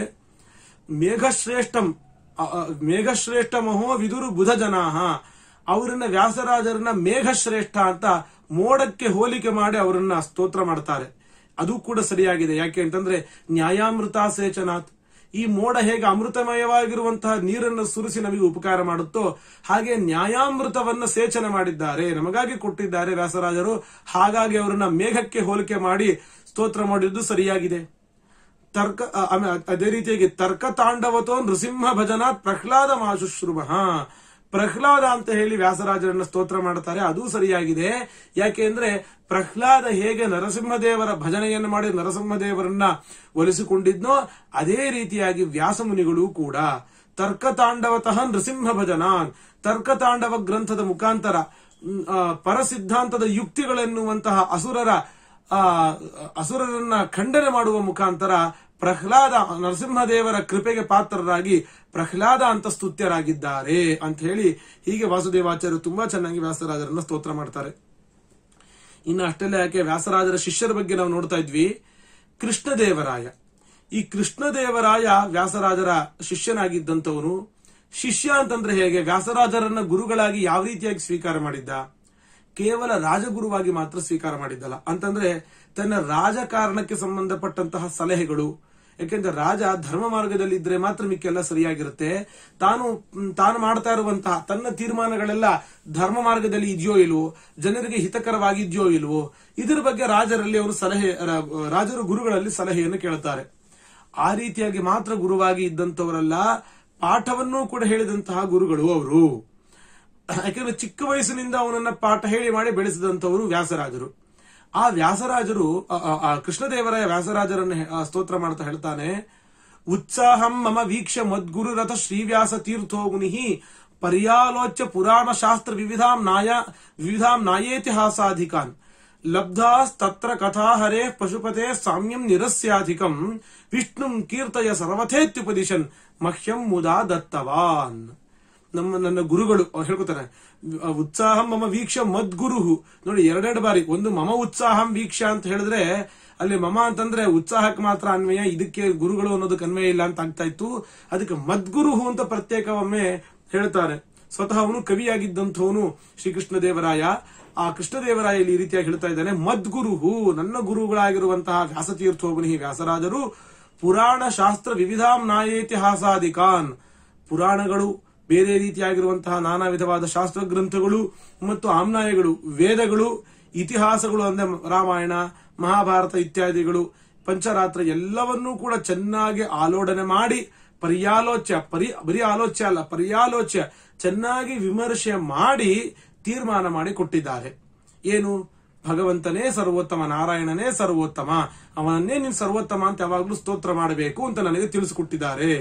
ಮೇಘಶ್ರೇಷ್ಠಂ ಅ- ಅ- ಮೇಘಶ್ರೇಷ್ಠ ಮಹೋ ವಿದುರು ಬುಧ ಜನಾಹ ಅವರನ್ನ ವ್ಯಾಸರಾಜರನ್ನ ಮೇಘಶ್ರೇಷ್ಠ ಅಂತ ಮೋಡಕ್ಕೆ ಹೋಲಿಕೆ ಮಾಡಿ ಅವರನ್ನ ಸ್ತೋತ್ರ ಮಾಡ್ತಾರೆ ಅದು ಕೂಡ ಸರಿಯಾಗಿದೆ ಯಾಕೆ ಅಂತಂದ್ರೆ ನ್ಯಾಯಾಮೃತ ಸೇಚನಾಥ್ ಈ ಮೋಡ ಹೇಗೆ ಅಮೃತಮಯವಾಗಿರುವಂತಹ ನೀರನ್ನು ಸುರಿಸಿ ನಮಗೆ ಉಪಕಾರ ಮಾಡುತ್ತೋ ಹಾಗೆ ನ್ಯಾಯಾಮೃತವನ್ನ ಸೇಚನ ಮಾಡಿದ್ದಾರೆ ನಮಗಾಗಿ ಕೊಟ್ಟಿದ್ದಾರೆ ವ್ಯಾಸರಾಜರು ಹಾಗಾಗಿ ಅವರನ್ನ ಮೇಘಕ್ಕೆ ಹೋಲಿಕೆ ಮಾಡಿ ಸ್ತೋತ್ರ ಮಾಡಿದ್ದು ಸರಿಯಾಗಿದೆ ತರ್ಕ ಅ- ಆಮೆ- ಅದೇ ರೀತಿಯಾಗಿ ತರ್ಕ ತಾಂಡವತೋ ನೃಸಿಂಹ ಭಜನಾತ್ ಪ್ರಹ್ಲಾದ ಮಾಶುಶ್ರುಮ ಪ್ರಹ್ಲಾದ ಅಂತ ಹೇಳಿ ವ್ಯಾಸರಾಜರನ್ನ ಸ್ತೋತ್ರ ಮಾಡ್ತಾರೆ ಅದು ಸರಿಯಾಗಿದೆ ಯಾಕೆ ಅಂದ್ರೆ ಪ್ರಹ್ಲಾದ ಹೇಗೆ ನರಸಿಂಹದೇವರ ಭಜನೆಯನ್ನು ಮಾಡಿ ನರಸಿಂಹದೇವರನ್ನ ಒಲಿಸಿಕೊಂಡಿದ್ನೋ ಅದೇ ರೀತಿಯಾಗಿ ವ್ಯಾಸಮುನಿಗಳು ಕೂಡ ತರ್ಕ ತಾಂಡವತಃ ನೃಸಿಂಹ ಭಜನಾನ್ ತರ್ಕ ತಾಂಡವ ಗ್ರಂಥದ ಮುಖಾಂತರ ಮ್, ಆ, ಪರಸಿದ್ಧಾಂತದ ಯುಕ್ತಿಗಳೆನ್ನುವಂತಹ ಅಸುರರ ಆ ಅಸುರರನ್ನ ಖಂಡನೆ ಮಾಡುವ ಮುಖಾಂತರ ಪ್ರಹ್ಲಾದ ನರಸಿಂಹದೇವರ ಕೃಪೆಗೆ ಪಾತ್ರರಾಗಿ ಪ್ರಹ್ಲಾದ ಅಂತ ಸ್ತುತ್ಯರಾಗಿದ್ದಾರೆ ಅಂತ ಹೇಳಿ ಹೀಗೆ ವಾಸುದೇವಾಚಾರ್ಯರು ತುಂಬಾ ಚೆನ್ನಾಗಿ ವ್ಯಾಸರಾಜರನ್ನ ಸ್ತೋತ್ರ ಮಾಡ್ತಾರೆ ಇನ್ನು ಅಷ್ಟೆಲ್ಲ ಯಾಕೆ ವ್ಯಾಸರಾಜರ ಶಿಷ್ಯರ ಬಗ್ಗೆ ನಾವು ನೋಡ್ತಾ ಇದ್ವಿ ಕೃಷ್ಣದೇವರಾಯ ಈ ಕೃಷ್ಣದೇವರಾಯ ವ್ಯಾಸರಾಜರ ಶಿಷ್ಯನಾಗಿದ್ದಂಥವನು ಶಿಷ್ಯ ಅಂತಂದ್ರೆ ಹೇಗೆ ವ್ಯಾಸರಾಜರನ್ನ ಗುರುಗಳಾಗಿ ಯಾವ ರೀತಿಯಾಗಿ ಸ್ವೀಕಾರ ಮಾಡಿದ್ದ ಕೇವಲ ರಾಜಗುರುವಾಗಿ ಮಾತ್ರ ಸ್ವೀಕಾರ ಮಾಡಿದ್ದಲ್ಲ ಅಂತಂದ್ರೆ ತನ್ನ ರಾಜಕಾರಣಕ್ಕೆ ಸಂಬಂಧಪಟ್ಟಂತಹ ಸಲಹೆಗಳು ಯಾಕೆಂದ್ರೆ ರಾಜ ಧರ್ಮ ಮಾರ್ಗದಲ್ಲಿ ಇದ್ರೆ ಮಾತ್ರ ಮಿಕ್ಕೆಲ್ಲ ಸರಿಯಾಗಿರುತ್ತೆ ತಾನು ಮ್, ತಾನು ಮಾಡ್ತಾ ಇರುವಂತಹ ತನ್ನ ತೀರ್ಮಾನಗಳೆಲ್ಲ ಧರ್ಮ ಮಾರ್ಗದಲ್ಲಿ ಇದೆಯೋ ಇಲ್ವೋ ಜನರಿಗೆ ಹಿತಕರವಾಗಿದೆಯೋ ಇಲ್ವೋ ಇದರ ಬಗ್ಗೆ ರಾಜರಲ್ಲಿ ಅವರು ಸಲಹೆ ರ- ರಾಜರು ಗುರುಗಳಲ್ಲಿ ಸಲಹೆಯನ್ನು ಕೇಳುತ್ತಾರೆ ಆ ರೀತಿಯಾಗಿ ಮಾತ್ರ ಗುರುವಾಗಿ ಇದ್ದಂತವರಲ್ಲ ಪಾಠವನ್ನೂ ಕೂಡ ಹೇಳಿದಂತಹ ಗುರುಗಳು ಅವರು ಯಾಕಂದ್ರೆ ಚಿಕ್ಕ ವಯಸ್ಸಿನಿಂದ ಅವನನ್ನ ಪಾಠ ಹೇಳಿ ಮಾಡಿ ಬೆಳೆಸಿದಂತವರು ವ್ಯಾಸರಾಜರು ಆ ವ್ಯಾಸರಾಜರು ಆ- ಆ- ಆ ಕೃಷ್ಣದೇವರಾಯ ವ್ಯಾಸರಾಜರನ್ನ ಹೆ- ಆ ಸ್ತೋತ್ರ ಮಾಡ್ತಾ ಹೇಳ್ತಾನೆ ಉತ್ಸಾಹಂ ಮಮ ವೀಕ್ಷ ಮದ್ಗುರು ರಥ ಶ್ರೀವ್ಯಾಸ ತೀರ್ಥೋ ಮುನಿ ಪರ್ಯಾಲೋಚ್ಯ ಪುರಾಣ ಶಾಸ್ತ್ರ ವಿವಿಧಾಂ ನಾಯ ವಿವಿಧಾಂ ನಾಯೇತಿಹಾಸಾಧಿಕಾನ್ ಲಬ್ಧಾಸ್ತತ್ರ ಕಥಾ ಹರೇ ಪಶುಪತೆ ಸಾಮ್ಯಂ ನಿರಸ್ಯಾಧಿಕಂ ವಿಷ್ಣುಂ ಕೀರ್ತಯ ಸರ್ವಥೇತ್ಯುಪದಿಶನ್ ಮಹ್ಯಂ ಮುದಾ ದತ್ತವಾನ್ ನಮ್ಮ ನನ್ನ ಗುರುಗಳು ಅವ್ರು ಹೇಳ್ಕೊತಾರೆ ಉತ್ಸಾಹಂ ಮಮ ವೀಕ್ಷ ಮದ್ಗುರು ನೋಡಿ ಎರಡೆರಡು ಬಾರಿ ಒಂದು ಮಮ ಉತ್ಸಾಹಂ ವೀಕ್ಷ ಅಂತ ಹೇಳಿದ್ರೆ ಅಲ್ಲಿ ಮಮ ಅಂತಂದ್ರೆ ಉತ್ಸಾಹಕ್ಕೆ ಮಾತ್ರ ಅನ್ವಯ ಇದಕ್ಕೆ ಗುರುಗಳು ಅನ್ನೋದಕ್ಕೆ ಅನ್ವಯ ಇಲ್ಲ ಅಂತ ಆಗ್ತಾ ಇತ್ತು ಅದಕ್ಕೆ ಮದ್ಗುರು ಅಂತ ಪ್ರತ್ಯೇಕ ಒಮ್ಮೆ ಹೇಳ್ತಾರೆ ಸ್ವತಃ ಅವನು ಕವಿಯಾಗಿದ್ದಂಥವನು ಶ್ರೀಕೃಷ್ಣ ದೇವರಾಯ ಆ ಕೃಷ್ಣದೇವರಾಯ ಇಲ್ಲಿ ಈ ರೀತಿಯಾಗಿ ಹೇಳ್ತಾ ಇದ್ದಾನೆ ಮದ್ಗುರುಹು ನನ್ನ ಗುರುಗಳಾಗಿರುವಂತಹ ವ್ಯಾಸತೀರ್ಥೋಬನಿ ವ್ಯಾಸರಾಜರು ಪುರಾಣ ಶಾಸ್ತ್ರ ವಿವಿಧಾಂ ನಾಯೇತಿಹಾಸಾದಿಕಾನ್ ಪುರಾಣಗಳು ಬೇರೆ ರೀತಿಯಾಗಿರುವಂತಹ ನಾನಾ ವಿಧವಾದ ಶಾಸ್ತ್ರ ಗ್ರಂಥಗಳು ಮತ್ತು ಆಮ್ನಾಯಗಳು ವೇದಗಳು ಇತಿಹಾಸಗಳು ಅಂದ್ರೆ ರಾಮಾಯಣ ಮಹಾಭಾರತ ಇತ್ಯಾದಿಗಳು ಪಂಚರಾತ್ರ ಎಲ್ಲವನ್ನೂ ಕೂಡ ಚೆನ್ನಾಗಿ ಆಲೋಡನೆ ಮಾಡಿ ಪರ್ಯಾಲೋಚ್ಯ ಪರಿ ಬರೀ ಆಲೋಚ್ಯ ಅಲ್ಲ ಪರ್ಯಾಲೋಚ್ಯ ಚೆನ್ನಾಗಿ ವಿಮರ್ಶೆ ಮಾಡಿ ತೀರ್ಮಾನ ಮಾಡಿ ಕೊಟ್ಟಿದ್ದಾರೆ ಏನು ಭಗವಂತನೇ ಸರ್ವೋತ್ತಮ ನಾರಾಯಣನೇ ಸರ್ವೋತ್ತಮ ಅವನನ್ನೇ ನೀನು ಸರ್ವೋತ್ತಮ ಅಂತ ಯಾವಾಗ್ಲೂ ಸ್ತೋತ್ರ ಮಾಡಬೇಕು ಅಂತ ನನಗೆ ತಿಳಿಸಿಕೊಟ್ಟಿದ್ದಾರೆ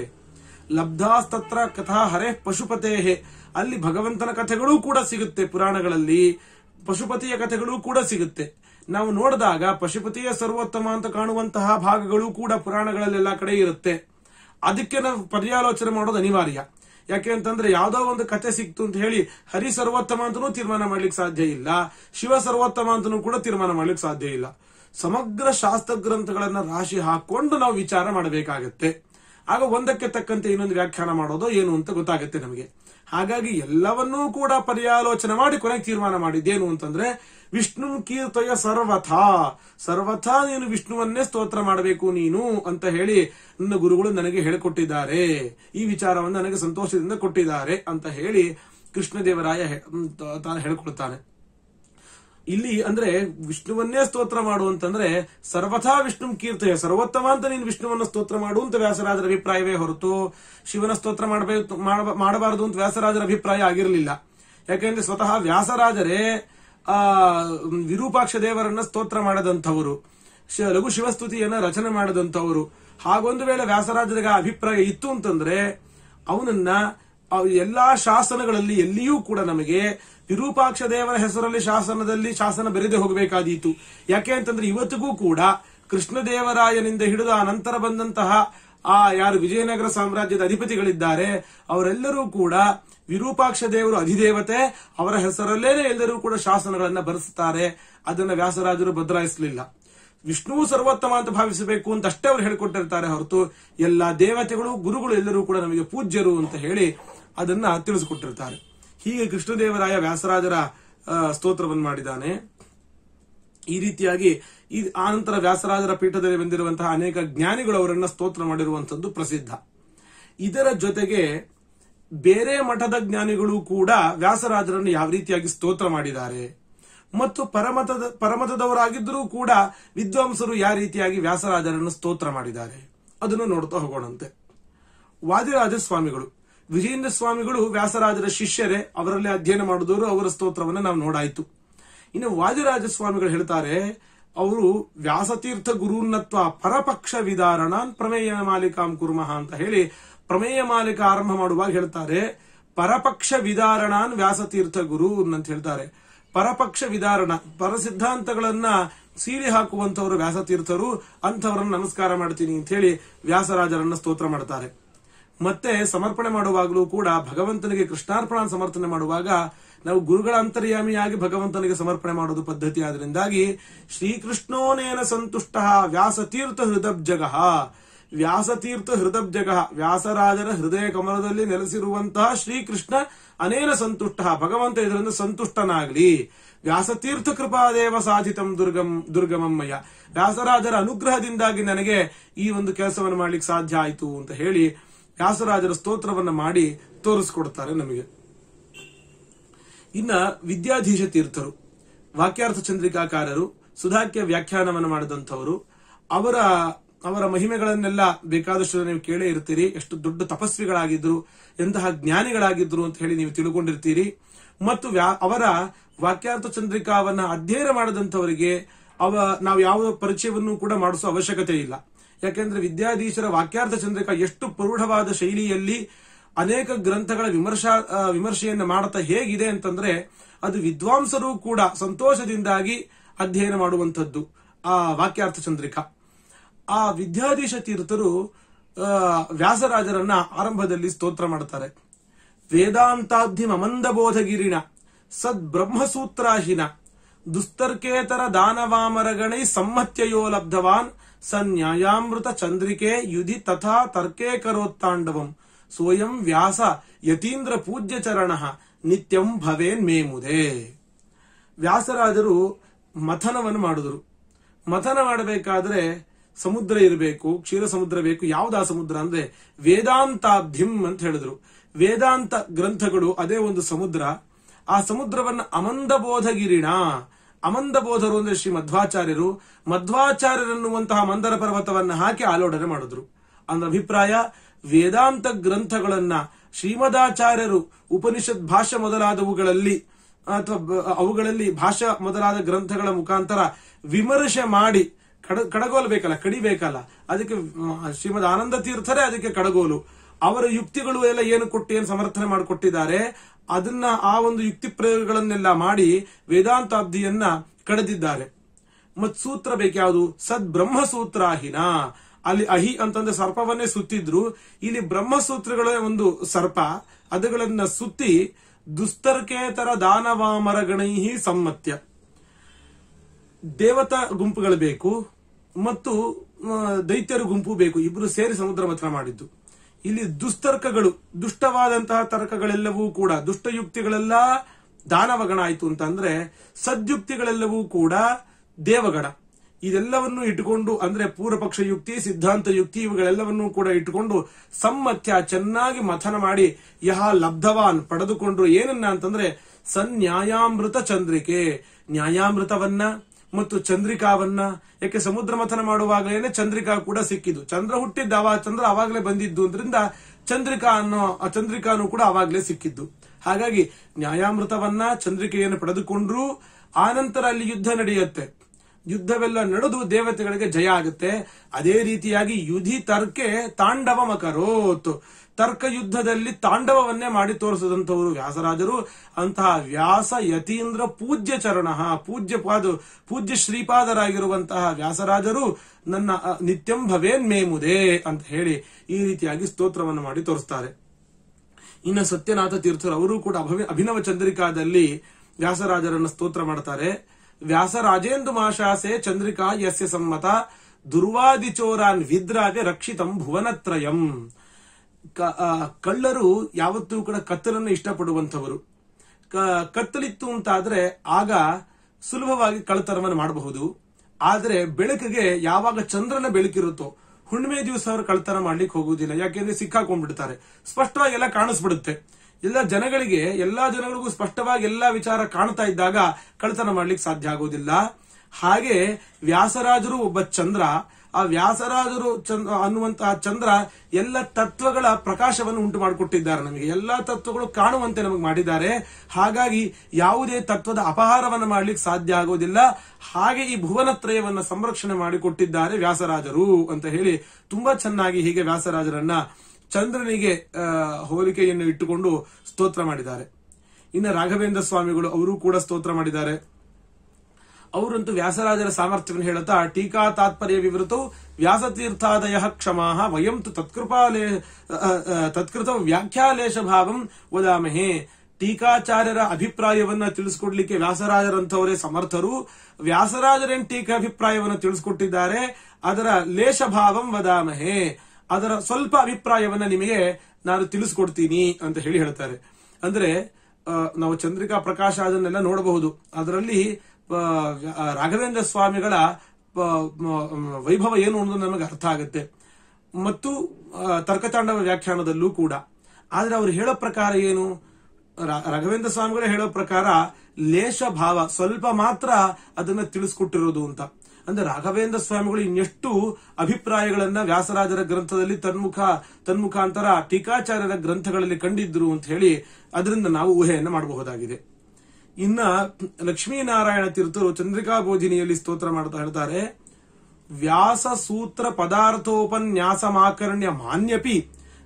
ಲಬ್ಧಾಸ್ತತ್ರ ಕಥಾ ಹರೇ ಪಶುಪತೇಹೆ ಅಲ್ಲಿ ಭಗವಂತನ ಕಥೆಗಳೂ ಕೂಡ ಸಿಗುತ್ತೆ ಪುರಾಣಗಳಲ್ಲಿ ಪಶುಪತಿಯ ಕಥೆಗಳೂ ಕೂಡ ಸಿಗುತ್ತೆ ನಾವು ನೋಡಿದಾಗ ಪಶುಪತಿಯ ಸರ್ವೋತ್ತಮ ಅಂತ ಕಾಣುವಂತಹ ಭಾಗಗಳು ಕೂಡ ಪುರಾಣಗಳಲ್ಲೆಲ್ಲ ಕಡೆ ಇರುತ್ತೆ ಅದಕ್ಕೆ ನಾವು ಪರ್ಯಾಲೋಚನೆ ಮಾಡೋದು ಅನಿವಾರ್ಯ ಯಾಕೆ ಅಂತಂದ್ರೆ ಯಾವ್ದೋ ಒಂದು ಕತೆ ಸಿಕ್ತು ಅಂತ ಹೇಳಿ ಹರಿ ಸರ್ವೋತ್ತಮ ಅಂತನೂ ತೀರ್ಮಾನ ಮಾಡ್ಲಿಕ್ಕೆ ಸಾಧ್ಯ ಇಲ್ಲ ಶಿವ ಸರ್ವೋತ್ತಮ ಅಂತನೂ ಕೂಡ ತೀರ್ಮಾನ ಮಾಡ್ಲಿಕ್ಕೆ ಸಾಧ್ಯ ಇಲ್ಲ ಸಮಗ್ರ ಶಾಸ್ತ್ರ ಗ್ರಂಥಗಳನ್ನ ರಾಶಿ ಹಾಕೊಂಡು ನಾವು ವಿಚಾರ ಮಾಡಬೇಕಾಗತ್ತೆ ಆಗ ಒಂದಕ್ಕೆ ತಕ್ಕಂತೆ ಇನ್ನೊಂದು ವ್ಯಾಖ್ಯಾನ ಮಾಡೋದು ಏನು ಅಂತ ಗೊತ್ತಾಗುತ್ತೆ ನಮಗೆ ಹಾಗಾಗಿ ಎಲ್ಲವನ್ನೂ ಕೂಡ ಪರ್ಯಾಲೋಚನೆ ಮಾಡಿ ಕೊನೆಗೆ ತೀರ್ಮಾನ ಮಾಡಿದ್ದೇನು ಅಂತಂದ್ರೆ ವಿಷ್ಣು ಕೀರ್ತಯ ಸರ್ವಥಾ ಸರ್ವಥಾ ನೀನು ವಿಷ್ಣುವನ್ನೇ ಸ್ತೋತ್ರ ಮಾಡಬೇಕು ನೀನು ಅಂತ ಹೇಳಿ ನನ್ನ ಗುರುಗಳು ನನಗೆ ಹೇಳಿಕೊಟ್ಟಿದ್ದಾರೆ ಈ ವಿಚಾರವನ್ನು ನನಗೆ ಸಂತೋಷದಿಂದ ಕೊಟ್ಟಿದ್ದಾರೆ ಅಂತ ಹೇಳಿ ಕೃಷ್ಣದೇವರಾಯ ಹೆ- ತ- ತಾನು ಹೇಳ್ಕೊಳ್ತಾನೆ ಇಲ್ಲಿ ಅಂದ್ರೆ ವಿಷ್ಣುವನ್ನೇ ಸ್ತೋತ್ರ ಮಾಡು ಅಂತಂದ್ರೆ ಸರ್ವಥಾ ವಿಷ್ಣು ಕೀರ್ತಯ ಸರ್ವೋತ್ತಮ ಅಂತ ನೀನು ವಿಷ್ಣುವನ್ನ ಸ್ತೋತ್ರ ಮಾಡು ಅಂತ ವ್ಯಾಸರಾಜರ ಅಭಿಪ್ರಾಯವೇ ಹೊರತು ಶಿವನ ಸ್ತೋತ್ರ ಮಾಡಬೇಕು ಮಾಡ- ಮಾಡಬಾರದು ಅಂತ ವ್ಯಾಸರಾಜರ ಅಭಿಪ್ರಾಯ ಆಗಿರಲಿಲ್ಲ ಯಾಕೆಂದ್ರೆ ಸ್ವತಃ ವ್ಯಾಸರಾಜರೇ ಆ ವಿರೂಪಾಕ್ಷ ದೇವರನ್ನ ಸ್ತೋತ್ರ ಮಾಡದಂಥವರು ಶ- ಲಘು ಶಿವಸ್ತುತಿಯನ್ನ ರಚನೆ ಮಾಡದಂಥವರು ಹಾಗೊಂದು ವೇಳೆ ವ್ಯಾಸರಾಜರಿಗೆ ಆ ಅಭಿಪ್ರಾಯ ಇತ್ತು ಅಂತಂದ್ರೆ ಅವನನ್ನ ಆ ಎಲ್ಲಾ ಶಾಸನಗಳಲ್ಲಿ ಎಲ್ಲಿಯೂ ಕೂಡ ನಮಗೆ ವಿರೂಪಾಕ್ಷ ದೇವರ ಹೆಸರಲ್ಲಿ ಶಾಸನದಲ್ಲಿ ಶಾಸನ ಬೆರೆದೇ ಹೋಗಬೇಕಾದೀತು ಯಾಕೆ ಅಂತಂದ್ರೆ ಇವತ್ತಿಗೂ ಕೂಡ ಕೃಷ್ಣದೇವರಾಯನಿಂದ ಹಿಡಿದು ಆ ನಂತರ ಬಂದಂತಹ ಆ ಯಾರು ವಿಜಯನಗರ ಸಾಮ್ರಾಜ್ಯದ ಅಧಿಪತಿಗಳಿದ್ದಾರೆ ಅವರೆಲ್ಲರೂ ಕೂಡ ವಿರೂಪಾಕ್ಷ ದೇವರು ಅಧಿದೇವತೆ ಅವರ ಹೆಸರಲ್ಲೇನೆ ಎಲ್ಲರೂ ಕೂಡ ಶಾಸನಗಳನ್ನ ಬರೆಸುತ್ತಾರೆ ಅದನ್ನ ವ್ಯಾಸರಾಜರು ಬದಲಾಯಿಸಲಿಲ್ಲ ವಿಷ್ಣು ಸರ್ವೋತ್ತಮ ಅಂತ ಭಾವಿಸಬೇಕು ಅಂತ ಅಷ್ಟೇ ಅವರು ಹೇಳಿಕೊಟ್ಟಿರ್ತಾರೆ ಹೊರತು ಎಲ್ಲ ದೇವತೆಗಳು ಗುರುಗಳು ಎಲ್ಲರೂ ಕೂಡ ನಮಗೆ ಪೂಜ್ಯರು ಅಂತ ಹೇಳಿ ಅದನ್ನ ತಿಳಿಸಿಕೊಟ್ಟಿರ್ತಾರೆ ಹೀಗೆ ಕೃಷ್ಣದೇವರಾಯ ವ್ಯಾಸರಾಜರ ಆ, ಸ್ತೋತ್ರವನ್ನು ಮಾಡಿದ್ದಾನೆ ಈ ರೀತಿಯಾಗಿ ಈ ಆನಂತರ ವ್ಯಾಸರಾಜರ ಪೀಠದಲ್ಲಿ ಬಂದಿರುವಂತಹ ಅನೇಕ ಜ್ಞಾನಿಗಳು ಅವರನ್ನ ಸ್ತೋತ್ರ ಮಾಡಿರುವಂತದ್ದು ಪ್ರಸಿದ್ಧ ಇದರ ಜೊತೆಗೆ ಬೇರೆ ಮಠದ ಜ್ಞಾನಿಗಳು ಕೂಡ ವ್ಯಾಸರಾಜರನ್ನು ಯಾವ ರೀತಿಯಾಗಿ ಸ್ತೋತ್ರ ಮಾಡಿದ್ದಾರೆ ಮತ್ತು ಪರಮತದ ಪರಮತದವರಾಗಿದ್ದರೂ ಕೂಡ ವಿದ್ವಾಂಸರು ಯಾವ ರೀತಿಯಾಗಿ ವ್ಯಾಸರಾಜರನ್ನು ಸ್ತೋತ್ರ ಮಾಡಿದ್ದಾರೆ ಅದನ್ನು ನೋಡ್ತಾ ಹೋಗೋಣಂತೆ ವಾದಿರಾಜ ಸ್ವಾಮಿಗಳು ವಿಜೇಂದ್ರ ಸ್ವಾಮಿಗಳು ವ್ಯಾಸರಾಜರ ಶಿಷ್ಯರೇ ಅವರಲ್ಲಿ ಅಧ್ಯಯನ ಮಾಡಿದವರು ಅವರ ಸ್ತೋತ್ರವನ್ನು ನಾವು ನೋಡಾಯ್ತು ಇನ್ನು ವಾದಿರಾಜ ಸ್ವಾಮಿಗಳು ಹೇಳ್ತಾರೆ ಅವರು ವ್ಯಾಸತೀರ್ಥ ಗುರುನ್ನತ್ವ ಪರಪಕ್ಷ ವಿದಾರಣಾನ್ ಪ್ರಮೇಯ ಮಾಲಿಕಾಂ ಕುರ್ಮಃ ಅಂತ ಹೇಳಿ ಪ್ರಮೇಯ ಮಾಲಿಕ ಆರಂಭ ಮಾಡುವಾಗ ಹೇಳ್ತಾರೆ ಪರಪಕ್ಷ ವಿದಾರಣಾನ್ ವ್ಯಾಸತೀರ್ಥ ಗುರು ಅಂತ ಹೇಳ್ತಾರೆ ಪರಪಕ್ಷ ವಿದಾರಣ ಪರ ಸಿದ್ಧಾಂತಗಳನ್ನ ಸೀರಿ ಹಾಕುವಂತವರು ವ್ಯಾಸತೀರ್ಥರು ಅಂಥವರನ್ನ ನಮಸ್ಕಾರ ಮಾಡ್ತೀನಿ ಅಂತ ಹೇಳಿ ವ್ಯಾಸರಾಜರನ್ನ ಸ್ತೋತ್ರ ಮಾಡ್ತಾರೆ ಮತ್ತೆ ಸಮರ್ಪಣೆ ಮಾಡುವಾಗಲೂ ಕೂಡ ಭಗವಂತನಿಗೆ ಕೃಷ್ಣಾರ್ಪಣ ಸಮರ್ಥನೆ ಮಾಡುವಾಗ ನಾವು ಗುರುಗಳ ಅಂತರ್ಯಾಮಿಯಾಗಿ ಭಗವಂತನಿಗೆ ಸಮರ್ಪಣೆ ಮಾಡೋದು ಪದ್ಧತಿ ಆದ್ರಿಂದಾಗಿ ಶ್ರೀಕೃಷ್ಣೋನೇನ ಸಂತುಷ್ಟ ವ್ಯಾಸತೀರ್ಥ ಹೃದಬ್ಜಗ ವ್ಯಾಸತೀರ್ಥ ಹೃದಬ್ಜಗ ವ್ಯಾಸರಾಜರ ಹೃದಯ ಕಮಲದಲ್ಲಿ ನೆಲೆಸಿರುವಂತಹ ಶ್ರೀಕೃಷ್ಣ ಅನೇನ ಸಂತುಷ್ಟ ಭಗವಂತ ಇದರಿಂದ ಸಂತುಷ್ಟನಾಗ್ಲಿ ವ್ಯಾಸತೀರ್ಥ ಕೃಪಾದೇವ ಸಾಧಿತಂ ದುರ್ಗಂ ದುರ್ಗಮಮ್ಮಯ್ಯ ವ್ಯಾಸರಾಜರ ಅನುಗ್ರಹದಿಂದಾಗಿ ನನಗೆ ಈ ಒಂದು ಕೆಲಸವನ್ನು ಮಾಡ್ಲಿಕ್ಕೆ ಸಾಧ್ಯ ಆಯಿತು ಅಂತ ಹೇಳಿ ವ್ಯಾಸರಾಜರ ಸ್ತೋತ್ರವನ್ನ ಮಾಡಿ ತೋರಿಸ್ಕೊಡ್ತಾರೆ ನಮಗೆ ಇನ್ನ ವಿದ್ಯಾಧೀಶ ತೀರ್ಥರು ವಾಕ್ಯಾರ್ಥ ಚಂದ್ರಿಕಾಕಾರರು ಸುಧಾಕ್ಯ ವ್ಯಾಖ್ಯಾನವನ್ನು ಮಾಡಿದಂಥವರು ಅವರ ಅವರ ಮಹಿಮೆಗಳನ್ನೆಲ್ಲ ಬೇಕಾದಷ್ಟು ನೀವು ಕೇಳೇ ಇರ್ತೀರಿ ಎಷ್ಟು ದೊಡ್ಡ ತಪಸ್ವಿಗಳಾಗಿದ್ರು ಎಂತಹ ಜ್ಞಾನಿಗಳಾಗಿದ್ರು ಅಂತ ಹೇಳಿ ನೀವು ತಿಳ್ಕೊಂಡಿರ್ತೀರಿ ಮತ್ತು ವ್ಯಾ- ಅವರ ವಾಕ್ಯಾರ್ಥ ಚಂದ್ರಿಕಾವನ್ನ ಅಧ್ಯಯನ ಮಾಡದಂತವರಿಗೆ ಅವ ನಾವು ಯಾವ ಪರಿಚಯವನ್ನು ಕೂಡ ಮಾಡಿಸೋ ಅವಶ್ಯಕತೆ ಇಲ್ಲ ಯಾಕೆಂದ್ರೆ ವಿದ್ಯಾಧೀಶರ ವಾಕ್ಯಾರ್ಥ ಚಂದ್ರಿಕಾ ಎಷ್ಟು ಪ್ರೌಢವಾದ ಶೈಲಿಯಲ್ಲಿ ಅನೇಕ ಗ್ರಂಥಗಳ ವಿಮರ್ಶಾ ಆ, ವಿಮರ್ಶೆಯನ್ನು ಮಾಡ್ತಾ ಹೇಗಿದೆ ಅಂತಂದ್ರೆ ಅದು ವಿದ್ವಾಂಸರು ಕೂಡ ಸಂತೋಷದಿಂದಾಗಿ ಅಧ್ಯಯನ ಮಾಡುವಂಥದ್ದು ಆ ವಾಕ್ಯಾರ್ಥ ಚಂದ್ರಿಕಾ ಆ ವಿದ್ಯಾಧೀಶ ತೀರ್ಥರು ಆ, ವ್ಯಾಸರಾಜರನ್ನ ಆರಂಭದಲ್ಲಿ ಸ್ತೋತ್ರ ಮಾಡ್ತಾರೆ ವೇದಾಂತಾಬ್ಧಿ ಮಮಂದಬೋಧಗಿರಿಣ ಸದ್ ಬ್ರಹ್ಮಸೂತ್ರಾಹಿನ ದುಸ್ತರ್ಕೇತರ ದಾನವಾಮರಗಣೈ ಸಮ್ಮತ್ಯಯೋ ಲಬ್ಧವಾನ್ ಸ ನ್ಯಾಯಾಮೃತ ಚಂದ್ರಿಕೆ ಯುಧಿ ತಥಾ ತರ್ಕೇ ಕರೋತ್ತಾಂಡವಂ ಸ್ವಯಂ ವ್ಯಾಸ ಯತೀಂದ್ರ ಪೂಜ್ಯ ಚರಣ ನಿತ್ಯಂ ಭವೇನ್ ಮೇಮುದೆ ವ್ಯಾಸರಾಜರು ಮಥನವನ್ನು ಮಾಡಿದ್ರು ಮಥನ ಮಾಡಬೇಕಾದ್ರೆ ಸಮುದ್ರ ಇರಬೇಕು ಕ್ಷೀರ ಸಮುದ್ರ ಬೇಕು ಯಾವ್ದಾ ಸಮುದ್ರ ಅಂದ್ರೆ ವೇದಾಂತಾಬ್ಧಿಂ ಅಂತ ಹೇಳಿದ್ರು ವೇದಾಂತ ಗ್ರಂಥಗಳು ಅದೇ ಒಂದು ಸಮುದ್ರ ಆ ಸಮುದ್ರವನ್ನ ಅಮಂದಬೋಧಗಿರಿಣ ಅಮಂದಬೋಧರು ಅಂದ್ರೆ ಶ್ರೀ ಮಧ್ವಾಚಾರ್ಯರು ಮಧ್ವಾಚಾರ್ಯರನ್ನುವಂತಹ ಮಂದರ ಪರ್ವತವನ್ನ ಹಾಕಿ ಆಲೋಡನೆ ಮಾಡಿದ್ರು ಅಂದ್ರ ಅಭಿಪ್ರಾಯ ವೇದಾಂತ ಗ್ರಂಥಗಳನ್ನ ಶ್ರೀಮದಾಚಾರ್ಯರು ಉಪನಿಷತ್ ಭಾಷ್ಯ ಮೊದಲಾದವುಗಳಲ್ಲಿ ಅಥವಾ ಬ- ಅವುಗಳಲ್ಲಿ ಭಾಷಾ ಮೊದಲಾದ ಗ್ರಂಥಗಳ ಮುಖಾಂತರ ವಿಮರ್ಶೆ ಮಾಡಿ ಕಡ ಕಡಗೋಲು ಬೇಕಲ್ಲ ಕಡಿಬೇಕಲ್ಲ ಅದಕ್ಕೆ ಮ್, ಶ್ರೀಮದ್ ಆನಂದ ತೀರ್ಥರೇ ಅದಕ್ಕೆ ಕಡಗೋಲು ಅವರ ಯುಕ್ತಿಗಳು ಎಲ್ಲ ಏನು ಕೊಟ್ಟು ಏನು ಸಮರ್ಥನೆ ಮಾಡಿಕೊಟ್ಟಿದ್ದಾರೆ ಅದನ್ನ ಆ ಒಂದು ಯುಕ್ತಿ ಪ್ರಯೋಗಗಳನ್ನೆಲ್ಲ ಮಾಡಿ ವೇದಾಂತಾಬ್ದಿಯನ್ನ ಕಳೆದಿದ್ದಾರೆ ಮತ್ ಸೂತ್ರ ಬೇಕ್ಯಾವುದು ಸದ್ ಬ್ರಹ್ಮಸೂತ್ರಾಹಿನ ಅಲ್ಲಿ ಅಹಿ ಅಂತಂದ್ರೆ ಸರ್ಪವನ್ನೇ ಸುತ್ತಿದ್ರು ಇಲ್ಲಿ ಬ್ರಹ್ಮಸೂತ್ರಗಳ ಒಂದು ಸರ್ಪ ಅದುಗಳನ್ನ ಸುತ್ತಿ ದುಸ್ತರ್ಕೇತರ ದಾನವಾಮರಗಣೈ ಸಮ್ಮತ್ಯ ದೇವತಾ ಗುಂಪುಗಳು ಬೇಕು ಮತ್ತು ಆ, ದೈತ್ಯರ ಗುಂಪು ಬೇಕು ಇಬ್ರು ಸೇರಿ ಸಮುದ್ರ ಮಂಥನ ಮಾಡಿದ್ದು ಇಲ್ಲಿ ದುಸ್ತರ್ಕಗಳು ದುಷ್ಟವಾದಂತಹ ತರ್ಕಗಳೆಲ್ಲವೂ ಕೂಡ ದುಷ್ಟಯುಕ್ತಿಗಳೆಲ್ಲ ದಾನವಗಣ ಆಯ್ತು ಅಂತಂದ್ರೆ ಸದ್ಯುಕ್ತಿಗಳೆಲ್ಲವೂ ಕೂಡ ದೇವಗಣ ಇದೆಲ್ಲವನ್ನು ಇಟ್ಟುಕೊಂಡು ಅಂದ್ರೆ ಪೂರ್ವಪಕ್ಷ ಯುಕ್ತಿ ಸಿದ್ಧಾಂತ ಯುಕ್ತಿ ಇವುಗಳೆಲ್ಲವನ್ನೂ ಕೂಡ ಇಟ್ಟುಕೊಂಡು ಸಮ್ಮತ್ಯ ಚೆನ್ನಾಗಿ ಮಥನ ಮಾಡಿ ಯಹ ಲಬ್ಧವಾನ್ ಪಡೆದುಕೊಂಡ್ರು ಏನನ್ನ ಅಂತಂದ್ರೆ ಸನ್ಯಾಯಾಮೃತ ಚಂದ್ರಿಕೆ ನ್ಯಾಯಾಮೃತವನ್ನ ಮತ್ತು ಚಂದ್ರಿಕಾವನ್ನ ಯಾಕೆ ಸಮುದ್ರ ಮಥನ ಮಾಡುವಾಗಲೇನೆ ಚಂದ್ರಿಕಾ ಕೂಡ ಸಿಕ್ಕಿದ್ದು ಚಂದ್ರ ಹುಟ್ಟಿದ್ದ ಅವ ಚಂದ್ರ ಅವಾಗಲೇ ಬಂದಿದ್ದು ಅಂದ್ರಿಂದ ಚಂದ್ರಿಕಾ ಅನ್ನೋ ಆ ಚಂದ್ರಿಕಾನು ಕೂಡ ಅವಾಗಲೇ ಸಿಕ್ಕಿದ್ದು ಹಾಗಾಗಿ ನ್ಯಾಯಾಮೃತವನ್ನ ಚಂದ್ರಿಕೆಯನ್ನು ಪಡೆದುಕೊಂಡ್ರು ಆನಂತರ ಅಲ್ಲಿ ಯುದ್ಧ ನಡೆಯುತ್ತೆ ಯುದ್ಧವೆಲ್ಲ ನಡೆದು ದೇವತೆಗಳಿಗೆ ಜಯ ಆಗುತ್ತೆ ಅದೇ ರೀತಿಯಾಗಿ ಯುಧಿ ತರ್ಕೆ ತಾಂಡವ ಮಕರೋತ್ ತರ್ಕ ಯುದ್ಧದಲ್ಲಿ ತಾಂಡವವನ್ನೇ ಮಾಡಿ ತೋರಿಸಿದಂತವರು ವ್ಯಾಸರಾಜರು ಅಂತಹ ವ್ಯಾಸ ಯತೀಂದ್ರ ಪೂಜ್ಯ ಚರಣ ಪೂಜ್ಯ ಪಾದ ಪೂಜ್ಯ ಶ್ರೀಪಾದರಾಗಿರುವಂತಹ ವ್ಯಾಸರಾಜರು ನನ್ನ ಅ, ನಿತ್ಯಂ ಭವೇನ್ ಮೇಮುದೆ ಅಂತ ಹೇಳಿ ಈ ರೀತಿಯಾಗಿ ಸ್ತೋತ್ರವನ್ನು ಮಾಡಿ ತೋರಿಸ್ತಾರೆ ಇನ್ನು ಸತ್ಯನಾಥ ತೀರ್ಥರು ಅವರು ಕೂಡ ಅಭವಿ- ಅಭಿನವ ಚಂದ್ರಿಕಾದಲ್ಲಿ ವ್ಯಾಸರಾಜರನ್ನ ಸ್ತೋತ್ರ ಮಾಡ್ತಾರೆ ವ್ಯಾಸರಾಜೇಂದು ಮಾಶಾಸೆ ಚಂದ್ರಿಕಾ ಯಸ್ಯ ಸಮ್ಮತ ದುರ್ವಾದಿಚೋರಾನ್ ವಿದ್ರಾಗೆ ರಕ್ಷಿತಂ ಭುವನತ್ರಯಂ ಕ- ಆ, ಕಳ್ಳರು ಯಾವತ್ತೂ ಕೂಡ ಕತ್ತಲನ್ನು ಇಷ್ಟಪಡುವಂತವರು ಕ- ಕತ್ತಲಿತ್ತು ಅಂತಾದ್ರೆ ಆಗ ಸುಲಭವಾಗಿ ಕಳ್ಳತನವನ್ನು ಮಾಡಬಹುದು ಆದ್ರೆ ಬೆಳಕಿಗೆ ಯಾವಾಗ ಚಂದ್ರನ ಬೆಳಕಿರುತ್ತೋ ಹುಣ್ಣಿಮೆ ದಿವಸ ಅವರು ಕಳ್ಳತನ ಮಾಡ್ಲಿಕ್ಕೆ ಹೋಗುವುದಿಲ್ಲ ಯಾಕೆಂದ್ರೆ ಸಿಕ್ಕಾಕೊಂಡ್ಬಿಡ್ತಾರೆ ಸ್ಪಷ್ಟವಾಗಿ ಎಲ್ಲ ಕಾಣಿಸ್ಬಿಡುತ್ತೆ ಎಲ್ಲ ಜನಗಳಿಗೆ ಎಲ್ಲಾ ಜನಗಳಿಗೂ ಸ್ಪಷ್ಟವಾಗಿ ಎಲ್ಲಾ ವಿಚಾರ ಕಾಣ್ತಾ ಇದ್ದಾಗ ಕಳ್ಳತನ ಮಾಡ್ಲಿಕ್ಕೆ ಸಾಧ್ಯ ಆಗೋದಿಲ್ಲ ಹಾಗೆ ವ್ಯಾಸರಾಜರು ಒಬ್ಬ ಚಂದ್ರ ಆ ವ್ಯಾಸರಾಜರು ಚಂದ್ರ ಅನ್ನುವಂತಹ ಚಂದ್ರ ಎಲ್ಲ ತತ್ವಗಳ ಪ್ರಕಾಶವನ್ನು ಉಂಟು ಮಾಡಿಕೊಟ್ಟಿದ್ದಾರೆ ನಮಗೆ ಎಲ್ಲಾ ತತ್ವಗಳು ಕಾಣುವಂತೆ ನಮಗೆ ಮಾಡಿದ್ದಾರೆ ಹಾಗಾಗಿ ಯಾವುದೇ ತತ್ವದ ಅಪಹಾರವನ್ನು ಮಾಡ್ಲಿಕ್ಕೆ ಸಾಧ್ಯ ಆಗೋದಿಲ್ಲ ಹಾಗೆ ಈ ಭುವನತ್ರಯವನ್ನ ಸಂರಕ್ಷಣೆ ಮಾಡಿಕೊಟ್ಟಿದ್ದಾರೆ ವ್ಯಾಸರಾಜರು ಅಂತ ಹೇಳಿ ತುಂಬಾ ಚೆನ್ನಾಗಿ ಹೀಗೆ ವ್ಯಾಸರಾಜರನ್ನ ಚಂದ್ರನಿಗೆ ಆ, ಹೋಲಿಕೆಯನ್ನು ಇಟ್ಟುಕೊಂಡು ಸ್ತೋತ್ರ ಮಾಡಿದ್ದಾರೆ ಇನ್ನು ರಾಘವೇಂದ್ರ ಸ್ವಾಮಿಗಳು ಅವರು ಕೂಡ ಸ್ತೋತ್ರ ಮಾಡಿದ್ದಾರೆ ಅವರಂತೂ ವ್ಯಾಸರಾಜರ ಸಾಮರ್ಥ್ಯವನ್ನು ಹೇಳುತ್ತಾ ಟೀಕಾ ತಾತ್ಪರ್ಯ ವಿವೃತೌ ವ್ಯಾಸತೀರ್ಥಾದಯ ಕ್ಷಮಾಹ ವಯಂ ತು ತತ್ಕೃಪಾಲೇ ಅ, ಅ, ತತ್ಕೃತ ವ್ಯಾಖ್ಯಾಲೇಶ ಭಾವಂ ವದಾಮಹೇ ಟೀಕಾಚಾರ್ಯರ ಅಭಿಪ್ರಾಯವನ್ನ ತಿಳಿಸ್ಕೊಡ್ಲಿಕ್ಕೆ ವ್ಯಾಸರಾಜರಂತವರೇ ಸಮರ್ಥರು ವ್ಯಾಸರಾಜರೇನ್ ಟೀಕಾ ಅಭಿಪ್ರಾಯವನ್ನು ತಿಳಿಸ್ಕೊಟ್ಟಿದ್ದಾರೆ ಅದರ ಲೇಷ ಭಾವಂ ವದಾಮಹೇ ಅದರ ಸ್ವಲ್ಪ ಅಭಿಪ್ರಾಯವನ್ನ ನಿಮಗೆ ನಾನು ತಿಳಿಸ್ಕೊಡ್ತೀನಿ ಅಂತ ಹೇಳಿ ಹೇಳ್ತಾರೆ ಅಂದ್ರೆ ಆ, ನಾವು ಚಂದ್ರಿಕಾ ಪ್ರಕಾಶ ಅದನ್ನೆಲ್ಲ ನೋಡಬಹುದು ಅದರಲ್ಲಿ ಆ, ಆ, ರಾಘವೇಂದ್ರ ಸ್ವಾಮಿಗಳ ಆ, ಮ- ಮ- ವೈಭವ ಏನು ಅನ್ನೋದು ನಮಗೆ ಅರ್ಥ ಆಗುತ್ತೆ ಮತ್ತು ಆ, ತರ್ಕತಾಂಡವ ವ್ಯಾಖ್ಯಾನದಲ್ಲೂ ಕೂಡ ಆದ್ರೆ ಅವ್ರು ಹೇಳೋ ಪ್ರಕಾರ ಏನು ರಾ- ರಾಘವೇಂದ್ರ ಸ್ವಾಮಿಗಳೇ ಹೇಳೋ ಪ್ರಕಾರ ಲೇಷ ಭಾವ ಸ್ವಲ್ಪ ಮಾತ್ರ ಅದನ್ನ ತಿಳಿಸ್ಕೊಟ್ಟಿರೋದು ಅಂತ ಅಂದ್ರೆ ರಾಘವೇಂದ್ರ ಸ್ವಾಮಿಗಳು ಇನ್ನೆಷ್ಟು ಅಭಿಪ್ರಾಯಗಳನ್ನ ವ್ಯಾಸರಾಜರ ಗ್ರಂಥದಲ್ಲಿ ತನ್ಮುಖ ತನ್ಮುಖಾಂತರ ಟೀಕಾಚಾರ್ಯರ ಗ್ರಂಥಗಳಲ್ಲಿ ಕಂಡಿದ್ರು ಅಂತ ಹೇಳಿ ಅದರಿಂದ ನಾವು ಊಹೆಯನ್ನ ಮಾಡಬಹುದಾಗಿದೆ ಇನ್ನ ಲಕ್ಷ್ಮೀನಾರಾಯಣ ತೀರ್ಥರು ಚಂದ್ರಿಕಾ ಬೋಧಿನಿಯಲ್ಲಿ ಸ್ತೋತ್ರ ಮಾಡ್ತಾ ಹೇಳ್ತಾರೆ ವ್ಯಾಸ ಸೂತ್ರ ಪದಾರ್ಥೋಪನ್ಯಾಸಮಾಕರ್ಣ್ಯ ಮಾನ್ಯಪಿ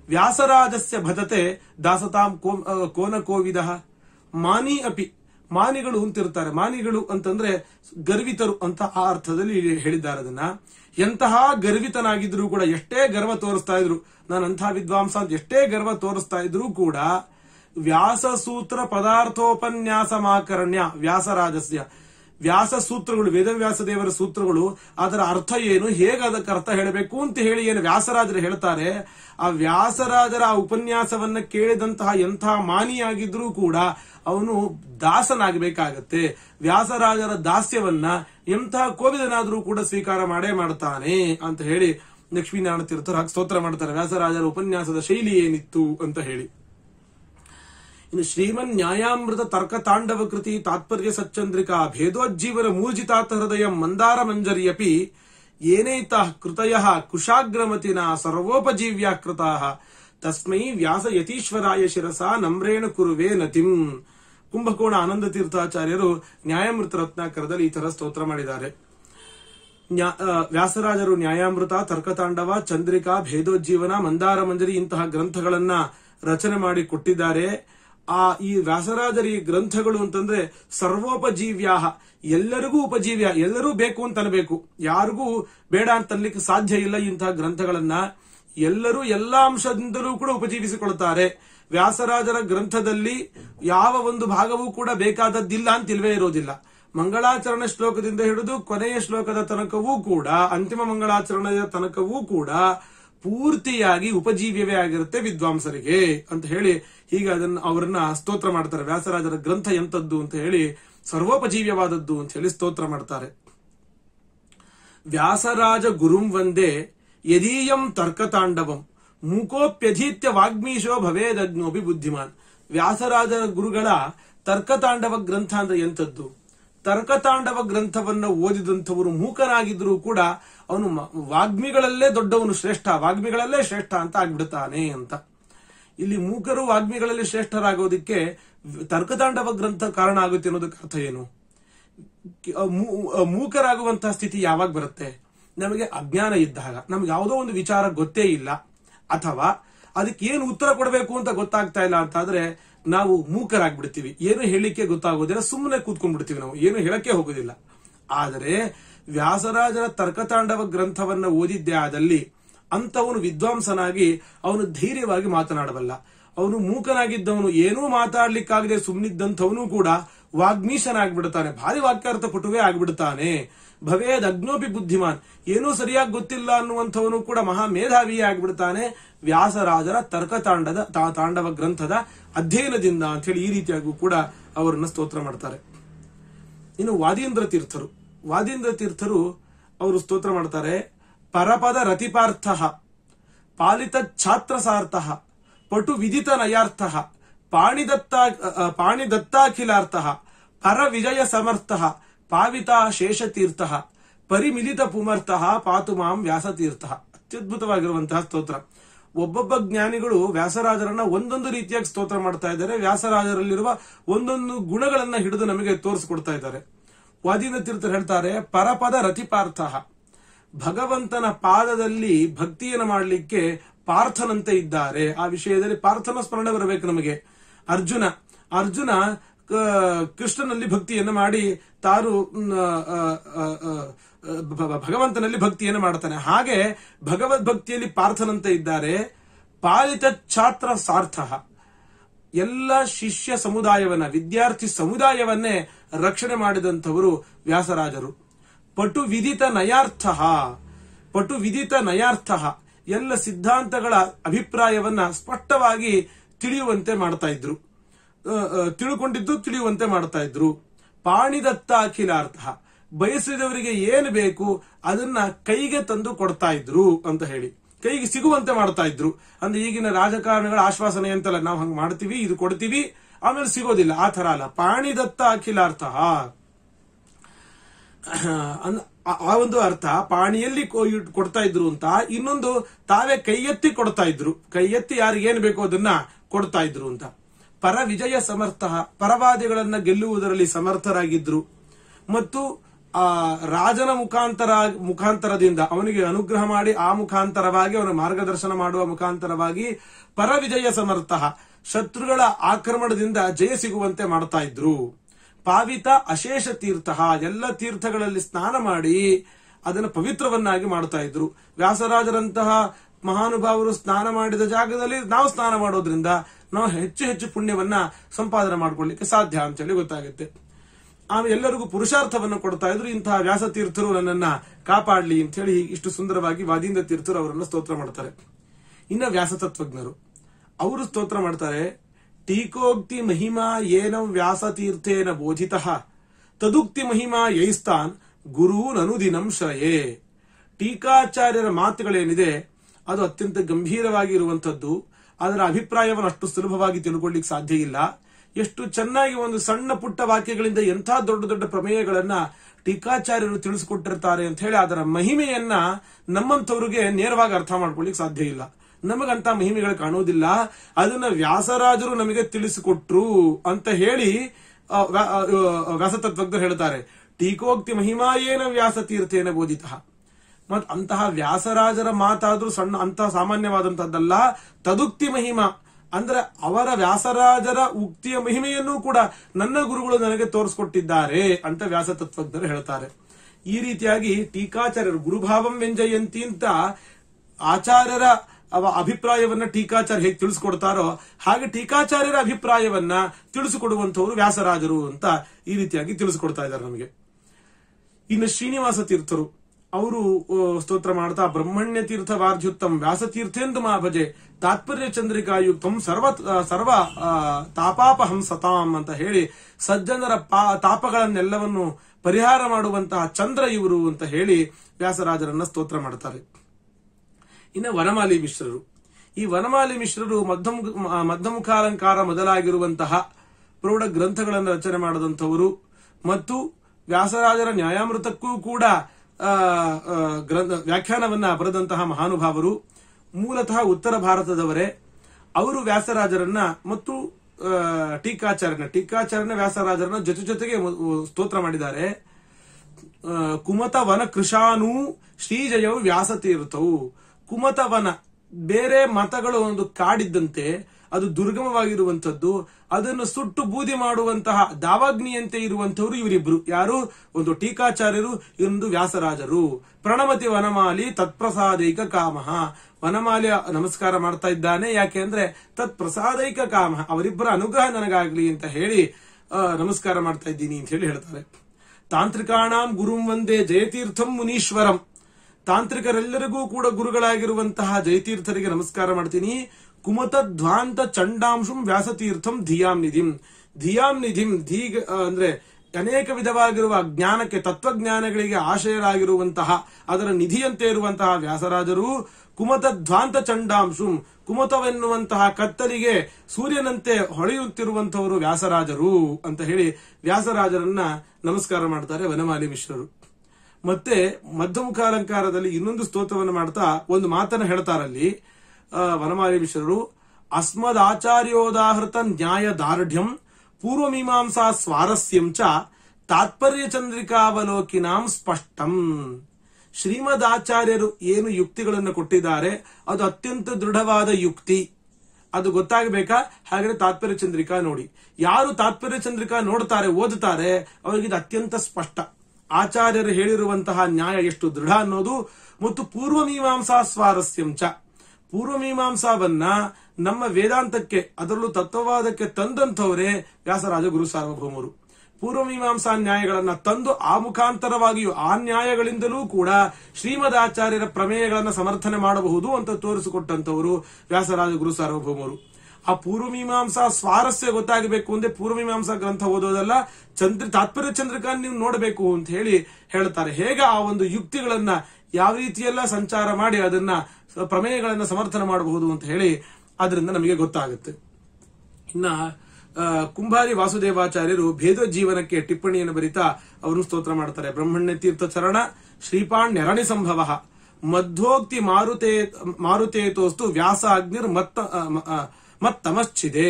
ವ್ಯಾಸರಾಜಸ್ಯ ಭದತೆ ದಾಸತಾಂ ಕೋ- ಆ, ಕೋನ ಕೋವಿದ ಮಾನಿ ಅಪಿ ಮಾನಿಗಳು ಅಂತಿರ್ತಾರೆ ಮಾನಿಗಳು ಅಂತಂದ್ರೆ ಗರ್ವಿತರು ಅಂತ ಆ ಅರ್ಥದಲ್ಲಿ ಹೇಳಿದ್ದಾರೆ ಅದನ್ನ ಎಂತಹ ಗರ್ವಿತನಾಗಿದ್ರು ಕೂಡ ಎಷ್ಟೇ ಗರ್ವ ತೋರಿಸ್ತಾ ಇದ್ರು ನಾನು ಅಂತಹ ವಿದ್ವಾಂಸ ಅಂತ ಎಷ್ಟೇ ಗರ್ವ ತೋರಿಸ್ತಾ ಇದ್ರು ಕೂಡ ವ್ಯಾಸಸೂತ್ರ ಪದಾರ್ಥೋಪನ್ಯಾಸ ಮಾಕರಣ್ಯ ವ್ಯಾಸರಾಜಸ್ಯ ವ್ಯಾಸ ಸೂತ್ರಗಳು ವೇದವ್ಯಾಸ ದೇವರ ಸೂತ್ರಗಳು ಅದರ ಅರ್ಥ ಏನು ಹೇಗೆ ಅದಕ್ಕೆ ಅರ್ಥ ಹೇಳಬೇಕು ಅಂತ ಹೇಳಿ ಏನು ವ್ಯಾಸರಾಜರು ಹೇಳ್ತಾರೆ ಆ ವ್ಯಾಸರಾಜರ ಆ ಉಪನ್ಯಾಸವನ್ನ ಕೇಳಿದಂತಹ ಎಂತಹ ಮಾನಿಯಾಗಿದ್ರೂ ಕೂಡ ಅವನು ದಾಸನಾಗಬೇಕಾಗತ್ತೆ ವ್ಯಾಸರಾಜರ ದಾಸ್ಯವನ್ನ ಎಂತಹ ಕೋವಿದನಾದ್ರೂ ಕೂಡ ಸ್ವೀಕಾರ ಮಾಡೇ ಮಾಡ್ತಾನೆ ಅಂತ ಹೇಳಿ ಲಕ್ಷ್ಮೀನಾರಾಯಣ ತೀರ್ಥರು ಹಾಗೆ ಸ್ತೋತ್ರ ಮಾಡ್ತಾರೆ ವ್ಯಾಸರಾಜರ ಉಪನ್ಯಾಸದ ಶೈಲಿ ಏನಿತ್ತು ಅಂತ ಹೇಳಿ ಇನ್ನು ಶ್ರೀಮನ್ ನ್ಯಾಯಾಮೃತ ತರ್ಕ ತಾಂಡವ ಕೃತಿ ತಾತ್ಪರ್ಯ ಸಚ್ಚಂದ್ರಿಕಾ ಭೇದೋಜ್ಜೀವನ ಮೂರ್ಜಿತಾತ ಹೃದಯ ಮಂದಾರ ಮಂಜರಿಯಪಿ ಏನೈತ ಕೃತಯ ಕುಶಾಗ್ರಮತಿನ ಸರ್ವೋಪಜೀವ್ಯಾ ಕೃತಾ ತಸ್ಮೈ ವ್ಯಾಸ ಯತೀಶ್ವರಾಯ ಶಿರಸ ನಮ್ರೇಣ ಕುರುವೆ ನತಿಂ ಕುಂಭಕೋಣ ಆನಂದ ತೀರ್ಥಾಚಾರ್ಯರು ನ್ಯಾಯಾಮೃತ ರತ್ನಾಕರದಲ್ಲಿ ಈ ತರ ಸ್ತೋತ್ರ ಮಾಡಿದ್ದಾರೆ ನ್ಯಾ- ಆ, ವ್ಯಾಸರಾಜರು ನ್ಯಾಯಾಮೃತ ತರ್ಕತಾಂಡವ ಚಂದ್ರಿಕಾ ಭೇದೋಜ್ಜೀವನ ಮಂದಾರ ಮಂಜರಿ ಇಂತಹ ಗ್ರಂಥಗಳನ್ನ ರಚನೆ ಮಾಡಿ ಕೊಟ್ಟಿದ್ದಾರೆ ಆ ಈ ವ್ಯಾಸರಾಜರ ಈ ಗ್ರಂಥಗಳು ಅಂತಂದ್ರೆ ಸರ್ವೋಪಜೀವ್ಯಾಹ ಎಲ್ಲರಿಗೂ ಉಪಜೀವ್ಯ ಎಲ್ಲರೂ ಬೇಕು ಅಂತ ಅನ್ಬೇಕು ಯಾರಿಗೂ ಬೇಡ ಅಂತ ಅನ್ಲಿಕ್ಕೆ ಸಾಧ್ಯ ಇಲ್ಲ ಇಂತಹ ಗ್ರಂಥಗಳನ್ನ ಎಲ್ಲರೂ ಎಲ್ಲಾ ಅಂಶದಿಂದಲೂ ಕೂಡ ಉಪಜೀವಿಸಿಕೊಳ್ತಾರೆ ವ್ಯಾಸರಾಜರ ಗ್ರಂಥದಲ್ಲಿ ಯಾವ ಒಂದು ಭಾಗವೂ ಕೂಡ ಬೇಕಾದದ್ದಿಲ್ಲ ಅಂತ ಇಲ್ವೇ ಇರೋದಿಲ್ಲ ಮಂಗಳಾಚರಣೆ ಶ್ಲೋಕದಿಂದ ಹಿಡಿದು ಕೊನೆಯ ಶ್ಲೋಕದ ತನಕವೂ ಕೂಡ ಅಂತಿಮ ಮಂಗಳಾಚರಣೆಯ ತನಕವೂ ಕೂಡ ಪೂರ್ತಿಯಾಗಿ ಉಪಜೀವ್ಯವೇ ಆಗಿರುತ್ತೆ ವಿದ್ವಾಂಸರಿಗೆ ಅಂತ ಹೇಳಿ ಹೀಗೆ ಅದನ್ನ ಅವರನ್ನ ಸ್ತೋತ್ರ ಮಾಡ್ತಾರೆ ವ್ಯಾಸರಾಜರ ಗ್ರಂಥ ಎಂತದ್ದು ಅಂತ ಹೇಳಿ ಸರ್ವೋಪಜೀವ್ಯವಾದದ್ದು ಅಂತ ಹೇಳಿ ಸ್ತೋತ್ರ ಮಾಡ್ತಾರೆ ವ್ಯಾಸರಾಜ ಗುರುಂ ವಂದೇ ಯದೀಯಂ ತರ್ಕತಾಂಡವಂ ಮೂಕೋಪ್ಯಧೀತ್ಯ ವಾಗ್ಮೀಶೋ ಭವೇದಜ್ಞೋಪಿ ಬುದ್ಧಿಮಾನ್ ವ್ಯಾಸರಾಜರ ಗುರುಗಳ ತರ್ಕತಾಂಡವ ಗ್ರಂಥ ಅಂದ್ರೆ ಎಂತದ್ದು ತರ್ಕತಾಂಡವ ಗ್ರಂಥವನ್ನ ಓದಿದಂಥವರು ಮೂಕನಾಗಿದ್ರೂ ಕೂಡ ಅವನು ಮ- ವಾಗ್ಮಿಗಳಲ್ಲೇ ದೊಡ್ಡವನು ಶ್ರೇಷ್ಠ ವಾಗ್ಮಿಗಳಲ್ಲೇ ಶ್ರೇಷ್ಠ ಅಂತ ಆಗ್ಬಿಡ್ತಾನೆ ಅಂತ ಇಲ್ಲಿ ಮೂಕರು ವಾಗ್ಮಿಗಳಲ್ಲಿ ಶ್ರೇಷ್ಠರಾಗೋದಕ್ಕೆ ತರ್ಕತಾಂಡವ ಗ್ರಂಥ ಕಾರಣ ಆಗುತ್ತೆ ಅನ್ನೋದಕ್ಕೆ ಅರ್ಥ ಏನು ಮೂ- ಮೂಕರಾಗುವಂತಹ ಸ್ಥಿತಿ ಯಾವಾಗ ಬರುತ್ತೆ ನಮಗೆ ಅಜ್ಞಾನ ಇದ್ದಾಗ ನಮ್ಗೆ ಯಾವುದೋ ಒಂದು ವಿಚಾರ ಗೊತ್ತೇ ಇಲ್ಲ ಅಥವಾ ಅದಕ್ಕೆ ಏನು ಉತ್ತರ ಕೊಡಬೇಕು ಅಂತ ಗೊತ್ತಾಗ್ತಾ ಇಲ್ಲ ಅಂತಾದ್ರೆ ನಾವು ಮೂಕರಾಗ್ಬಿಡ್ತೀವಿ ಏನು ಹೇಳಿಕೆ ಗೊತ್ತಾಗೋದಿಲ್ಲ ಸುಮ್ಮನೆ ಕೂತ್ಕೊಂಡ್ಬಿಡ್ತೀವಿ ನಾವು ಏನು ಹೇಳಕ್ಕೆ ಹೋಗೋದಿಲ್ಲ ಆದರೆ ವ್ಯಾಸರಾಜರ ತರ್ಕತಾಂಡವ ಗ್ರಂಥವನ್ನ ಓದಿದ್ದೇ ಆದಲ್ಲಿ ಅಂತವನು ವಿದ್ವಾಂಸನಾಗಿ ಅವನು ಧೈರ್ಯವಾಗಿ ಮಾತನಾಡಬಲ್ಲ ಅವನು ಮೂಕನಾಗಿದ್ದವನು ಏನೂ ಮಾತಾಡ್ಲಿಕ್ಕಾಗದೆ ಸುಮ್ಮನಿದ್ದಂಥವನು ಕೂಡ ವಾಗ್ಮೀಶನಾಗ್ಬಿಡ್ತಾನೆ ಭಾರಿ ವಾಕ್ಯಾರ್ಥ ಪಟುವೇ ಆಗ್ಬಿಡ್ತಾನೆ ಭವೇದ್ ಅಗ್ನೋಪಿ ಬುದ್ಧಿಮಾನ್ ಏನೂ ಸರಿಯಾಗಿ ಗೊತ್ತಿಲ್ಲ ಅನ್ನುವಂಥವನು ಕೂಡ ಮಹಾ ಮೇಧಾವಿಯೇ ಆಗ್ಬಿಡ್ತಾನೆ ವ್ಯಾಸರಾಜರ ತರ್ಕತಾಂಡದ ತಾ- ತಾಂಡವ ಗ್ರಂಥದ ಅಧ್ಯಯನದಿಂದ ಅಂತ ಹೇಳಿ ಈ ರೀತಿಯಾಗೂ ಕೂಡ ಅವರನ್ನ ಸ್ತೋತ್ರ ಮಾಡ್ತಾರೆ ಇನ್ನು ವಾದೀಂದ್ರ ತೀರ್ಥರು ವಾದೀಂದ್ರ ತೀರ್ಥರು ಅವರು ಸ್ತೋತ್ರ ಮಾಡ್ತಾರೆ ಪರಪದ ರತಿಪಾರ್ಥ ಪಾಲಿತ ಛಾತ್ರ ಸಾರ್ಥ ಪಟು ವಿದಿತ ನಯಾರ್ಥ ಪಾಣಿದತ್ತ ಪಾಣಿದತ್ತಾಖಿಲಾರ್ಥ ಪರ ವಿಜಯ ಸಮರ್ಥ ಪಾವಿತ ಶೇಷತೀರ್ಥ ಪರಿಮಿಲಿತ ಪುಮರ್ಥ ಪಾತು ಮಾಂ ವ್ಯಾಸತೀರ್ಥ ಅತ್ಯದ್ಭುತವಾಗಿರುವಂತಹ ಸ್ತೋತ್ರ ಒಬ್ಬೊಬ್ಬ ಜ್ಞಾನಿಗಳು ವ್ಯಾಸರಾಜರನ್ನ ಒಂದೊಂದು ರೀತಿಯಾಗಿ ಸ್ತೋತ್ರ ಮಾಡ್ತಾ ಇದ್ದಾರೆ ವ್ಯಾಸರಾಜರಲ್ಲಿರುವ ಒಂದೊಂದು ಗುಣಗಳನ್ನ ಹಿಡಿದು ನಮಗೆ ತೋರಿಸ್ಕೊಡ್ತಾ ಇದ್ದಾರೆ ವಾದೀನ ತೀರ್ಥರು ಹೇಳ್ತಾರೆ ಪರಪದ ರತಿಪಾರ್ಥ ಭಗವಂತನ ಪಾದದಲ್ಲಿ ಭಕ್ತಿಯನ್ನು ಮಾಡಲಿಕ್ಕೆ ಪಾರ್ಥನಂತೆ ಇದ್ದಾರೆ ಆ ವಿಷಯದಲ್ಲಿ ಪಾರ್ಥನ ಸ್ಮರಣೆ ಬರಬೇಕು ನಮಗೆ ಅರ್ಜುನ ಅರ್ಜುನ ಕ- ಕೃಷ್ಣನಲ್ಲಿ ಭಕ್ತಿಯನ್ನು ಮಾಡಿ ತಾನು ಮ್, ಆ, ಆ, ಆ, ಭ- ಭ- ಭಗವಂತನಲ್ಲಿ ಭಕ್ತಿಯನ್ನು ಮಾಡ್ತಾನೆ ಹಾಗೆ ಭಗವದ್ ಭಕ್ತಿಯಲ್ಲಿ ಪಾರ್ಥನಂತೆ ಇದ್ದಾರೆ ಪಾಲಿತ ಛಾತ್ರ ಸಾರ್ಥ ಎಲ್ಲ ಶಿಷ್ಯ ಸಮುದಾಯವನ್ನ ವಿದ್ಯಾರ್ಥಿ ಸಮುದಾಯವನ್ನೇ ರಕ್ಷಣೆ ಮಾಡಿದಂಥವರು ವ್ಯಾಸರಾಜರು ಪಟು ವಿದಿತ ನಯಾರ್ಥ ಪಟು ವಿದಿತ ನಯಾರ್ಥ ಎಲ್ಲ ಸಿದ್ಧಾಂತಗಳ ಅಭಿಪ್ರಾಯವನ್ನ ಸ್ಪಷ್ಟವಾಗಿ ತಿಳಿಯುವಂತೆ ಮಾಡ್ತಾ ಇದ್ರು ಆ, ಆ, ತಿಳ್ಕೊಂಡಿದ್ದು ತಿಳಿಯುವಂತೆ ಮಾಡ್ತಾ ಇದ್ರು ಪಾಣಿದತ್ತ ಅಖಿಲಾರ್ಥ ಬಯಸಿದವರಿಗೆ ಏನು ಬೇಕು ಅದನ್ನ ಕೈಗೆ ತಂದು ಕೊಡ್ತಾ ಇದ್ರು ಅಂತ ಹೇಳಿ ಕೈಗೆ ಸಿಗುವಂತೆ ಮಾಡ್ತಾ ಇದ್ರು ಅಂದ್ರೆ ಈಗಿನ ರಾಜಕಾರಣಿಗಳ ಆಶ್ವಾಸನೆ ಅಂತಲ್ಲ ನಾವು ಹಂಗ್ ಮಾಡ್ತೀವಿ ಇದು ಕೊಡ್ತೀವಿ ಆಮೇಲೆ ಸಿಗೋದಿಲ್ಲ ಆ ತರ ಅಲ್ಲ ಪಾಣಿದತ್ತ ಅಖಿಲಾರ್ಥ ಅನ್- ಆ- ಆ ಒಂದು ಅರ್ಥ ಪಾಣಿಯಲ್ಲಿ ಕೊ- ಇಟ್ ಕೊಡ್ತಾ ಇದ್ರು ಅಂತ ಇನ್ನೊಂದು ತಾವೇ ಕೈ ಎತ್ತಿ ಕೊಡ್ತಾ ಇದ್ರು ಕೈ ಎತ್ತಿ ಯಾರಿಗೇನು ಬೇಕೋ ಅದನ್ನ ಕೊಡ್ತಾ ಇದ್ರು ಅಂತ ಪರ ವಿಜಯ ಸಮರ್ಥ ಪರವಾದಿಗಳನ್ನ ಗೆಲ್ಲುವುದರಲ್ಲಿ ಸಮರ್ಥರಾಗಿದ್ರು ಮತ್ತು ಆ ರಾಜನ ಮುಖಾಂತರ ಮುಖಾಂತರದಿಂದ ಅವನಿಗೆ ಅನುಗ್ರಹ ಮಾಡಿ ಆ ಮುಖಾಂತರವಾಗಿ ಅವನ ಮಾರ್ಗದರ್ಶನ ಮಾಡುವ ಮುಖಾಂತರವಾಗಿ ಪರವಿಜಯ ಸಮರ್ಥ ಶತ್ರುಗಳ ಆಕ್ರಮಣದಿಂದ ಜಯ ಸಿಗುವಂತೆ ಮಾಡ್ತಾ ಇದ್ರು ಪಾವಿತ ಅಶೇಷ ತೀರ್ಥ ಎಲ್ಲ ತೀರ್ಥಗಳಲ್ಲಿ ಸ್ನಾನ ಮಾಡಿ ಅದನ್ನು ಪವಿತ್ರವನ್ನಾಗಿ ಮಾಡ್ತಾ ಇದ್ರು ವ್ಯಾಸರಾಜರಂತಹ ಮಹಾನುಭಾವರು ಸ್ನಾನ ಮಾಡಿದ ಜಾಗದಲ್ಲಿ ನಾವು ಸ್ನಾನ ಮಾಡೋದ್ರಿಂದ ನಾವು ಹೆಚ್ಚು ಹೆಚ್ಚು ಪುಣ್ಯವನ್ನ ಸಂಪಾದನೆ ಮಾಡ್ಕೊಳ್ಳಿಕ್ಕೆ ಸಾಧ್ಯ ಅಂತ ಹೇಳಿ ಗೊತ್ತಾಗುತ್ತೆ ಆಮೇಲೆ ಎಲ್ಲರಿಗೂ ಪುರುಷಾರ್ಥವನ್ನು ಕೊಡ್ತಾ ಇದ್ರು ಇಂತಹ ವ್ಯಾಸ ತೀರ್ಥರು ನನ್ನನ್ನ ಕಾಪಾಡ್ಲಿ ಅಂತ ಹೇಳಿ ಇಷ್ಟು ಸುಂದರವಾಗಿ ವಾದೀಂದ್ರ ತೀರ್ಥರು ಅವರನ್ನು ಸ್ತೋತ್ರ ಮಾಡ್ತಾರೆ ಇನ್ನ ವ್ಯಾಸ ತತ್ವಜ್ಞರು ಅವರು ಸ್ತೋತ್ರ ಮಾಡ್ತಾರೆ ಟೀಕೋಕ್ತಿ ಮಹಿಮಾ ಏನ ವ್ಯಾಸ ತೀರ್ಥೇನ ಬೋಧಿತ ತದುಕ್ತಿ ಮಹಿಮಾ ಯೈಸ್ತಾನ್ ಗುರು ನನುದಿನಂ ಶ್ರಯೇ ಟೀಕಾಚಾರ್ಯರ ಮಾತುಗಳೇನಿದೆ ಅದು ಅತ್ಯಂತ ಗಂಭೀರವಾಗಿರುವಂತದ್ದು ಅದರ ಅಭಿಪ್ರಾಯವನ್ನು ಅಷ್ಟು ಸುಲಭವಾಗಿ ತಿಳ್ಕೊಳ್ಳಿಕ್ಕೆ ಸಾಧ್ಯ ಇಲ್ಲ ಎಷ್ಟು ಚೆನ್ನಾಗಿ ಒಂದು ಸಣ್ಣ ಪುಟ್ಟ ವಾಕ್ಯಗಳಿಂದ ಎಂಥ ದೊಡ್ಡ ದೊಡ್ಡ ಪ್ರಮೇಯಗಳನ್ನ ಟೀಕಾಚಾರ್ಯರು ತಿಳಿಸಿಕೊಟ್ಟಿರ್ತಾರೆ ಅಂತ ಹೇಳಿ ಅದರ ಮಹಿಮೆಯನ್ನ ನಮ್ಮಂತವ್ರಿಗೆ ನೇರವಾಗಿ ಅರ್ಥ ಮಾಡ್ಕೊಳ್ಳಿಕ್ ಸಾಧ್ಯ ಇಲ್ಲ ನಮಗಂತ ಮಹಿಮೆಗಳು ಕಾಣುವುದಿಲ್ಲ ಅದನ್ನ ವ್ಯಾಸರಾಜರು ನಮಗೆ ತಿಳಿಸಿಕೊಟ್ರು ಅಂತ ಹೇಳಿ ಆ, ವ್ಯಾ- ಆ, ಆ, ವ್ಯಾಸತತ್ವಜ್ಞರು ಹೇಳ್ತಾರೆ ಟೀಕೋಕ್ತಿ ಮಹಿಮಾ ಏನ ವ್ಯಾಸ ತೀರ್ಥೇನ ಬೋಧಿತ ಮತ್ ಅಂತಹ ವ್ಯಾಸರಾಜರ ಮಾತಾದ್ರೂ ಸಣ್ಣ ಅಂತಹ ಸಾಮಾನ್ಯವಾದಂತಹದ್ದಲ್ಲ ತದುಕ್ತಿ ಮಹಿಮಾ ಅಂದ್ರೆ ಅವರ ವ್ಯಾಸರಾಜರ ಉಕ್ತಿಯ ಮಹಿಮೆಯನ್ನು ಕೂಡ ನನ್ನ ಗುರುಗಳು ನನಗೆ ತೋರಿಸ್ಕೊಟ್ಟಿದ್ದಾರೆ ಅಂತ ವ್ಯಾಸ ತತ್ವಜ್ಞರು ಹೇಳ್ತಾರೆ ಈ ರೀತಿಯಾಗಿ ಟೀಕಾಚಾರ್ಯರು ಗುರುಭಾವಂ ವ್ಯಂಜಯಂತಿ ಅಂತ ಆಚಾರ್ಯರ ಅವ ಅಭಿಪ್ರಾಯವನ್ನ ಟೀಕಾಚಾರ್ಯ ಹೇಗೆ ತಿಳಿಸ್ಕೊಡ್ತಾರೋ ಹಾಗೆ ಟೀಕಾಚಾರ್ಯರ ಅಭಿಪ್ರಾಯವನ್ನ ತಿಳಿಸಿಕೊಡುವಂತವರು ವ್ಯಾಸರಾಜರು ಅಂತ ಈ ರೀತಿಯಾಗಿ ತಿಳಿಸ್ಕೊಡ್ತಾ ಇದ್ದಾರೆ ನಮಗೆ ಇನ್ನು ಶ್ರೀನಿವಾಸ ತೀರ್ಥರು ಅವರು ಆ, ಸ್ತೋತ್ರ ಮಾಡ್ತಾ ಬ್ರಹ್ಮಣ್ಯ ತೀರ್ಥ ವಾರ್ಧ್ಯುತ್ತಂ ವ್ಯಾಸ ತೀರ್ಥೇಂದು ಮಾ ಭಜೆ ತಾತ್ಪರ್ಯ ಚಂದ್ರಿಕಾಯುಕ್ತಂ ಸರ್ವ ಆ, ಸರ್ವ ಆ, ತಾಪಾಪಹಂಸತಾಂ ಅಂತ ಹೇಳಿ ಸಜ್ಜನರ ಪಾ ತಾಪಗಳನ್ನೆಲ್ಲವನ್ನು ಪರಿಹಾರ ಮಾಡುವಂತಹ ಚಂದ್ರ ಇವರು ಅಂತ ಹೇಳಿ ವ್ಯಾಸರಾಜರನ್ನ ಸ್ತೋತ್ರ ಮಾಡ್ತಾರೆ ಇನ್ನು ವನಮಾಲಿ ಮಿಶ್ರರು ಈ ವನಮಾಲಿ ಮಿಶ್ರರು ಮಧ್ಯಮ ಮಧ್ಯಮುಖಾಲಂಕಾರ ಮೊದಲಾಗಿರುವಂತಹ ಪ್ರೌಢ ಗ್ರಂಥಗಳನ್ನು ರಚನೆ ಮಾಡಿದಂಥವರು ಮತ್ತು ವ್ಯಾಸರಾಜರ ನ್ಯಾಯಾಮೃತಕ್ಕೂ ಕೂಡ ಆ, ಆ, ಗ್ರಂಥ ವ್ಯಾಖ್ಯಾನವನ್ನ ಬರೆದಂತಹ ಮಹಾನುಭಾವರು ಮೂಲತಃ ಉತ್ತರ ಭಾರತದವರೇ ಅವರು ವ್ಯಾಸರಾಜರನ್ನ ಮತ್ತು ಆ, ಟೀಕಾಚಾರ್ಯನ ಟೀಕಾಚಾರ್ಯನ ವ್ಯಾಸರಾಜರನ್ನ ಜೊತೆ ಜೊತೆಗೆ ಮು- ಸ್ತೋತ್ರ ಮಾಡಿದ್ದಾರೆ ಆ, ಕುಮತ ವನ ಕೃಷಾನು ಶ್ರೀಜಯವು ವ್ಯಾಸತೀರ್ಥವು ಕುಮತ ವನ ಬೇರೆ ಮತಗಳು ಒಂದು ಕಾಡಿದ್ದಂತೆ ಅದು ದುರ್ಗಮವಾಗಿರುವಂತದ್ದು ಅದನ್ನು ಸುಟ್ಟು ಬೂದಿ ಮಾಡುವಂತಹ ದಾವಾಗ್ನಿಯಂತೆ ಇರುವಂತವರು ಇವರಿಬ್ರು ಯಾರು ಒಂದು ಟೀಕಾಚಾರ್ಯರು ಇನ್ನೊಂದು ವ್ಯಾಸರಾಜರು ಪ್ರಣಮತಿ ವನಮಾಲಿ ತತ್ಪ್ರಸಾದೈಕ ಕಾಮಃ ವನಮಾಲಿ ನಮಸ್ಕಾರ ಮಾಡ್ತಾ ಇದ್ದಾನೆ ಯಾಕೆ ಅಂದ್ರೆ ತತ್ಪ್ರಸಾದೈಕ ಕಾಮ ಅವರಿಬ್ಬರ ಅನುಗ್ರಹ ನನಗಾಗ್ಲಿ ಅಂತ ಹೇಳಿ ಆ, ನಮಸ್ಕಾರ ಮಾಡ್ತಾ ಇದ್ದೀನಿ ಅಂತ ಹೇಳಿ ಹೇಳ್ತಾರೆ ತಾಂತ್ರಿಕಾಣಾಂ ಗುರುಂ ವಂದೇ ಜಯತೀರ್ಥಂ ಮುನೀಶ್ವರಂ ತಾಂತ್ರಿಕರೆಲ್ಲರಿಗೂ ಕೂಡ ಗುರುಗಳಾಗಿರುವಂತಹ ಜಯತೀರ್ಥರಿಗೆ ನಮಸ್ಕಾರ ಮಾಡ್ತೀನಿ ಕುಮತ ಧ್ವಾಂತ ಚಂಡಾಂಶಂ ವ್ಯಾಸತೀರ್ಥಂ ಧಿಯಾಂ ನಿಧಿಂ ಧಿಯಾಂ ನಿಧಿಂ ಧೀಗ ಆ, ಅಂದ್ರೆ ಅನೇಕ ವಿಧವಾಗಿರುವ ಜ್ಞಾನಕ್ಕೆ ತತ್ವಜ್ಞಾನಗಳಿಗೆ ಆಶಯರಾಗಿರುವಂತಹ ಅದರ ನಿಧಿಯಂತೆ ಇರುವಂತಹ ವ್ಯಾಸರಾಜರು ಕುಮತ ಧ್ವಾಂತ ಚಂಡಾಂಶುಂ ಕುಮತವೆನ್ನುವಂತಹ ಕತ್ತಲಿಗೆ ಸೂರ್ಯನಂತೆ ಹೊಳೆಯುತ್ತಿರುವಂತವರು ವ್ಯಾಸರಾಜರು ಅಂತ ಹೇಳಿ ವ್ಯಾಸರಾಜರನ್ನ ನಮಸ್ಕಾರ ಮಾಡ್ತಾರೆ ವನಮಾಲಿ ಮಿಶ್ರರು ಮತ್ತೆ ಮಧ್ಯಮುಖಾಲಂಕಾರದಲ್ಲಿ ಇನ್ನೊಂದು ಸ್ತೋತ್ರವನ್ನು ಮಾಡ್ತಾ ಒಂದು ಮಾತನ್ನ ಹೇಳ್ತಾರಲ್ಲಿ ಆ, ವನಮಾಲಿ ಮಿಶ್ರರು ಅಸ್ಮದ್ ಆಚಾರ್ಯೋದಾಹೃತ ನ್ಯಾಯ ದಾರ್ಢ್ಯಂ ಪೂರ್ವಮೀಮಾಂಸಾ ಸ್ವಾರಸ್ಯಂ ಚ ತಾತ್ಪರ್ಯ ಚಂದ್ರಿಕಾವಲೋಕಿನಾಂ ಸ್ಪಷ್ಟಂ ಶ್ರೀಮದ್ ಆಚಾರ್ಯರು ಏನು ಯುಕ್ತಿಗಳನ್ನು ಕೊಟ್ಟಿದ್ದಾರೆ ಅದು ಅತ್ಯಂತ ದೃಢವಾದ ಯುಕ್ತಿ ಅದು ಗೊತ್ತಾಗಬೇಕಾ ಹಾಗಾದ್ರೆ ತಾತ್ಪರ್ಯ ಚಂದ್ರಿಕಾ ನೋಡಿ ಯಾರು ತಾತ್ಪರ್ಯ ಚಂದ್ರಿಕಾ ನೋಡ್ತಾರೆ ಓದುತ್ತಾರೆ ಅವರಿಗೆ ಇದು ಅತ್ಯಂತ ಸ್ಪಷ್ಟ ಆಚಾರ್ಯರು ಹೇಳಿರುವಂತಹ ನ್ಯಾಯ ಎಷ್ಟು ದೃಢ ಅನ್ನೋದು ಮತ್ತು ಪೂರ್ವಮೀಮಾಂಸಾ ಸ್ವಾರಸ್ಯಂ ಚ ಪೂರ್ವಮೀಮಾಂಸಾವನ್ನ ನಮ್ಮ ವೇದಾಂತಕ್ಕೆ ಅದರಲ್ಲೂ ತತ್ವವಾದಕ್ಕೆ ತಂದಂಥವರೇ ವ್ಯಾಸರಾಜ ಗುರು ಸಾರ್ವಭೌಮರು ಪೂರ್ವಮೀಮಾಂಸಾ ನ್ಯಾಯಗಳನ್ನ ತಂದು ಆ ಮುಖಾಂತರವಾಗಿಯೂ ಆ ನ್ಯಾಯಗಳಿಂದಲೂ ಕೂಡ ಶ್ರೀಮದ್ ಆಚಾರ್ಯರ ಪ್ರಮೇಯಗಳನ್ನ ಸಮರ್ಥನೆ ಮಾಡಬಹುದು ಅಂತ ತೋರಿಸಿಕೊಟ್ಟಂತವರು ವ್ಯಾಸರಾಜ ಗುರು ಸಾರ್ವಭೌಮರು ಆ ಪೂರ್ವಮೀಮಾಂಸಾ ಸ್ವಾರಸ್ಯ ಗೊತ್ತಾಗಬೇಕು ಅಂದ್ರೆ ಪೂರ್ವಮೀಮಾಂಸಾ ಗ್ರಂಥ ಓದೋದಲ್ಲ ಚಂದ್ರ ತಾತ್ಪರ್ಯ ಚಂದ್ರಿಕಾ ನೀವು ನೋಡಬೇಕು ಅಂತ ಹೇಳಿ ಹೇಳ್ತಾರೆ ಹೇಗೆ ಆ ಒಂದು ಯುಕ್ತಿಗಳನ್ನ ಯಾವ ರೀತಿಯೆಲ್ಲ ಸಂಚಾರ ಮಾಡಿ ಅದನ್ನ ಪ್ರಮೇಯಗಳನ್ನ ಸಮರ್ಥನೆ ಮಾಡಬಹುದು ಅಂತ ಹೇಳಿ ಅದರಿಂದ ನಮಗೆ ಗೊತ್ತಾಗುತ್ತೆ ಇನ್ನ ಆ, ಕುಂಭಾರಿ ವಾಸುದೇವಾಚಾರ್ಯರು ಭೇದ ಜೀವನಕ್ಕೆ ಟಿಪ್ಪಣಿಯನ್ನು ಬರಿತಾ ಅವರು ಸ್ತೋತ್ರ ಮಾಡ್ತಾರೆ ಬ್ರಹ್ಮಣ್ಯ ತೀರ್ಥ ಚರಣ ಶ್ರೀಪಾಣ್ಯರಣಿ ಸಂಭವ ಮಧ್ವೋಕ್ತಿ ಮಾರುತೇ ಮಾರುತೇತೋಸ್ತು ವ್ಯಾಸ ಅಗ್ನಿರ್ ಮತ್ತ ಆ, ಮ- ಆ, ಮತ್ತಮಶ್ಚಿದೆ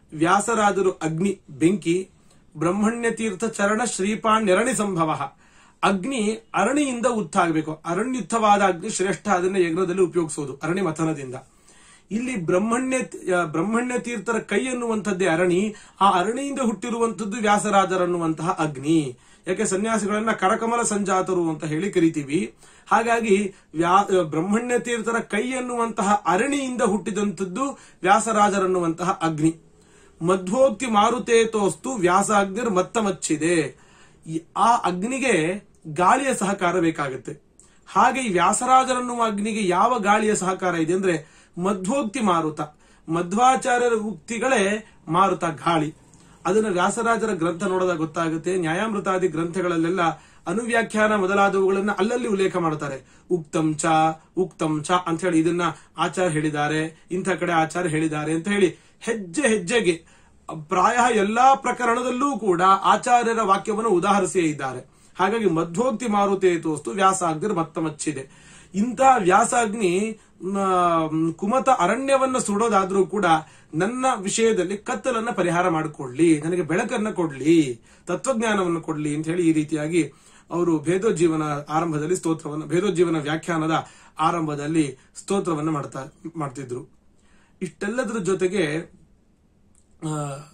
ವ್ಯಾಸರಾಜರು ಅಗ್ನಿ ಬೆಂಕಿ ಬ್ರಹ್ಮಣ್ಯ ತೀರ್ಥ ಚರಣ ಶ್ರೀಪಾಣ್ಯರಣಿ ಸಂಭವ ಅಗ್ನಿ ಅರಣಿಯಿಂದ ಉತ್ತಾಗಬೇಕು ಅರಣ್ಯುತ್ತವಾದ ಅಗ್ನಿ ಶ್ರೇಷ್ಠ ಅದನ್ನ ಯಜ್ಞದಲ್ಲಿ ಉಪಯೋಗಿಸೋದು ಅರಣಿ ಮಥನದಿಂದ ಇಲ್ಲಿ ಬ್ರಹ್ಮಣ್ಯ ಬ್ರಹ್ಮಣ್ಯ ತೀರ್ಥರ ಕೈ ಅನ್ನುವಂಥದ್ದೇ ಅರಣಿ ಆ ಅರಣಿಯಿಂದ ಹುಟ್ಟಿರುವಂತದ್ದು ವ್ಯಾಸರಾಜರನ್ನುವಂತಹ ಅಗ್ನಿ ಯಾಕೆ ಸನ್ಯಾಸಿಗಳನ್ನ ಕರಕಮಲ ಸಂಜಾತರು ಅಂತ ಹೇಳಿ ಕರಿತೀವಿ ಹಾಗಾಗಿ ವ್ಯಾ ಬ್ರಹ್ಮಣ್ಯ ತೀರ್ಥರ ಕೈ ಅನ್ನುವಂತಹ ಅರಣಿಯಿಂದ ಹುಟ್ಟಿದಂಥದ್ದು ವ್ಯಾಸರಾಜರನ್ನುವಂತಹ ಅಗ್ನಿ ಮಧ್ವೋಕ್ತಿ ಮಾರುತೇತೋಸ್ತು ವ್ಯಾಸ ಅಗ್ನಿರ್ ಮತ್ತ ಮಚ್ಚಿದೆ ಈ- ಆ ಅಗ್ನಿಗೆ ಗಾಳಿಯ ಸಹಕಾರ ಬೇಕಾಗುತ್ತೆ ಹಾಗೆ ಈ ವ್ಯಾಸರಾಜರನ್ನುವ ಅಗ್ನಿಗೆ ಯಾವ ಗಾಳಿಯ ಸಹಕಾರ ಇದೆ ಅಂದ್ರೆ ಮಧ್ವೋಕ್ತಿ ಮಾರುತ ಮಧ್ವಾಚಾರ್ಯರ ಉಕ್ತಿಗಳೇ ಮಾರುತ ಗಾಳಿ ಅದನ್ನ ವ್ಯಾಸರಾಜರ ಗ್ರಂಥ ನೋಡಿದಾಗ ಗೊತ್ತಾಗುತ್ತೆ ನ್ಯಾಯಾಮೃತಾದಿ ಗ್ರಂಥಗಳಲ್ಲೆಲ್ಲ ಅನುವ್ಯಾಖ್ಯಾನ ಮೊದಲಾದವುಗಳನ್ನ ಅಲ್ಲಲ್ಲಿ ಉಲ್ಲೇಖ ಮಾಡ್ತಾರೆ ಉಕ್ತಂ ಚ ಉಕ್ತಂ ಚ ಅಂತ ಹೇಳಿ ಇದನ್ನ ಆಚಾರ್ಯ ಹೇಳಿದ್ದಾರೆ ಇಂಥ ಕಡೆ ಆಚಾರ್ಯ ಹೇಳಿದ್ದಾರೆ ಅಂತ ಹೇಳಿ ಹೆಜ್ಜೆ ಹೆಜ್ಜೆಗೆ ಪ್ರಾಯ ಎಲ್ಲಾ ಪ್ರಕರಣದಲ್ಲೂ ಕೂಡ ಆಚಾರ್ಯರ ವಾಕ್ಯವನ್ನು ಉದಾಹರಿಸಿಯೇ ಇದ್ದಾರೆ ಹಾಗಾಗಿ ಮಧ್ವೋಕ್ತಿ ಮಾರುತೆ ತೋಸ್ತು ವ್ಯಾಸಾಗ್ನಿರ್ ಮತ್ತ ಮಚ್ಚಿದೆ ಇಂಥ ವ್ಯಾಸಾಗ್ನಿ ಮ, ಕುಮತ ಅರಣ್ಯವನ್ನ ಸುಡೋದಾದ್ರೂ ಕೂಡ ನನ್ನ ವಿಷಯದಲ್ಲಿ ಕತ್ತಲನ್ನ ಪರಿಹಾರ ಮಾಡಿಕೊಳ್ಳಿ ನನಗೆ ಬೆಳಕನ್ನ ಕೊಡ್ಲಿ ತತ್ವಜ್ಞಾನವನ್ನು ಕೊಡ್ಲಿ ಅಂತ ಹೇಳಿ ಈ ರೀತಿಯಾಗಿ ಅವರು ಭೇದೋಜ್ಜೀವನ ಆರಂಭದಲ್ಲಿ ಸ್ತೋತ್ರವನ್ನು ಭೇದೋಜ್ಜೀವನ ವ್ಯಾಖ್ಯಾನದ ಆರಂಭದಲ್ಲಿ ಸ್ತೋತ್ರವನ್ನು ಮಾಡ್ತಾ ಮಾಡ್ತಿದ್ರು ಇಷ್ಟೆಲ್ಲದರ ಜೊತೆಗೆ ಆ,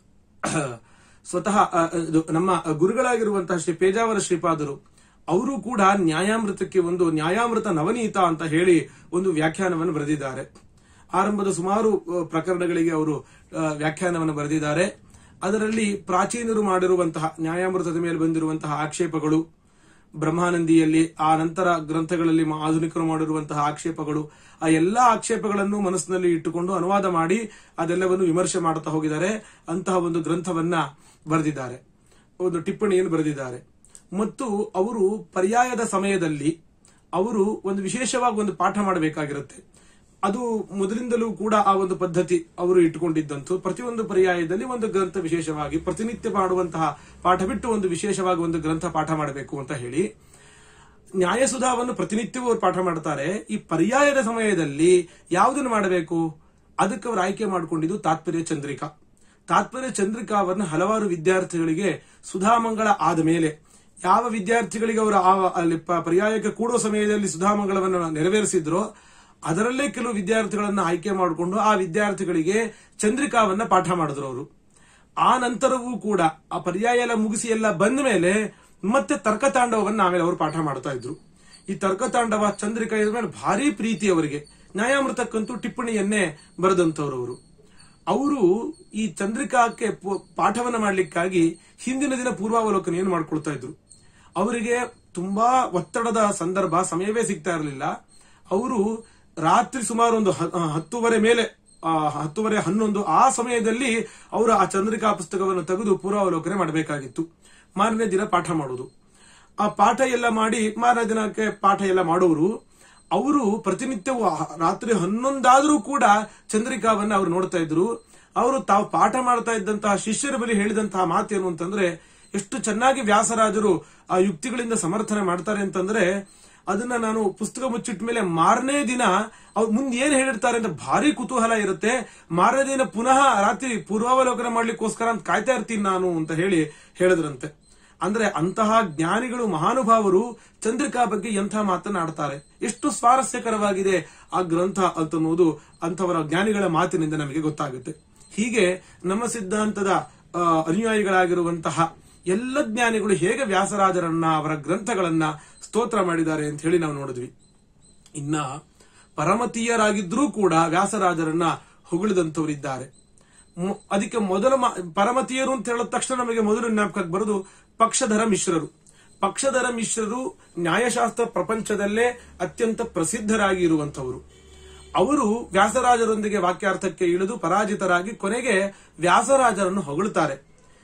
ಸ್ವತಃ ಆ, ಇದು ನಮ್ಮ ಗುರುಗಳಾಗಿರುವಂತಹ ಶ್ರೀ ಪೇಜಾವರ ಶ್ರೀಪಾದರು ಅವರು ಕೂಡ ನ್ಯಾಯಾಮೃತಕ್ಕೆ ಒಂದು ನ್ಯಾಯಾಮೃತ ನವನೀತ ಅಂತ ಹೇಳಿ ಒಂದು ವ್ಯಾಖ್ಯಾನವನ್ನು ಬರೆದಿದ್ದಾರೆ ಆರಂಭದ ಸುಮಾರು ಆ, ಪ್ರಕರಣಗಳಿಗೆ ಅವರು ಆ, ವ್ಯಾಖ್ಯಾನವನ್ನು ಬರೆದಿದ್ದಾರೆ ಅದರಲ್ಲಿ ಪ್ರಾಚೀನರು ಮಾಡಿರುವಂತಹ ನ್ಯಾಯಾಮೃತದ ಮೇಲೆ ಬಂದಿರುವಂತಹ ಆಕ್ಷೇಪಗಳು ಬ್ರಹ್ಮಾನಂದಿಯಲ್ಲಿ ಆ ನಂತರ ಗ್ರಂಥಗಳಲ್ಲಿ ಮ- ಆಧುನಿಕರು ಮಾಡಿರುವಂತಹ ಆಕ್ಷೇಪಗಳು ಆ ಎಲ್ಲಾ ಆಕ್ಷೇಪಗಳನ್ನು ಮನಸ್ಸಿನಲ್ಲಿ ಇಟ್ಟುಕೊಂಡು ಅನುವಾದ ಮಾಡಿ ಅದೆಲ್ಲವನ್ನು ವಿಮರ್ಶೆ ಮಾಡುತ್ತಾ ಹೋಗಿದ್ದಾರೆ ಅಂತಹ ಒಂದು ಗ್ರಂಥವನ್ನ ಬರೆದಿದ್ದಾರೆ ಒಂದು ಟಿಪ್ಪಣಿಯನ್ನು ಬರೆದಿದ್ದಾರೆ ಮತ್ತು ಅವರು ಪರ್ಯಾಯದ ಸಮಯದಲ್ಲಿ ಅವರು ಒಂದು ವಿಶೇಷವಾಗಿ ಒಂದು ಪಾಠ ಮಾಡಬೇಕಾಗಿರುತ್ತೆ ಅದು ಮೊದಲಿಂದಲೂ ಕೂಡ ಆ ಒಂದು ಪದ್ಧತಿ ಅವರು ಇಟ್ಟುಕೊಂಡಿದ್ದಂತು ಪ್ರತಿಯೊಂದು ಪರ್ಯಾಯದಲ್ಲಿ ಒಂದು ಗ್ರಂಥ ವಿಶೇಷವಾಗಿ ಪ್ರತಿನಿತ್ಯ ಮಾಡುವಂತಹ ಪಾಠ ಬಿಟ್ಟು ಒಂದು ವಿಶೇಷವಾಗಿ ಒಂದು ಗ್ರಂಥ ಪಾಠ ಮಾಡಬೇಕು ಅಂತ ಹೇಳಿ ನ್ಯಾಯಸುಧಾವನ್ನು ಪ್ರತಿನಿತ್ಯವೂ ಅವರು ಪಾಠ ಮಾಡ್ತಾರೆ ಈ ಪರ್ಯಾಯದ ಸಮಯದಲ್ಲಿ ಯಾವುದನ್ನು ಮಾಡಬೇಕು ಅದಕ್ಕೆ ಅವರು ಆಯ್ಕೆ ಮಾಡಿಕೊಂಡಿದ್ದು ತಾತ್ಪರ್ಯ ಚಂದ್ರಿಕಾ ತಾತ್ಪರ್ಯ ಚಂದ್ರಿಕಾವನ್ನು ಹಲವಾರು ವಿದ್ಯಾರ್ಥಿಗಳಿಗೆ ಸುಧಾಮಂಗಳ ಆದ ಮೇಲೆ ಯಾವ ವಿದ್ಯಾರ್ಥಿಗಳಿಗೆ ಅವರು ಆ- ಅಲ್ಲಿ ಪ- ಪರ್ಯಾಯಕ್ಕೆ ಕೂಡೋ ಸಮಯದಲ್ಲಿ ಸುಧಾಮಂಗಳವನ್ನು ನೆರವೇರಿಸಿದ್ರೋ ಅದರಲ್ಲೇ ಕೆಲವು ವಿದ್ಯಾರ್ಥಿಗಳನ್ನ ಆಯ್ಕೆ ಮಾಡಿಕೊಂಡು ಆ ವಿದ್ಯಾರ್ಥಿಗಳಿಗೆ ಚಂದ್ರಿಕಾವನ್ನ ಪಾಠ ಮಾಡಿದ್ರು ಅವರು ಆ ನಂತರವೂ ಕೂಡ ಆ ಪರ್ಯಾಯ ಎಲ್ಲ ಮುಗಿಸಿ ಎಲ್ಲ ಬಂದ ಮೇಲೆ ಮತ್ತೆ ತರ್ಕತಾಂಡವನ್ನ ಆಮೇಲೆ ಅವರು ಪಾಠ ಮಾಡ್ತಾ ಇದ್ರು ಈ ತರ್ಕತಾಂಡವ ಚಂದ್ರಿಕಾ ಇದ್ರ ಮೇಲೆ ಭಾರಿ ಪ್ರೀತಿ ಅವರಿಗೆ ನ್ಯಾಯಾಮೃತಕ್ಕಂತೂ ಟಿಪ್ಪಣಿಯನ್ನೇ ಬರೆದಂತವ್ರು ಅವರು ಅವರು ಈ ಚಂದ್ರಿಕಾಕ್ಕೆ ಪು- ಪಾಠವನ್ನ ಮಾಡ್ಲಿಕ್ಕಾಗಿ ಹಿಂದಿನ ದಿನ ಪೂರ್ವಾವಲೋಕನೆಯನ್ನು ಮಾಡ್ಕೊಳ್ತಾ ಇದ್ರು ಅವರಿಗೆ ತುಂಬಾ ಒತ್ತಡದ ಸಂದರ್ಭ ಸಮಯವೇ ಸಿಗ್ತಾ ಇರಲಿಲ್ಲ ಅವರು ರಾತ್ರಿ ಸುಮಾರು ಒಂದು ಹ- ಹತ್ತುವರೆ ಮೇಲೆ ಆ, ಹತ್ತುವರೆ ಹನ್ನೊಂದು ಆ ಸಮಯದಲ್ಲಿ ಅವರು ಆ ಚಂದ್ರಿಕಾ ಪುಸ್ತಕವನ್ನು ತೆಗೆದು ಪೂರ್ವಾವಲೋಕನೆ ಮಾಡಬೇಕಾಗಿತ್ತು ಮಾರನೇ ದಿನ ಪಾಠ ಮಾಡೋದು ಆ ಪಾಠ ಎಲ್ಲ ಮಾಡಿ ಮಾರನೇ ದಿನಕ್ಕೆ ಪಾಠ ಎಲ್ಲ ಮಾಡೋರು ಅವರು ಪ್ರತಿನಿತ್ಯವೂ ಆ ರಾತ್ರಿ ಹನ್ನೊಂದಾದ್ರೂ ಕೂಡ ಚಂದ್ರಿಕಾವನ್ನ ಅವರು ನೋಡ್ತಾ ಇದ್ರು ಅವರು ತಾವು ಪಾಠ ಮಾಡ್ತಾ ಇದ್ದಂತಹ ಶಿಷ್ಯರ ಬಳಿ ಹೇಳಿದಂತಹ ಮಾತೇನು ಅಂತಂದ್ರೆ ಎಷ್ಟು ಚೆನ್ನಾಗಿ ವ್ಯಾಸರಾಜರು ಆ ಯುಕ್ತಿಗಳಿಂದ ಸಮರ್ಥನೆ ಮಾಡ್ತಾರೆ ಅಂತಂದ್ರೆ ಅದನ್ನ ನಾನು ಪುಸ್ತಕ ಮುಚ್ಚಿಟ್ಟ ಮೇಲೆ ಮಾರನೇ ದಿನ ಅವ್ರು ಮುಂದೆ ಏನ್ ಹೇಳಿರ್ತಾರೆ ಅಂತ ಭಾರಿ ಕುತೂಹಲ ಇರುತ್ತೆ ಮಾರನೇ ದಿನ ಪುನಃ ರಾತ್ರಿ ಪೂರ್ವಾವಲೋಕನ ಮಾಡ್ಲಿಕ್ಕೋಸ್ಕರ ಅಂತ ಕಾಯ್ತಾ ಇರ್ತೀನಿ ನಾನು ಅಂತ ಹೇಳಿ ಹೇಳಿದ್ರಂತೆ ಅಂದ್ರೆ ಅಂತಹ ಜ್ಞಾನಿಗಳು ಮಹಾನುಭಾವರು ಚಂದ್ರಿಕಾ ಬಗ್ಗೆ ಎಂಥ ಮಾತನಾಡ್ತಾರೆ ಎಷ್ಟು ಸ್ವಾರಸ್ಯಕರವಾಗಿದೆ ಆ ಗ್ರಂಥ ಅಂತನ್ನುವುದು ಅಂಥವರ ಜ್ಞಾನಿಗಳ ಮಾತಿನಿಂದ ನಮಗೆ ಗೊತ್ತಾಗುತ್ತೆ ಹೀಗೆ ನಮ್ಮ ಸಿದ್ಧಾಂತದ ಆ, ಅನುಯಾಯಿಗಳಾಗಿರುವಂತಹ ಎಲ್ಲ ಜ್ಞಾನಿಗಳು ಹೇಗೆ ವ್ಯಾಸರಾಜರನ್ನ ಅವರ ಗ್ರಂಥಗಳನ್ನ ಸ್ತೋತ್ರ ಮಾಡಿದ್ದಾರೆ ಅಂತ ಹೇಳಿ ನಾವು ನೋಡಿದ್ವಿ ಇನ್ನ ಪರಮತೀಯರಾಗಿದ್ರೂ ಕೂಡ ವ್ಯಾಸರಾಜರನ್ನ ಹೊಗಳಿದಂತವರಿದ್ದಾರೆ ಮೊ- ಅದಕ್ಕೆ ಮೊದಲ ಮಾ- ಪರಮತೀಯರು ಅಂತ ಹೇಳಿದ ತಕ್ಷಣ ನಮಗೆ ಮೊದಲು ಜ್ಞಾಪಕಕ್ಕೆ ಬರೋದು ಪಕ್ಷಧರ ಮಿಶ್ರರು ಪಕ್ಷಧರ ಮಿಶ್ರರು ನ್ಯಾಯಶಾಸ್ತ್ರ ಪ್ರಪಂಚದಲ್ಲೇ ಅತ್ಯಂತ ಪ್ರಸಿದ್ಧರಾಗಿ ಇರುವಂತವರು ಅವರು ವ್ಯಾಸರಾಜರೊಂದಿಗೆ ವಾಕ್ಯಾರ್ಥಕ್ಕೆ ಇಳಿದು ಪರಾಜಿತರಾಗಿ ಕೊನೆಗೆ ವ್ಯಾಸರಾಜರನ್ನು ಹೊಗಳುತ್ತಾರೆ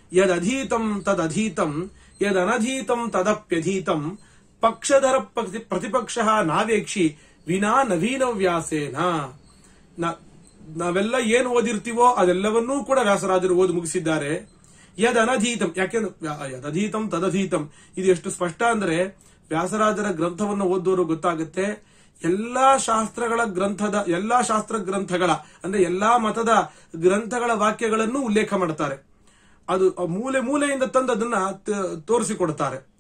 ಯದಧೀತಂ ತದಧೀತಂ ಯದನಧೀತಂ ತದಪ್ಯಧೀತಂ ಪಕ್ಷಧರ ಪ್ರತಿ- ಪ್ರತಿಪಕ್ಷ ನಾವೇಕ್ಷಿ ವಿನಾ ನವೀನ ವ್ಯಾಸೇನ ನ- ನಾವೆಲ್ಲ ಏನ್ ಓದಿರ್ತೀವೋ ಅದೆಲ್ಲವನ್ನೂ ಕೂಡ ವ್ಯಾಸರಾಜರು ಓದಿ ಮುಗಿಸಿದ್ದಾರೆ ಯದ್ ಅನಧೀತಂ ಯಾಕೆಂದ್ರೆ ವ್ಯಾ- ಯದಧೀತಂ ತದಧೀತಂ ಇದು ಎಷ್ಟು ಸ್ಪಷ್ಟ ಅಂದ್ರೆ ವ್ಯಾಸರಾಜರ ಗ್ರಂಥವನ್ನು ಓದೋರು ಗೊತ್ತಾಗುತ್ತೆ ಎಲ್ಲಾ ಶಾಸ್ತ್ರಗಳ ಗ್ರಂಥದ ಎಲ್ಲಾ ಶಾಸ್ತ್ರ ಗ್ರಂಥಗಳ ಅಂದ್ರೆ ಎಲ್ಲಾ ಮತದ ಗ್ರಂಥಗಳ ವಾಕ್ಯಗಳನ್ನು ಉಲ್ಲೇಖ ಮಾಡ್ತಾರೆ ಅದು ಆ ಮೂಲೆ ಮೂಲೆಯಿಂದ ತಂದು ಅದನ್ನ ತ- ತೋರಿಸಿಕೊಡ್ತಾರೆ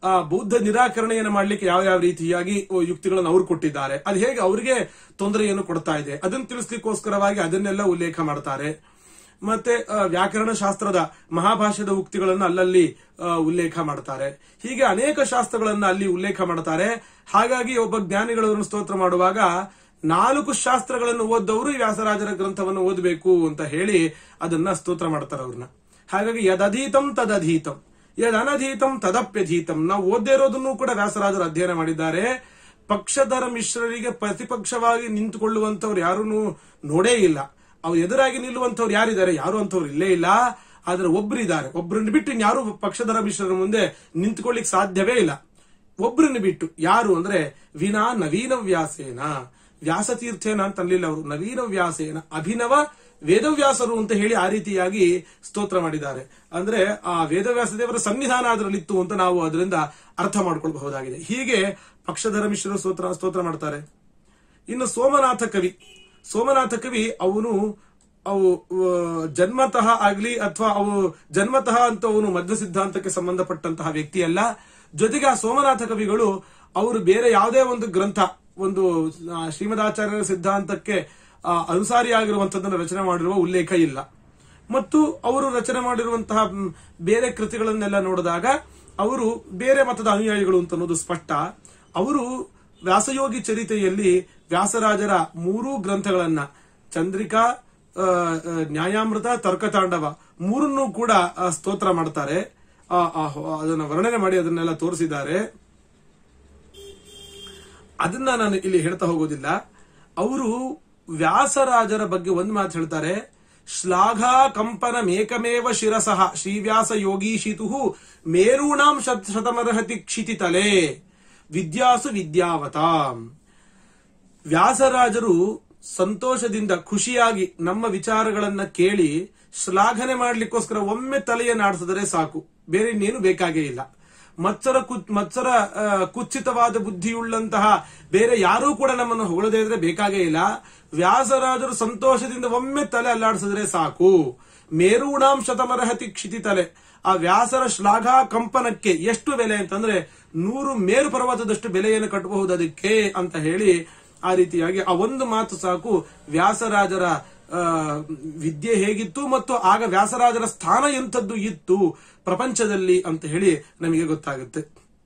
ಆ ಬೌದ್ಧ ನಿರಾಕರಣೆಯನ್ನು ಮಾಡ್ಲಿಕ್ಕೆ ಯಾವ ಯಾವ ರೀತಿಯಾಗಿ ಯುಕ್ತಿಗಳನ್ನು ಅವ್ರು ಕೊಟ್ಟಿದ್ದಾರೆ ಅದು ಹೇಗೆ ಅವರಿಗೆ ತೊಂದರೆಯನ್ನು ಕೊಡ್ತಾ ಇದೆ ಅದನ್ನು ತಿಳಿಸ್ಲಿಕ್ಕೋಸ್ಕರವಾಗಿ ಅದನ್ನೆಲ್ಲ ಉಲ್ಲೇಖ ಮಾಡ್ತಾರೆ ಮತ್ತೆ ಆ, ವ್ಯಾಕರಣ ಶಾಸ್ತ್ರದ ಮಹಾಭಾಷ್ಯದ ಉಕ್ತಿಗಳನ್ನು ಅಲ್ಲಲ್ಲಿ ಆ, ಉಲ್ಲೇಖ ಮಾಡ್ತಾರೆ ಹೀಗೆ ಅನೇಕ ಶಾಸ್ತ್ರಗಳನ್ನ ಅಲ್ಲಿ ಉಲ್ಲೇಖ ಮಾಡ್ತಾರೆ ಹಾಗಾಗಿ ಒಬ್ಬ ಜ್ಞಾನಿಗಳನ್ನು ಸ್ತೋತ್ರ ಮಾಡುವಾಗ ನಾಲ್ಕು ಶಾಸ್ತ್ರಗಳನ್ನು ಓದ್ದವರು ಈ ವ್ಯಾಸರಾಜರ ಗ್ರಂಥವನ್ನು ಓದಬೇಕು ಅಂತ ಹೇಳಿ ಅದನ್ನ ಸ್ತೋತ್ರ ಮಾಡ್ತಾರೆ ಅವ್ರನ್ನ ಹಾಗಾಗಿ ಯದಧೀತಂ ತದಧೀತಂ ಯದ್ ಅನಧೀತಂ ತದಪ್ಯಧೀತಂ ನಾವು ಓದ್ದೇ ಇರೋದನ್ನು ಕೂಡ ವ್ಯಾಸರಾಜರು ಅಧ್ಯಯನ ಮಾಡಿದ್ದಾರೆ ಪಕ್ಷಧರ ಮಿಶ್ರರಿಗೆ ಪ್ರತಿಪಕ್ಷವಾಗಿ ನಿಂತುಕೊಳ್ಳುವಂತವ್ರು ಯಾರೂ ನೋಡೇ ಇಲ್ಲ ಅವ್ರು ಎದುರಾಗಿ ನಿಲ್ಲುವಂತವ್ರು ಯಾರಿದ್ದಾರೆ ಯಾರು ಅಂತವ್ರು ಇಲ್ಲೇ ಇಲ್ಲ ಆದ್ರೆ ಒಬ್ರಿದ್ದಾರೆ ಒಬ್ರನ್ನ ಬಿಟ್ಟು ಇನ್ಯಾರು ಪಕ್ಷಧರ ಮಿಶ್ರರ ಮುಂದೆ ನಿಂತ್ಕೊಳ್ಳಿಕ್ ಸಾಧ್ಯವೇ ಇಲ್ಲ ಒಬ್ರನ್ನ ಬಿಟ್ಟು ಯಾರು ಅಂದ್ರೆ ವಿನಾ ನವೀನ ವ್ಯಾಸೇನ ವ್ಯಾಸತೀರ್ಥೇನ ಅಂತ ಅನ್ಲಿಲ್ಲ ಅವರು ನವೀನ ವ್ಯಾಸೇನ ಅಭಿನವ ವೇದವ್ಯಾಸರು ಅಂತ ಹೇಳಿ ಆ ರೀತಿಯಾಗಿ ಸ್ತೋತ್ರ ಮಾಡಿದ್ದಾರೆ ಅಂದ್ರೆ ಆ ವೇದವ್ಯಾಸ ದೇವರ ಸನ್ನಿಧಾನ ಅದರಲ್ಲಿತ್ತು ಅಂತ ನಾವು ಅದರಿಂದ ಅರ್ಥ ಮಾಡ್ಕೊಳ್ಬಹುದಾಗಿದೆ ಹೀಗೆ ಪಕ್ಷಧರ ಮಿಶ್ರರು ಸ್ತೋತ್ರ ಸ್ತೋತ್ರ ಮಾಡ್ತಾರೆ ಇನ್ನು ಸೋಮನಾಥ ಕವಿ ಸೋಮನಾಥ ಕವಿ ಅವನು ಅವು ಆ, ಜನ್ಮತಃ ಆಗ್ಲಿ ಅಥವಾ ಅವು ಜನ್ಮತಃ ಅಂತ ಅವನು ಮಧ್ಯ ಸಿದ್ಧಾಂತಕ್ಕೆ ಸಂಬಂಧಪಟ್ಟಂತಹ ವ್ಯಕ್ತಿ ಅಲ್ಲ ಜೊತೆಗೆ ಆ ಸೋಮನಾಥ ಕವಿಗಳು ಅವರು ಬೇರೆ ಯಾವುದೇ ಒಂದು ಗ್ರಂಥ ಒಂದು ಆ, ಶ್ರೀಮದಾಚಾರ್ಯರ ಸಿದ್ಧಾಂತಕ್ಕೆ ಆ, ಅನುಸಾರಿಯಾಗಿರುವಂತದ್ದನ್ನು ರಚನೆ ಮಾಡಿರುವ ಉಲ್ಲೇಖ ಇಲ್ಲ ಮತ್ತು ಅವರು ರಚನೆ ಮಾಡಿರುವಂತಹ ಮ್, ಬೇರೆ ಕೃತಿಗಳನ್ನೆಲ್ಲ ನೋಡಿದಾಗ ಅವರು ಬೇರೆ ಮತದ ಅನುಯಾಯಿಗಳು ಅಂತ ಅನ್ನೋದು ಸ್ಪಷ್ಟ ಅವರು ವ್ಯಾಸಯೋಗಿ ಚರಿತೆಯಲ್ಲಿ ವ್ಯಾಸರಾಜರ ಮೂರೂ ಗ್ರಂಥಗಳನ್ನ ಚಂದ್ರಿಕಾ ಆ, ಆ, ನ್ಯಾಯಾಮೃತ ತರ್ಕತಾಂಡವ ಮೂರನ್ನೂ ಕೂಡ ಆ, ಸ್ತೋತ್ರ ಮಾಡ್ತಾರೆ ಆ, ಆ, ಅದನ್ನ ವರ್ಣನೆ ಮಾಡಿ ಅದನ್ನೆಲ್ಲ ತೋರಿಸಿದ್ದಾರೆ ಅದನ್ನ ನಾನು ಇಲ್ಲಿ ಹೇಳ್ತಾ ಹೋಗೋದಿಲ್ಲ ಅವರು ವ್ಯಾಸರಾಜರ ಬಗ್ಗೆ ಒಂದು ಮಾತು ಹೇಳ್ತಾರೆ ಶ್ಲಾಘಾ ಕಂಪನ ಮೇಕಮೇವ ಶಿರಸಃ ಶ್ರೀವ್ಯಾಸ ಯೋಗೀಶಿತು ಮೇರೂಣಾಂ ಶತ್ ಶತಮರ್ಹತಿ ಕ್ಷಿತಿತಲೆ ವಿದ್ಯಾಸು ವಿದ್ಯಾವತಾಂ ವ್ಯಾಸರಾಜರು ಸಂತೋಷದಿಂದ ಖುಷಿಯಾಗಿ ನಮ್ಮ ವಿಚಾರಗಳನ್ನ ಕೇಳಿ ಶ್ಲಾಘನೆ ಮಾಡ್ಲಿಕ್ಕೋಸ್ಕರ ಒಮ್ಮೆ ತಲೆಯನ್ನು ಆಡಿಸಿದರೆ ಸಾಕು ಬೇರೆ ಇನ್ನೇನು ಬೇಕಾಗೇ ಇಲ್ಲ ಮತ್ಸರ ಕು- ಮತ್ಸರ ಆ, ಕುತ್ಸಿತವಾದ ಬುದ್ಧಿಯುಳ್ಳಂತಹ ಬೇರೆ ಯಾರೂ ಕೂಡ ನಮ್ಮನ್ನು ಹೊಗಳದೇ ಇದ್ರೆ ಬೇಕಾಗೇ ಇಲ್ಲ ವ್ಯಾಸರಾಜರು ಸಂತೋಷದಿಂದ ಒಮ್ಮೆ ತಲೆ ಅಲ್ಲಾಡಿಸಿದ್ರೆ ಸಾಕು ಮೇರೂಣಾಂ ಶತಮರಹತಿ ಕ್ಷಿತಿ ತಲೆ ಆ ವ್ಯಾಸರ ಶ್ಲಾಘಾ ಕಂಪನಕ್ಕೆ ಎಷ್ಟು ಬೆಲೆ ಅಂತಂದ್ರೆ ನೂರು ಮೇರು ಪರ್ವತದಷ್ಟು ಬೆಲೆಯನ್ನು ಕಟ್ಟಬಹುದು ಅದಕ್ಕೆ ಅಂತ ಹೇಳಿ ಆ ರೀತಿಯಾಗಿ ಆ ಒಂದು ಮಾತು ಸಾಕು ವ್ಯಾಸರಾಜರ ಆ, ವಿದ್ಯೆ ಹೇಗಿತ್ತು ಮತ್ತು ಆಗ ವ್ಯಾಸರಾಜರ ಸ್ಥಾನ ಎಂಥದ್ದು ಇತ್ತು ಪ್ರಪಂಚದಲ್ಲಿ ಅಂತ ಹೇಳಿ ನಮಗೆ ಗೊತ್ತಾಗುತ್ತೆ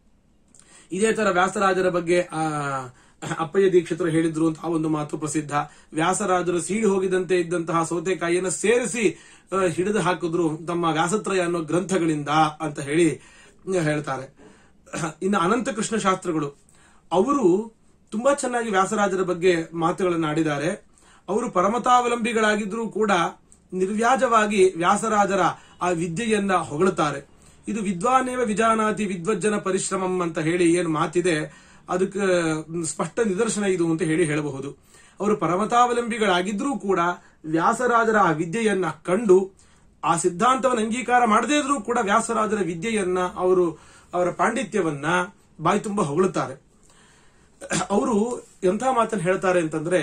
ಇದೇ ತರ ವ್ಯಾಸರಾಜರ ಬಗ್ಗೆ ಆ ಅಪ್ಪಯ್ಯ ದೀಕ್ಷಿತರು ಹೇಳಿದ್ರು ಅಂತ ಆ ಒಂದು ಮಾತು ಪ್ರಸಿದ್ಧ ವ್ಯಾಸರಾಜರು ಸೀಳಿ ಹೋಗಿದಂತೆ ಇದ್ದಂತಹ ಸೌತೆಕಾಯಿಯನ್ನು ಸೇರಿಸಿ ಆ, ಹಿಡಿದು ಹಾಕಿದ್ರು ತಮ್ಮ ವ್ಯಾಸತ್ರಯ ಅನ್ನೋ ಗ್ರಂಥಗಳಿಂದ ಅಂತ ಹೇಳಿ ಹೇಳ್ತಾರೆ ಇನ್ನು ಅನಂತ ಕೃಷ್ಣ ಶಾಸ್ತ್ರಗಳು ಅವರು ತುಂಬಾ ಚೆನ್ನಾಗಿ ವ್ಯಾಸರಾಜರ ಬಗ್ಗೆ ಮಾತುಗಳನ್ನು ಆಡಿದ್ದಾರೆ ಅವರು ಪರಮತಾವಲಂಬಿಗಳಾಗಿದ್ರೂ ಕೂಡ ನಿರ್ವ್ಯಾಜವಾಗಿ ವ್ಯಾಸರಾಜರ ಆ ವಿದ್ಯೆಯನ್ನ ಹೊಗಳುತ್ತಾರೆ ಇದು ವಿದ್ವಾನೇವ ವಿಜಾನಾತಿ ವಿದ್ವಜ್ಜನ ಪರಿಶ್ರಮಂ ಅಂತ ಹೇಳಿ ಏನು ಮಾತಿದೆ ಅದಕ್ಕೆ ಸ್ಪಷ್ಟ ನಿದರ್ಶನ ಇದು ಅಂತ ಹೇಳಿ ಹೇಳಬಹುದು ಅವರು ಪರಮತಾವಲಂಬಿಗಳಾಗಿದ್ರೂ ಕೂಡ ವ್ಯಾಸರಾಜರ ಆ ವಿದ್ಯೆಯನ್ನ ಕಂಡು ಆ ಸಿದ್ಧಾಂತವನ್ನು ಅಂಗೀಕಾರ ಮಾಡದೇ ಇದ್ರೂ ಕೂಡ ವ್ಯಾಸರಾಜರ ವಿದ್ಯೆಯನ್ನ ಅವರು ಅವರ ಪಾಂಡಿತ್ಯವನ್ನ ಬಾಯಿ ತುಂಬ ಹೊಗಳುತ್ತಾರೆ ಅವರು ಎಂಥ ಮಾತನ್ನು ಹೇಳ್ತಾರೆ ಅಂತಂದ್ರೆ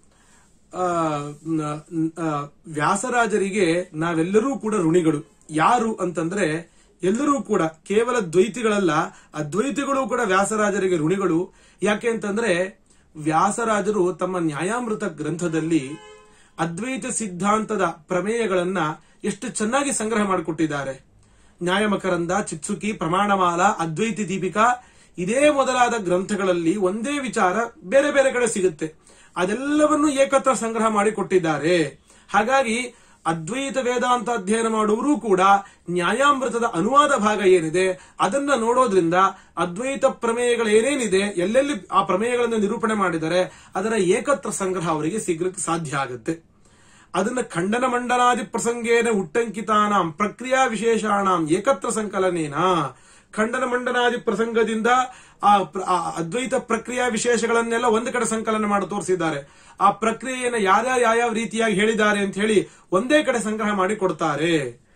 ಆ, ನ- ಆ, ವ್ಯಾಸರಾಜರಿಗೆ ನಾವೆಲ್ಲರೂ ಕೂಡ ಋಣಿಗಳು ಯಾರು ಅಂತಂದ್ರೆ ಎಲ್ಲರೂ ಕೂಡ ಕೇವಲ ದ್ವೈತಿಗಳಲ್ಲ ಅದ್ವೈತಿಗಳು ಕೂಡ ವ್ಯಾಸರಾಜರಿಗೆ ಋಣಿಗಳು ಯಾಕೆ ಅಂತಂದ್ರೆ ವ್ಯಾಸರಾಜರು ತಮ್ಮ ನ್ಯಾಯಾಮೃತ ಗ್ರಂಥದಲ್ಲಿ ಅದ್ವೈತ ಸಿದ್ಧಾಂತದ ಪ್ರಮೇಯಗಳನ್ನ ಎಷ್ಟು ಚೆನ್ನಾಗಿ ಸಂಗ್ರಹ ಮಾಡಿಕೊಟ್ಟಿದ್ದಾರೆ ನ್ಯಾಯಮಕರಂದ ಚಿತ್ಸುಕಿ ಪ್ರಮಾಣಮಾಲ ಅದ್ವೈತಿ ದೀಪಿಕಾ ಇದೇ ಮೊದಲಾದ ಗ್ರಂಥಗಳಲ್ಲಿ ಒಂದೇ ವಿಚಾರ ಬೇರೆ ಬೇರೆ ಕಡೆ ಸಿಗುತ್ತೆ ಅದೆಲ್ಲವನ್ನು ಏಕತ್ರ ಸಂಗ್ರಹ ಮಾಡಿ ಕೊಟ್ಟಿದ್ದಾರೆ ಹಾಗಾಗಿ ಅದ್ವೈತ ವೇದಾಂತ ಅಧ್ಯಯನ ಮಾಡುವರೂ ಕೂಡ ನ್ಯಾಯಾಮೃತದ ಅನುವಾದ ಭಾಗ ಏನಿದೆ ಅದನ್ನ ನೋಡೋದ್ರಿಂದ ಅದ್ವೈತ ಪ್ರಮೇಯಗಳು ಏನೇನಿದೆ ಎಲ್ಲೆಲ್ಲಿ ಆ ಪ್ರಮೇಯಗಳನ್ನು ನಿರೂಪಣೆ ಮಾಡಿದರೆ ಅದರ ಏಕತ್ರ ಸಂಗ್ರಹ ಅವರಿಗೆ ಸಿಗ್ಲಿಕ್ಕೆ ಸಾಧ್ಯ ಆಗುತ್ತೆ ಅದನ್ನ ಖಂಡನ ಮಂಡನಾದಿ ಪ್ರಸಂಗೇನ ಉಟ್ಟಂಕಿತಾನಾಂ ಪ್ರಕ್ರಿಯಾ ವಿಶೇಷಾಣಾಂ ಏಕತ್ರ ಸಂಕಲನೇನ ಖಂಡನ ಮಂಡನಾದಿ ಪ್ರಸಂಗದಿಂದ ಆ ಪ್ರ- ಆ ಅದ್ವೈತ ಪ್ರಕ್ರಿಯಾ ವಿಶೇಷಗಳನ್ನೆಲ್ಲ ಒಂದು ಕಡೆ ಸಂಕಲನ ಮಾಡಿ ತೋರಿಸಿದ್ದಾರೆ ಆ ಪ್ರಕ್ರಿಯೆಯನ್ನು ಯಾರ್ಯಾರು ಯಾವ್ಯಾವ ರೀತಿಯಾಗಿ ಹೇಳಿದ್ದಾರೆ ಅಂತ ಹೇಳಿ ಒಂದೇ ಕಡೆ ಸಂಗ್ರಹ ಮಾಡಿ ಕೊಡ್ತಾರೆ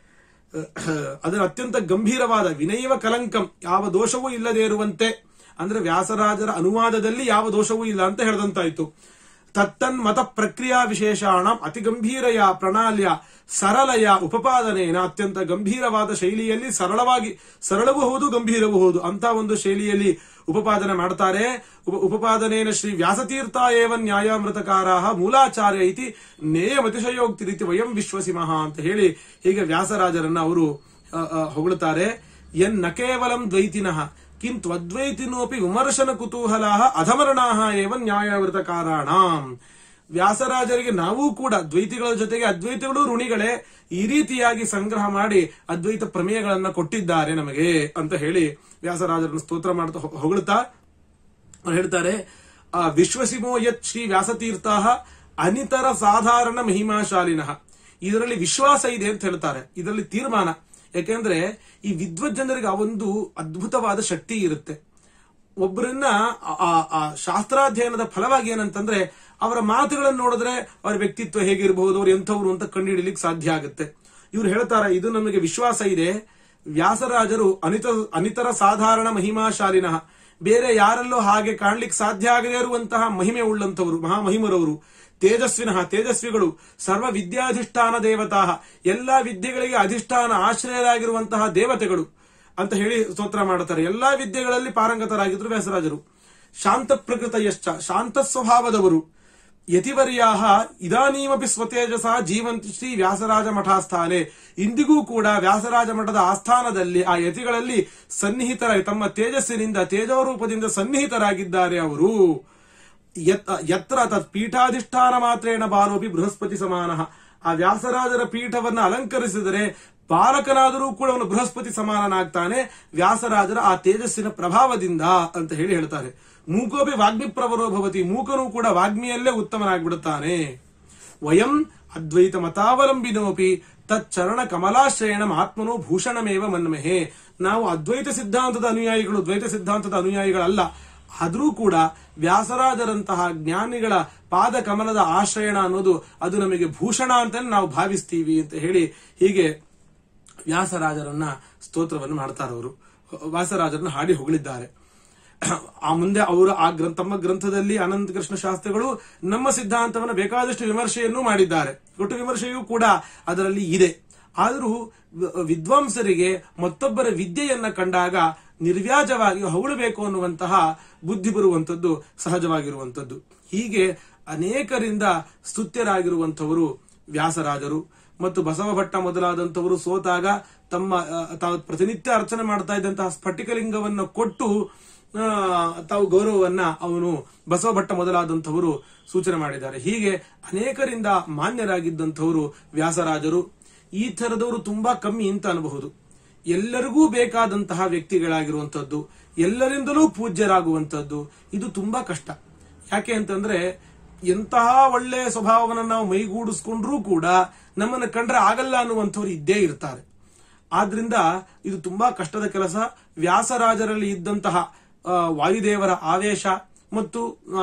ಅದರ ಅತ್ಯಂತ ಗಂಭೀರವಾದ ವಿನಯವ ಕಲಂಕಂ ಯಾವ ದೋಷವೂ ಇಲ್ಲದೆ ಇರುವಂತೆ ಅಂದ್ರೆ ವ್ಯಾಸರಾಜರ ಅನುವಾದದಲ್ಲಿ ಯಾವ ದೋಷವೂ ಇಲ್ಲ ಅಂತ ಹೇಳ್ದಂತಾಯ್ತು ತತ್ತನ್ ಮತ ಪ್ರಕ್ರಿಯಾ ವಿಶೇಷಾಣ ಅತಿ ಗಂಭೀರಯ ಪ್ರಣಾಲ್ಯ ಸರಳಯ ಉಪಪಾದನೆಯ ಅತ್ಯಂತ ಗಂಭೀರವಾದ ಶೈಲಿಯಲ್ಲಿ ಸರಳವಾಗಿ ಸರಳವೂ ಹೌದು ಗಂಭೀರವೂ ಹೌದು ಅಂತ ಒಂದು ಶೈಲಿಯಲ್ಲಿ ಉಪಪಾದನೆ ಮಾಡ್ತಾರೆ ಉಪ- ಉಪಪಾದನೇನ ಶ್ರೀ ವ್ಯಾಸತೀರ್ಥ ಏವ ನ್ಯಾಯಾಮೃತಕಾರ ಮೂಲಾಚಾರ್ಯ ಇತಿ ನೇಯಮತಿಶಯೋಕ್ತಿ ರೀತಿ ವಯಂ ವಿಶ್ವಸಿಮಃ ಅಂತ ಹೇಳಿ ಹೀಗೆ ವ್ಯಾಸರಾಜರನ್ನ ಅವರು ಆ, ಆ, ಹೊಗಳುತ್ತಾರೆ ಎನ್ ನ ಕೇವಲಂ ದ್ವೈತಿನಃ ಕಿಂತು ಅದ್ವೈತಿನೋಪಿ ವಿಮರ್ಶನ ಕುತೂಹಲಾ ಅಧಮರಣಾ ಏವ ನ್ಯಾಯಾವೃತಕಾರಾಣಾಂ ವ್ಯಾಸರಾಜರಿಗೆ ನಾವು ಕೂಡ ದ್ವೈತಿಗಳ ಜೊತೆಗೆ ಅದ್ವೈತಗಳು ಋಣಿಗಳೇ ಈ ರೀತಿಯಾಗಿ ಸಂಗ್ರಹ ಮಾಡಿ ಅದ್ವೈತ ಪ್ರಮೇಯಗಳನ್ನ ಕೊಟ್ಟಿದ್ದಾರೆ ನಮಗೆ ಅಂತ ಹೇಳಿ ವ್ಯಾಸರಾಜರನ್ನು ಸ್ತೋತ್ರ ಮಾಡ್ತಾ ಹೊ- ಹೊಗಳುತ್ತಾ ಅವ್ರು ಹೇಳ್ತಾರೆ ಆ ವಿಶ್ವಸಿಮೋ ಯತ್ ಶ್ರೀ ವ್ಯಾಸತೀರ್ಥ ಅನಿತರ ಸಾಧಾರಣ ಮಹಿಮಾಶಾಲಿನಃ ಇದರಲ್ಲಿ ವಿಶ್ವಾಸ ಇದೆ ಅಂತ ಹೇಳ್ತಾರೆ ಇದರಲ್ಲಿ ತೀರ್ಮಾನ ಯಾಕೆಂದ್ರೆ ಈ ವಿದ್ವಜ್ಜನರಿಗೆ ಆ ಒಂದು ಅದ್ಭುತವಾದ ಶಕ್ತಿ ಇರುತ್ತೆ ಒಬ್ಬರನ್ನ ಆ- ಆ- ಆ ಶಾಸ್ತ್ರಾಧ್ಯಯನದ ಫಲವಾಗಿ ಏನಂತಂದ್ರೆ ಅವರ ಮಾತುಗಳನ್ನು ನೋಡಿದ್ರೆ ಅವರ ವ್ಯಕ್ತಿತ್ವ ಹೇಗಿರಬಹುದು ಅವ್ರು ಎಂಥವ್ರು ಅಂತ ಕಂಡುಹಿಡಿಲಿಕ್ಕೆ ಸಾಧ್ಯ ಆಗುತ್ತೆ ಇವ್ರು ಹೇಳ್ತಾರೆ ಇದು ನಮಗೆ ವಿಶ್ವಾಸ ಇದೆ ವ್ಯಾಸರಾಜರು ಅನಿತ ಅನಿತರ ಸಾಧಾರಣ ಮಹಿಮಾಶಾಲಿನಃ ಬೇರೆ ಯಾರಲ್ಲೂ ಹಾಗೆ ಕಾಣ್ಲಿಕ್ಕೆ ಸಾಧ್ಯ ಆಗದೇ ಇರುವಂತಹ ಮಹಿಮೆ ಉಳ್ಳಂತವರು ಮಹಾಮಹಿಮರವರು ತೇಜಸ್ವಿನಃ ತೇಜಸ್ವಿಗಳು ಸರ್ವ ವಿದ್ಯಾಧಿಷ್ಠಾನ ದೇವತಾ ಎಲ್ಲಾ ವಿದ್ಯೆಗಳಿಗೆ ಅಧಿಷ್ಠಾನ ಆಶ್ರಯರಾಗಿರುವಂತಹ ದೇವತೆಗಳು ಅಂತ ಹೇಳಿ ಸ್ತೋತ್ರ ಮಾಡುತ್ತಾರೆ ಎಲ್ಲಾ ವಿದ್ಯೆಗಳಲ್ಲಿ ಪಾರಂಗತರಾಗಿದ್ರು ವ್ಯಾಸರಾಜರು ಶಾಂತ ಪ್ರಕೃತಯಶ್ಚ ಶಾಂತ ಸ್ವಭಾವದವರು ಯತಿವರ್ಯಾ ಇದಾನೀಮಪಿ ಸ್ವತೇಜಸ ಜೀವಂತಿ ಶ್ರೀ ವ್ಯಾಸರಾಜ ಮಠಾಸ್ಥಾನೆ ಇಂದಿಗೂ ಕೂಡ ವ್ಯಾಸರಾಜ ಮಠದ ಆಸ್ಥಾನದಲ್ಲಿ ಆ ಯತಿಗಳಲ್ಲಿ ಸನ್ನಿಹಿತರ ತಮ್ಮ ತೇಜಸ್ಸಿನಿಂದ ತೇಜೋರೂಪದಿಂದ ಸನ್ನಿಹಿತರಾಗಿದ್ದಾರೆ ಅವರು ಯತ್- ಯತ್ರ ತತ್ ಪೀಠಾಧಿಷ್ಠಾನ ಮಾತ್ರೇಣ ಬಾಲೋಪಿ ಬೃಹಸ್ಪತಿ ಸಮಾನ ಆ ವ್ಯಾಸರಾಜರ ಪೀಠವನ್ನ ಅಲಂಕರಿಸಿದರೆ ಬಾಲಕನಾದರೂ ಕೂಡ ಅವನು ಬೃಹಸ್ಪತಿ ಸಮಾನನಾಗ್ತಾನೆ ವ್ಯಾಸರಾಜರ ಆ ತೇಜಸ್ಸಿನ ಪ್ರಭಾವದಿಂದ ಅಂತ ಹೇಳಿ ಹೇಳ್ತಾರೆ ಮೂಕೋಪಿ ವಾಗ್ಮಿ ಪ್ರವರೋ ಭವತಿ ಮೂಕನು ಕೂಡ ವಾಗ್ಮಿಯಲ್ಲೇ ಉತ್ತಮನಾಗ್ಬಿಡುತ್ತಾನೆ ವಯಂ ಅದ್ವೈತ ಮತಾವಲಂಬಿನೋಪಿ ತಚ್ಚರಣ ಕಮಲಾಶ್ರಯಣ ಆತ್ಮನೋ ಭೂಷಣಮೇವ ಮನ್ಮಹೆ ನಾವು ಅದ್ವೈತ ಸಿದ್ಧಾಂತದ ಅನುಯಾಯಿಗಳು ದ್ವೈತ ಸಿದ್ಧಾಂತದ ಅನುಯಾಯಿಗಳಲ್ಲ ಆದರೂ ಕೂಡ ವ್ಯಾಸರಾಜರಂತಹ ಜ್ಞಾನಿಗಳ ಪಾದ ಕಮಲದ ಆಶ್ರಯಣ ಅನ್ನೋದು ಅದು ನಮಗೆ ಭೂಷಣ ಅಂತ ನಾವು ಭಾವಿಸ್ತೀವಿ ಅಂತ ಹೇಳಿ ಹೀಗೆ ವ್ಯಾಸರಾಜರನ್ನ ಸ್ತೋತ್ರವನ್ನು ಮಾಡ್ತಾರೆ ಅವರು ವ್ಯಾಸರಾಜರನ್ನ ಹಾಡಿ ಹೊಗಳಿದ್ದಾರೆ ಆ ಮುಂದೆ ಅವರು ಆ ಗ್ರಂಥ ತಮ್ಮ ಗ್ರಂಥದಲ್ಲಿ ಅನಂತ ಕೃಷ್ಣ ಶಾಸ್ತ್ರಿಗಳು ನಮ್ಮ ಸಿದ್ಧಾಂತವನ್ನು ಬೇಕಾದಷ್ಟು ವಿಮರ್ಶೆಯನ್ನು ಮಾಡಿದ್ದಾರೆ ಒಟ್ಟು ವಿಮರ್ಶೆಯೂ ಕೂಡ ಅದರಲ್ಲಿ ಇದೆ ಆದರೂ ವ- ವಿದ್ವಾಂಸರಿಗೆ ಮತ್ತೊಬ್ಬರ ವಿದ್ಯೆಯನ್ನ ಕಂಡಾಗ ನಿರ್ವ್ಯಾಜವಾಗಿ ಹೊಗಳಬೇಕು ಅನ್ನುವಂತಹ ಬುದ್ಧಿ ಬರುವಂತದ್ದು ಸಹಜವಾಗಿರುವಂತದ್ದು ಹೀಗೆ ಅನೇಕರಿಂದ ಸ್ತುತ್ಯರಾಗಿರುವಂತವರು ವ್ಯಾಸರಾಜರು ಮತ್ತು ಬಸವ ಭಟ್ಟ ಮೊದಲಾದಂತವರು ಸೋತಾಗ ತಮ್ಮ ಆ, ತಾವು ಪ್ರತಿನಿತ್ಯ ಅರ್ಚನೆ ಮಾಡ್ತಾ ಇದ್ದಂತಹ ಸ್ಫಟಿಕಲಿಂಗವನ್ನು ಕೊಟ್ಟು ಆ, ತಾವು ಗೌರವವನ್ನ ಅವನು ಬಸವ ಭಟ್ಟ ಮೊದಲಾದಂತವರು ಸೂಚನೆ ಮಾಡಿದ್ದಾರೆ ಹೀಗೆ ಅನೇಕರಿಂದ ಮಾನ್ಯರಾಗಿದ್ದಂಥವರು ವ್ಯಾಸರಾಜರು ಈ ತರದವರು ತುಂಬಾ ಕಮ್ಮಿ ಅಂತ ಅನ್ಬಹುದು ಎಲ್ಲರಿಗೂ ಬೇಕಾದಂತಹ ವ್ಯಕ್ತಿಗಳಾಗಿರುವಂತದ್ದು ಎಲ್ಲರಿಂದಲೂ ಪೂಜ್ಯರಾಗುವಂತದ್ದು ಇದು ತುಂಬಾ ಕಷ್ಟ ಯಾಕೆ ಅಂತಂದ್ರೆ ಎಂತಹ ಒಳ್ಳೆಯ ಸ್ವಭಾವವನ್ನು ನಾವು ಮೈಗೂಡಿಸ್ಕೊಂಡ್ರೂ ಕೂಡ ನಮ್ಮನ್ನ ಕಂಡ್ರೆ ಆಗಲ್ಲ ಅನ್ನುವಂಥವ್ರು ಇದ್ದೇ ಇರ್ತಾರೆ ಆದ್ರಿಂದ ಇದು ತುಂಬಾ ಕಷ್ಟದ ಕೆಲಸ ವ್ಯಾಸರಾಜರಲ್ಲಿ ಇದ್ದಂತಹ ಆ, ವಾಯುದೇವರ ಆವೇಶ ಮತ್ತು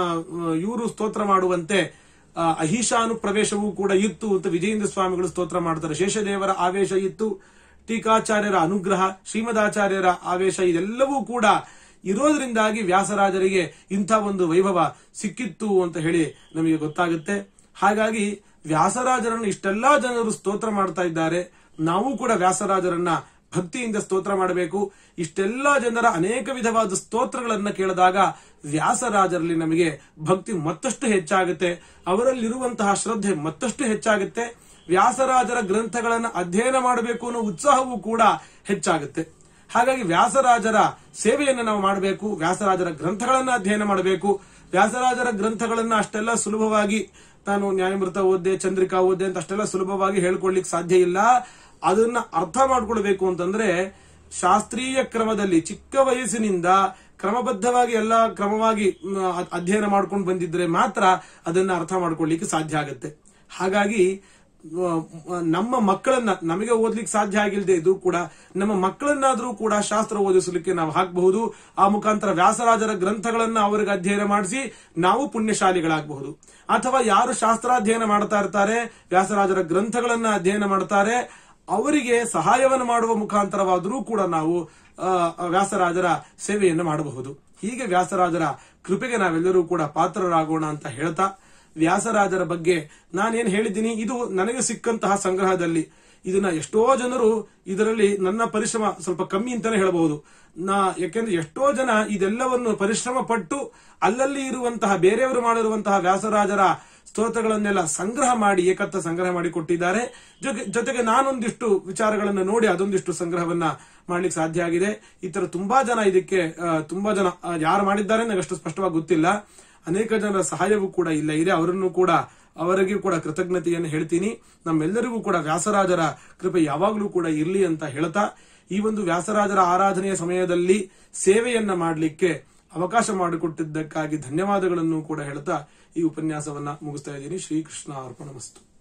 ಇವರು ಸ್ತೋತ್ರ ಮಾಡುವಂತೆ ಆ, ಅಹಿಷಾನು ಪ್ರವೇಶವೂ ಕೂಡ ಇತ್ತು ಅಂತ ವಿಜಯೇಂದ್ರ ಸ್ವಾಮಿಗಳು ಸ್ತೋತ್ರ ಮಾಡ್ತಾರೆ ಶೇಷದೇವರ ಆವೇಶ ಇತ್ತು ಟೀಕಾಚಾರ್ಯರ ಅನುಗ್ರಹ ಶ್ರೀಮದಾಚಾರ್ಯರ ಆವೇಶ ಇದೆಲ್ಲವೂ ಕೂಡ ಇರೋದ್ರಿಂದಾಗಿ ವ್ಯಾಸರಾಜರಿಗೆ ಇಂಥ ಒಂದು ವೈಭವ ಸಿಕ್ಕಿತ್ತು ಅಂತ ಹೇಳಿ ನಮಗೆ ಗೊತ್ತಾಗುತ್ತೆ ಹಾಗಾಗಿ ವ್ಯಾಸರಾಜರನ್ನು ಇಷ್ಟೆಲ್ಲಾ ಜನರು ಸ್ತೋತ್ರ ಮಾಡ್ತಾ ಇದ್ದಾರೆ ನಾವು ಕೂಡ ವ್ಯಾಸರಾಜರನ್ನ ಭಕ್ತಿಯಿಂದ ಸ್ತೋತ್ರ ಮಾಡಬೇಕು ಇಷ್ಟೆಲ್ಲಾ ಜನರ ಅನೇಕ ವಿಧವಾದ ಸ್ತೋತ್ರಗಳನ್ನ ಕೇಳಿದಾಗ ವ್ಯಾಸರಾಜರಲ್ಲಿ ನಮಗೆ ಭಕ್ತಿ ಮತ್ತಷ್ಟು ಹೆಚ್ಚಾಗುತ್ತೆ ಅವರಲ್ಲಿರುವಂತಹ ಶ್ರದ್ಧೆ ಮತ್ತಷ್ಟು ಹೆಚ್ಚಾಗುತ್ತೆ ವ್ಯಾಸರಾಜರ ಗ್ರಂಥಗಳನ್ನು ಅಧ್ಯಯನ ಮಾಡಬೇಕು ಅನ್ನೋ ಉತ್ಸಾಹವೂ ಕೂಡ ಹೆಚ್ಚಾಗುತ್ತೆ ಹಾಗಾಗಿ ವ್ಯಾಸರಾಜರ ಸೇವೆಯನ್ನು ನಾವು ಮಾಡಬೇಕು ವ್ಯಾಸರಾಜರ ಗ್ರಂಥಗಳನ್ನ ಅಧ್ಯಯನ ಮಾಡಬೇಕು ವ್ಯಾಸರಾಜರ ಗ್ರಂಥಗಳನ್ನ ಅಷ್ಟೆಲ್ಲ ಸುಲಭವಾಗಿ ನಾನು ನ್ಯಾಯಮೃತ ಓದ್ದೆ ಚಂದ್ರಿಕಾ ಓದ್ದೆ ಅಂತ ಅಷ್ಟೆಲ್ಲ ಸುಲಭವಾಗಿ ಹೇಳ್ಕೊಳ್ಲಿಕ್ಕೆ ಸಾಧ್ಯ ಇಲ್ಲ ಅದನ್ನ ಅರ್ಥ ಮಾಡ್ಕೊಳ್ಬೇಕು ಅಂತಂದ್ರೆ ಶಾಸ್ತ್ರೀಯ ಕ್ರಮದಲ್ಲಿ ಚಿಕ್ಕ ವಯಸ್ಸಿನಿಂದ ಕ್ರಮಬದ್ಧವಾಗಿ ಎಲ್ಲ ಕ್ರಮವಾಗಿ ಮ್, ಅ- ಅಧ್ಯಯನ ಮಾಡ್ಕೊಂಡು ಬಂದಿದ್ರೆ ಮಾತ್ರ ಅದನ್ನ ಅರ್ಥ ಮಾಡ್ಕೊಳ್ಳಿಕ್ಕೆ ಸಾಧ್ಯ ಆಗುತ್ತೆ ಹಾಗಾಗಿ ಆ, ನಮ್ಮ ಮಕ್ಕಳನ್ನ ನಮಗೆ ಓದ್ಲಿಕ್ಕೆ ಸಾಧ್ಯ ಆಗಿಲ್ಲದೆ ಇದ್ರೂ ಕೂಡ ನಮ್ಮ ಮಕ್ಕಳನ್ನಾದ್ರೂ ಕೂಡ ಶಾಸ್ತ್ರ ಓದಿಸಲಿಕ್ಕೆ ನಾವು ಹಾಕಬಹುದು ಆ ಮುಖಾಂತರ ವ್ಯಾಸರಾಜರ ಗ್ರಂಥಗಳನ್ನ ಅವರಿಗೆ ಅಧ್ಯಯನ ಮಾಡಿಸಿ ನಾವು ಪುಣ್ಯಶಾಲಿಗಳಾಗಬಹುದು ಅಥವಾ ಯಾರು ಶಾಸ್ತ್ರಾಧ್ಯಯನ ಮಾಡ್ತಾ ಇರ್ತಾರೆ ವ್ಯಾಸರಾಜರ ಗ್ರಂಥಗಳನ್ನ ಅಧ್ಯಯನ ಮಾಡ್ತಾರೆ ಅವರಿಗೆ ಸಹಾಯವನ್ನು ಮಾಡುವ ಮುಖಾಂತರವಾದರೂ ಕೂಡ ನಾವು ಆ, ವ್ಯಾಸರಾಜರ ಸೇವೆಯನ್ನು ಮಾಡಬಹುದು ಹೀಗೆ ವ್ಯಾಸರಾಜರ ಕೃಪೆಗೆ ನಾವೆಲ್ಲರೂ ಕೂಡ ಪಾತ್ರರಾಗೋಣ ಅಂತ ಹೇಳ್ತಾ ವ್ಯಾಸರಾಜರ ಬಗ್ಗೆ ನಾನೇನ್ ಹೇಳಿದ್ದೀನಿ ಇದು ನನಗೆ ಸಿಕ್ಕಂತಹ ಸಂಗ್ರಹದಲ್ಲಿ ಇದನ್ನ ಎಷ್ಟೋ ಜನರು ಇದರಲ್ಲಿ ನನ್ನ ಪರಿಶ್ರಮ ಸ್ವಲ್ಪ ಕಮ್ಮಿ ಅಂತಾನೆ ಹೇಳಬಹುದು ನಾ ಯಾಕೆಂದ್ರೆ ಎಷ್ಟೋ ಜನ ಇದೆಲ್ಲವನ್ನು ಪರಿಶ್ರಮ ಪಟ್ಟು ಅಲ್ಲಲ್ಲಿ ಇರುವಂತಹ ಬೇರೆಯವರು ಮಾಡಿರುವಂತಹ ವ್ಯಾಸರಾಜರ ಸ್ತೋತ್ರಗಳನ್ನೆಲ್ಲ ಸಂಗ್ರಹ ಮಾಡಿ ಏಕತ್ತ ಸಂಗ್ರಹ ಮಾಡಿ ಕೊಟ್ಟಿದ್ದಾರೆ ಜೊತೆ- ಜೊತೆಗೆ ನಾನೊಂದಿಷ್ಟು ವಿಚಾರಗಳನ್ನು ನೋಡಿ ಅದೊಂದಿಷ್ಟು ಸಂಗ್ರಹವನ್ನ ಮಾಡ್ಲಿಕ್ಕೆ ಸಾಧ್ಯ ಆಗಿದೆ ಈ ತರ ತುಂಬಾ ಜನ ಇದಕ್ಕೆ ಆ, ತುಂಬಾ ಜನ ಆ, ಯಾರು ಮಾಡಿದ್ದಾರೆ ನನಗೆ ಅಷ್ಟು ಸ್ಪಷ್ಟವಾಗಿ ಗೊತ್ತಿಲ್ಲ ಅನೇಕ ಜನರ ಸಹಾಯವೂ ಕೂಡ ಇಲ್ಲ ಇದೆ ಅವರನ್ನು ಕೂಡ ಅವರಿಗೂ ಕೂಡ ಕೃತಜ್ಞತೆಯನ್ನು ಹೇಳ್ತೀನಿ ನಮ್ಮೆಲ್ಲರಿಗೂ ಕೂಡ ವ್ಯಾಸರಾಜರ ಕೃಪೆ ಯಾವಾಗಲೂ ಕೂಡ ಇರಲಿ ಅಂತ ಹೇಳ್ತಾ ಈ ಒಂದು ವ್ಯಾಸರಾಜರ ಆರಾಧನೆಯ ಸಮಯದಲ್ಲಿ ಸೇವೆಯನ್ನ ಮಾಡಲಿಕ್ಕೆ ಅವಕಾಶ ಮಾಡಿಕೊಟ್ಟಿದ್ದಕ್ಕಾಗಿ ಧನ್ಯವಾದಗಳನ್ನು ಕೂಡ ಹೇಳ್ತಾ ಈ ಉಪನ್ಯಾಸವನ್ನ ಮುಗಿಸ್ತಾ ಇದ್ದೀನಿ ಶ್ರೀಕೃಷ್ಣ ಅರ್ಪಣಮಸ್ತು